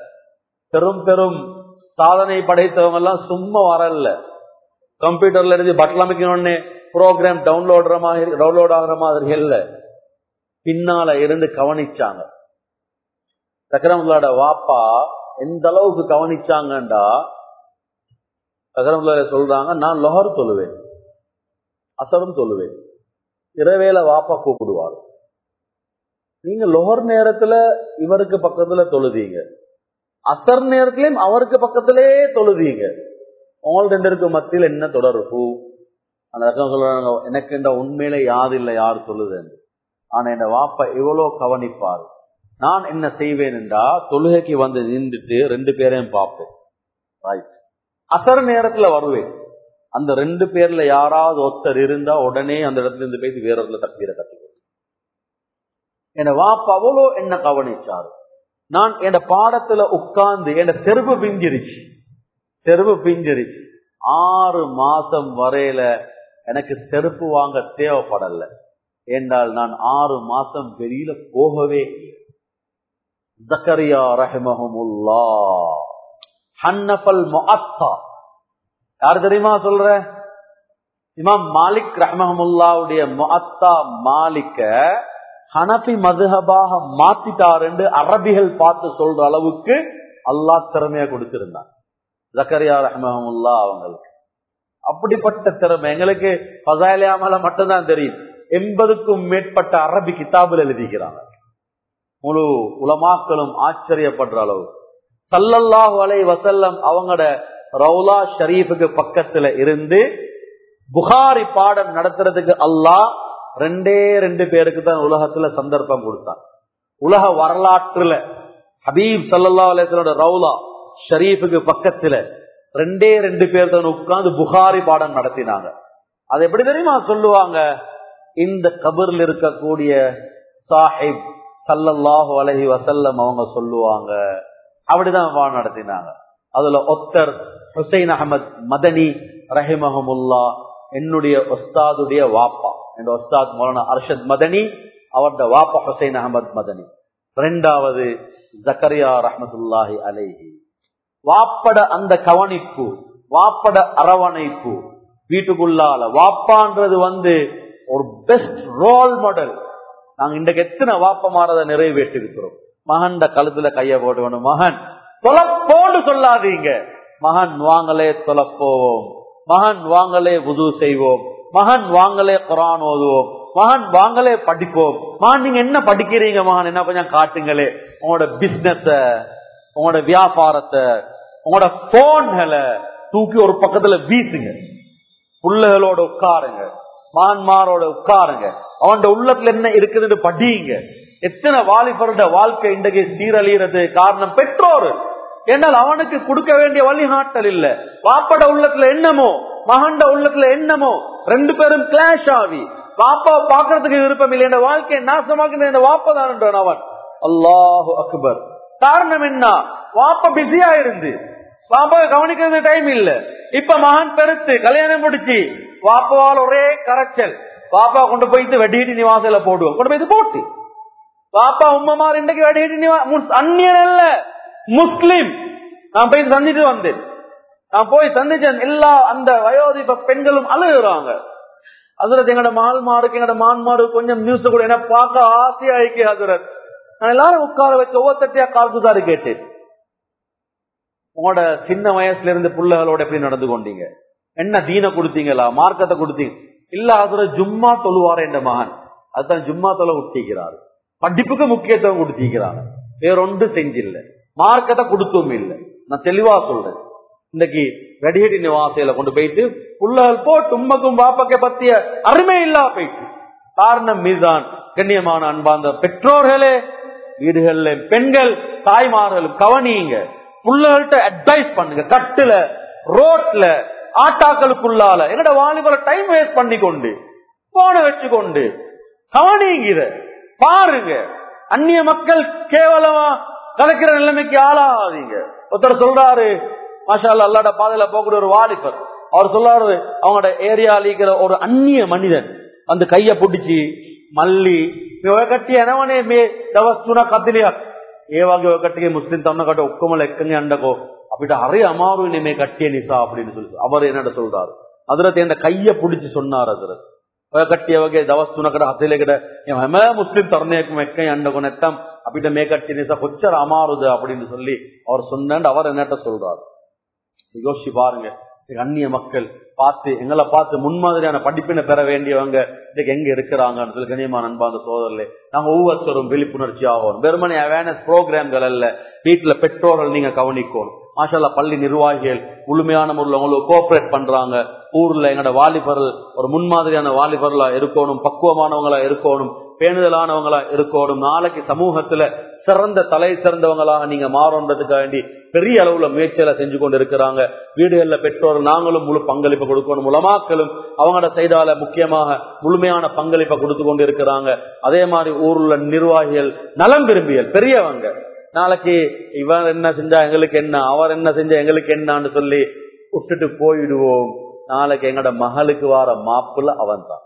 பெரும் பெரும் சாதனை படைத்தவங்க எல்லாம் சும்மா வரல கம்ப்யூட்டர்ல இருந்து பட்டன் அமைக்கணும்னு ப்ரோக்ராம் டவுன்லோட் மாதிரி டவுன்லோட் ஆகுற மாதிரி இல்ல பின்னால இருந்து கவனிச்சாங்க சக்கரமுல்லோட வாப்பா எந்த அளவுக்கு கவனிச்சாங்கண்டா சக்கரமுல்ல சொல்றாங்க நான் லொஹர் சொல்லுவேன் அசரும் சொல்லுவேன் இரவேல வாப்பா கூப்பிடுவார் நீங்க லொஹர் நேரத்துல இவருக்கு பக்கத்துல தொழுதீங்க அசர் நேரத்திலையும் அவருக்கு பக்கத்திலே தொழுதீங்க உங்கள் ரெண்டருக்கு மத்தியில் என்ன தொடர்பு அந்த ரகம் சொல்றாங்க எனக்கு இந்த உண்மையில யாது இல்லை யார் சொல்லுதுன்னு ஆனா என் வாப்பா எவ்வளவு கவனிப்பார் நான் என்ன செய்வேன் என்றா தொழுகைக்கு வந்து நின்றுட்டு ரெண்டு பேரையும் பார்ப்பேன் ரைட் அசர் நேரத்துல வருவேன் அந்த ரெண்டு பேர்ல யாராவது ஒருத்தர் இருந்தா உடனே அந்த இடத்துல இருந்து போய் வேற இடத்துல தப்பீரை கத்துக்கணும் என் வாப்பா அவ்வளோ என்ன கவனிச்சாரு நான் என் பாடத்துல உட்கார்ந்து என் செருப்பு பிஞ்சிருச்சு செருப்பு பிஞ்சிருச்சு ஆறு மாசம் வரையில எனக்கு செருப்பு வாங்க தேவைப்படல என்றால் நான் ஆறு மாசம் வெளியில போகவே ஜக்கரியா ரஹமஹமுல்லா ஹன்னபல் முஅத்தா யார் தெரியுமா சொல்ற இமாம் மாலிக் ரஹமஹமுல்லாவுடைய முஅத்தா மாலிக்க ஹனபி மதுஹபாக மாத்திட்டார் என்று அரபிகள் பார்த்து சொல்ற அளவுக்கு அல்லாஹ் திறமையா கொடுத்திருந்தான் ஜக்கரியா ரஹமஹமுல்லா அவங்களுக்கு அப்படிப்பட்ட திறமை எங்களுக்கு பசாலியாமல மட்டும்தான் தெரியும் எண்பதுக்கும் மேற்பட்ட அரபி கிதாபில் எழுதிக்கிறாங்க முழு உலமாக்களும் ஆச்சரியப்படுற அளவு சல்லல்லாஹு அலை வசல்லம் அவங்களோட ரவுலா ஷரீஃபுக்கு பக்கத்துல இருந்து புகாரி பாடம் நடத்துறதுக்கு அல்லாஹ் ரெண்டே ரெண்டு பேருக்கு தான் உலகத்துல சந்தர்ப்பம் கொடுத்தான் உலக வரலாற்றுல ஹபீப் சல்லா அலிஸ்லோட ரவுலா ஷரீஃபுக்கு பக்கத்துல ரெண்டே ரெண்டு பேர் தான் உட்கார்ந்து புகாரி பாடம் நடத்தினாங்க அது எப்படி தெரியுமா சொல்லுவாங்க இந்த கபர்ல இருக்கக்கூடிய சாஹிப் சல்லல்லாஹு அலஹி வசல்லம் அவங்க சொல்லுவாங்க அப்படிதான் பாடம் நடத்தினாங்க அதுல ஒத்தர் ஹுசைன் அகமது மதனி ரஹிமஹமுல்லா என்னுடைய ஒஸ்தாதுடைய வாப்பா என் ஒஸ்தாத் மௌலானா அர்ஷத் மதனி அவருடைய வாப்பா ஹுசைன் அகமது மதனி ரெண்டாவது ஜக்கரியா ரஹமத்துல்லாஹி அலைஹி வாப்பட அந்த கவனிப்பு வாப்பட அரவணைப்பு வீட்டுக்குள்ளால வாப்பான்றது வந்து ஒரு பெஸ்ட் ரோல் மாடல் நாங்க இன்றைக்கு எத்தனை வாப்பமாறத நிறைவேற்றிருக்கிறோம் மகன்ட கழுத்துல கைய போட்டு மகன் தொலைப்போன்னு சொல்லாதீங்க மகன் வாங்களே தொலைப்போவோம் மகன் வாங்களே உது செய்வோம் மகன் வாங்களே குரான் ஓதுவோம் மகன் வாங்களே படிப்போம் மகன் நீங்க என்ன படிக்கிறீங்க மகன் என்ன கொஞ்சம் காட்டுங்களே உங்களோட பிசினஸ உங்களோட வியாபாரத்தை உங்களோட போன்களை தூக்கி ஒரு பக்கத்துல வீசுங்க புள்ளைகளோட உட்காருங்க மான்மாரோட உட்காருங்க அவன் உள்ளத்துல என்ன இருக்குதுன்னு படியுங்க எத்தனை வாலிபரோட வாழ்க்கை இன்றைக்கு சீரழிகிறது காரணம் பெற்றோர் என்னால் அவனுக்கு கொடுக்க வேண்டிய வழிகாட்டல் இல்ல வாப்பட உள்ளத்துல என்னமோ மகண்ட உள்ளத்துல என்னமோ ரெண்டு பேரும் கிளாஷ் ஆகி வாப்பாவை பாக்குறதுக்கு விருப்பம் இல்லை என் வாழ்க்கையை நாசமாக்குற இந்த வாப்பதான் அவன் அல்லாஹு அக்பர் காரணம் என்ன வாப்ப பிஸியா இருந்து பாப்பாவை கவனிக்கிறது டைம் இல்ல இப்ப மகன் பெருத்து கல்யாணம் முடிச்சு பாப்பாவால் ஒரே கரைச்சல் பாப்பா கொண்டு போயிட்டு வெடிட்டு நிவாசல போடுவோம் கொண்டு போயிட்டு போட்டு பாப்பா உம்மமார் இன்றைக்கு வெடிட்டு நிவா அந்நியன் அல்ல முஸ்லிம் நான் போய் சந்திட்டு வந்தேன் நான் போய் சந்திச்சேன் எல்லா அந்த வயோதிப பெண்களும் அழுகுறாங்க அதுல எங்கட மால்மாருக்கு எங்கட மான்மாரு கொஞ்சம் நியூஸ் கூட என்ன பார்க்க ஆசையா இருக்கு அதுரத் நான் எல்லாரும் உட்கார வச்சு ஒவ்வொருத்தட்டியா கால்குதாரு கேட்டேன் உங்களோட சின்ன வயசுல இருந்து பிள்ளைகளோட எப்படி நடந்து கொண்டீங்க என்ன தீன கொடுத்தீங்களா மார்க்கத்தை கொடுத்தீங்க இல்ல அதுல ஜும்மா தொழுவார என்ற மகன் அதுதான் ஜும்மா தொலை விட்டிக்கிறாரு படிப்புக்கு முக்கியத்துவம் கொடுத்திருக்கிறாங்க வேறொன்று செஞ்சில்ல மார்க்கத்தை கொடுத்தும் இல்லை நான் தெளிவா சொல்றேன் இன்னைக்கு வெடியடி நிவாசையில கொண்டு போயிட்டு புள்ளகள் போட்டு உம்மக்கும் பாப்பக்க பத்திய அருமை இல்லா போயிட்டு காரணம் மீதான் கண்ணியமான அன்பாந்த பெற்றோர்களே வீடுகள்ல பெண்கள் தாய்மார்களும் கவனியுங்க புள்ளகள்கிட்ட அட்வைஸ் பண்ணுங்க கட்டுல ரோட்ல ஆட்டாக்களுக்குள்ளால என்னோட வாலிபர டைம் வேஸ்ட் பண்ணி கொண்டு போன வச்சுக்கொண்டு கவனிங்கிற பாருங்க அந்நிய மக்கள் கேவலமா கலக்கிற நிலைமைக்கு ஆளாகாதீங்க ஒருத்தர் சொல்றாரு மாஷா அல்லாட பாதையில போகக்கூடிய ஒரு வாலிபர் அவர் சொல்றாரு அவங்களோட ஏரியால இருக்கிற ஒரு அந்நிய மனிதன் அந்த கைய பிடிச்சி மல்லி கட்டி எனவனே மே தவஸ்துனா கத்திலியா ఏ వాගේ ఒకటికి ముస్లిం తమ్ముడు కట్ట ఒక్కమల ఎక్కని అండకో అப்பிట హరి అమారు மே கட்டிய நிசா அப்படின்னு சொல்லி அவர் என்னட சொல்றாரு அதுல என் கைய பிடிச்சு சொன்னார் அதுல ಕಟ್ಟಿಯ ಬಗ್ಗೆ ದವಸ್ತುನ ಕಡೆ ಹತ್ತಿಲೆ ಕಡೆ ಹೆಮ ಮುಸ್ಲಿಂ ತರನೇಕು ಮೆಕ್ಕೈ ಅಂಡಗೊ ನೆತ್ತம் ಅಪ್ಪಿಟ மே கட்டி நிசா கொச்சர் அமாறுது அப்படின்னு சொல்லி அவர் சொன்னாண்டு அவர் என்னட்ட சொல்றாரு யோசிச்சு பாருங்க அந்நிய மக்கள் பார்த்து எங்களை பார்த்து முன்மாதிரியான படிப்பினை பெற வேண்டியவங்க இன்னைக்கு எங்க இருக்கிறாங்கன்னு சொல்லி கனியமான அன்பாந்த சோதரில் நாங்க ஒவ்வொருத்தரும் விழிப்புணர்ச்சி ஆகணும் வெறுமனே அவேர்னஸ் ப்ரோக்ராம்கள் அல்ல வீட்டுல பெற்றோர்கள் நீங்க கவனிக்கணும் மாஷால்லா பள்ளி நிர்வாகிகள் முழுமையான முறையில் உங்களுக்கு கோஆபரேட் பண்றாங்க ஊர்ல எங்களோட வாலிபர்கள் ஒரு முன்மாதிரியான வாலிபர்களா இருக்கணும் பக்குவமானவங்களா இருக்கணும் பேணுதலானவங்களா இருக்கணும் நாளைக்கு சமூகத்துல சிறந்த தலை சிறந்தவங்களாக நீங்க மாறன்றதுக்காக வேண்டி பெரிய அளவுல முயற்சியில செஞ்சு கொண்டு இருக்கிறாங்க வீடுகள்ல பெற்றோர்கள் நாங்களும் முழு பங்களிப்பு கொடுக்கணும் உலமாக்களும் அவங்களோட செய்தால முக்கியமாக முழுமையான பங்களிப்பை கொடுத்து கொண்டு இருக்கிறாங்க அதே மாதிரி ஊர்ல நிர்வாகிகள் நலம் விரும்பியல் பெரியவங்க நாளைக்கு இவர் என்ன செஞ்சா எங்களுக்கு என்ன அவர் என்ன செஞ்சா எங்களுக்கு என்னன்னு சொல்லி விட்டுட்டு போயிடுவோம் நாளைக்கு எங்கட மகளுக்கு வார மாப்பிள்ள அவன் தான்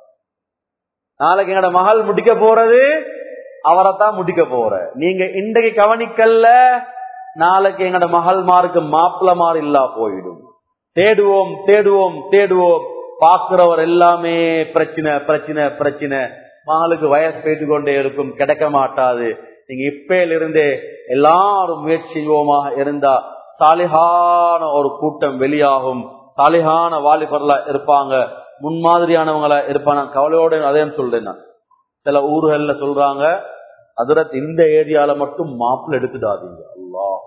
நாளைக்கு எங்கட மகள் முடிக்க போறது அவரைத்தான் முடிக்க போற நீங்க இன்றைக்கு கவனிக்கல்ல நாளைக்கு எங்கட மகள் மாருக்கு மாப்பிள்ள மாறு இல்லா போயிடும் தேடுவோம் தேடுவோம் தேடுவோம் பாக்குறவர் எல்லாமே பிரச்சனை பிரச்சனை பிரச்சனை மகளுக்கு வயசு போயிட்டு கொண்டே இருக்கும் கிடைக்க மாட்டாது நீங்க இப்பையிலிருந்தே எல்லாரும் முயற்சி செய்வோமாக இருந்தா சாலிகான ஒரு கூட்டம் வெளியாகும் சாலிகான வாலிபர்ல இருப்பாங்க முன்மாதிரியானவங்கள இருப்பாங்க நான் கவலையோட அதையும் சொல்றேன் நான் சில ஊர்கள்ல சொல்றாங்க அதிரத் இந்த ஏரியால மட்டும் மாப்பிள்ள எடுத்துடாதீங்க அல்லாஹ்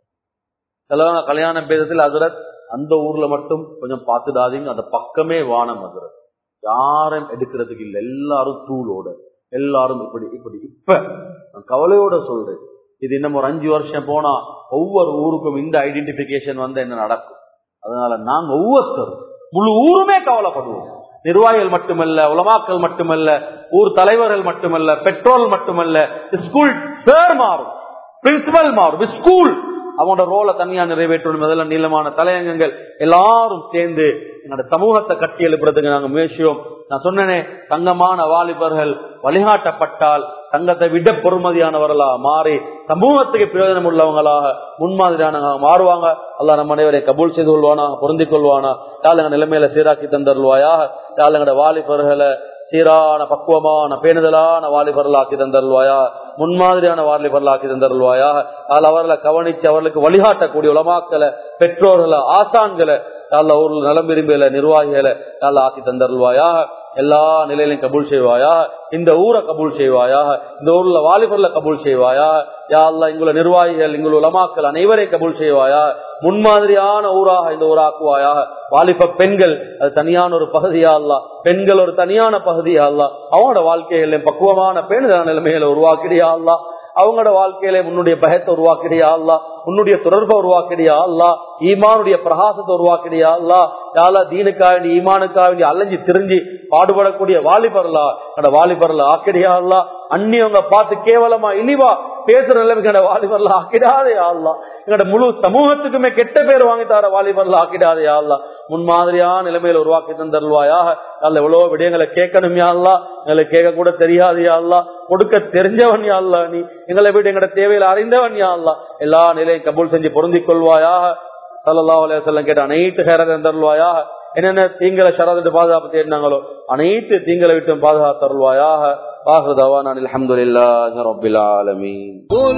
சிலவங்க கல்யாணம் பேசத்தில் அதிரத் அந்த ஊர்ல மட்டும் கொஞ்சம் பார்த்துடாதீங்க அந்த பக்கமே வானம் அதிரத் யாரும் எடுக்கிறதுக்கு இல்லை எல்லாரும் தூளோட எல்லாரும் இப்படி இப்படி இப்ப நான் கவலையோட சொல்றேன் இது இன்னும் ஒரு அஞ்சு வருஷம் போனா ஒவ்வொரு ஊருக்கும் இந்த ஐடென்டிபிகேஷன் வந்து என்ன நடக்கும் அதனால நாங்க ஒவ்வொருத்தரும் முழு ஊருமே கவலைப்படுவோம் நிர்வாகிகள் மட்டுமல்ல உலமாக்கள் மட்டுமல்ல ஊர் தலைவர்கள் மட்டுமல்ல பெட்ரோல் மட்டுமல்ல ஸ்கூல் சார் மாறும் பிரின்சிபல் மாறும் ஸ்கூல் அவனோட ரோலை தனியா நிறைவேற்றணும் முதல்ல நீளமான தலையங்கங்கள் எல்லாரும் சேர்ந்து எங்களோட சமூகத்தை கட்டி எழுப்புறதுக்கு நாங்க முயற்சியோம் நான் சொன்னேனே தங்கமான வாலிபர்கள் வழிகாட்டப்பட்டால் தங்கத்தை விட பொறுமதியானவர்களா மாறி சமூகத்துக்கு பிரயோஜனம் உள்ளவங்களாக முன்மாதிரியான மாறுவாங்க அல்லா நம்ம அனைவரை கபூல் செய்து கொள்வானா பொருந்திக் கொள்வானா யாழ் எங்க நிலைமையில சீராக்கி தந்தருள்வாயா யாழ் எங்கட வாலிபர்களை சீரான பக்குவமான பேணுதலான வாலிபர்களாக்கி தந்தருள்வாயா முன்மாதிரியான வாலிபர்களாக்கி தந்தருள்வாயா அதில் அவர்களை கவனிச்சு அவர்களுக்கு வழிகாட்டக்கூடிய உலமாக்களை பெற்றோர்களை ஆசான்களை யாழ்ல ஊர்ல நலம் விரும்பியல நிர்வாகிகளை யாழ்ல ஆக்கி தந்தருள்வாயா எல்லா நிலையிலையும் கபூல் செய்வாயா இந்த ஊரை கபூல் செய்வாயா இந்த ஊர்ல வாலிபர்ல கபூல் செய்வாயா யா அல்லா இங்குள்ள நிர்வாகிகள் இங்குள்ள உலமாக்கள் அனைவரையும் கபூல் செய்வாயா முன்மாதிரியான ஊராக இந்த ஊராக்குவாயா வாலிப பெண்கள் அது தனியான ஒரு பகுதியா அல்ல பெண்கள் ஒரு தனியான பகுதியா அல்ல அவங்களோட வாழ்க்கையில பக்குவமான பேணுதல் நிலைமையில உருவாக்கிறியா அல்ல அவங்களோட வாழ்க்கையில உன்னுடைய பயத்தை உருவாக்கிறியா அல்லா உன்னுடைய தொடர்பை உருவாக்கிறியா அல்லா ஈமானுடைய பிரகாசத்தை உருவாக்கிறியா அல்லா யாலா தீனுக்காக வேண்டி ஈமானுக்காக வேண்டி அலைஞ்சு திரிஞ்சு பாடுபடக்கூடிய வாலிபர்லா என்னோட வாலிபர்ல ஆக்கிறியா அல்லா அந்நியவங்க பார்த்து கேவலமா இழிவா பேசுற நிலைமைக்கு வாலிபர்ல ஆக்கிடாதே ஆள்லா எங்களோட முழு சமூகத்துக்குமே கெட்ட பேர் வாங்கி தர வாலிபர்ல ஆக்கிடாதே ஆள்லா முன்மாதிரியான நிலைமையில உருவாக்கி தந்தருவாயாக அல்ல எவ்வளவு விடயங்களை கேட்கணும் யாழ்லா எங்களை கேட்க கூட தெரியாது யாழ்லா கொடுக்க தெரிஞ்சவன் யாழ்லா நீ எங்களை விட எங்களோட தேவையில அறிந்தவன் யாழ்லா எல்லா நிலையும் கபூல் செஞ்சு பொருந்திக் கொள்வாயாக சல்லா அலையம் கேட்ட அனைத்து ஹேரதை தருள்வாயாக என்னென்ன தீங்களை ஷராதிட்டு பாதுகாப்பு தேடினாங்களோ அனைத்து தீங்களை விட்டும் பாதுகாத்தருள்வாயாக واخر دعوانا الحمد لله رب العالمين قل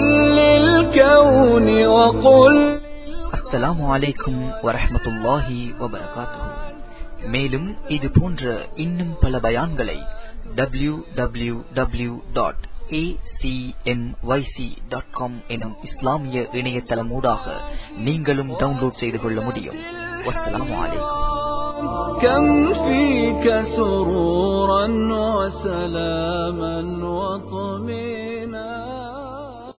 للكون وقل அஸ்ஸலாமு அலைக்கும் வரஹ்மத்துல்லாஹி வபரகாத்துஹு மேலும் இது போன்ற இன்னும் பல பயான்களை டபிள்யூ டபிள்யூ டபிள்யூ டாட் எனும் இஸ்லாமிய இணையதளமூடாக நீங்களும் டவுன்லோட் செய்து கொள்ள முடியும் வஸ்ஸலாமு அலைக்கும் كم فيك سرورا وسلاما وطمئنا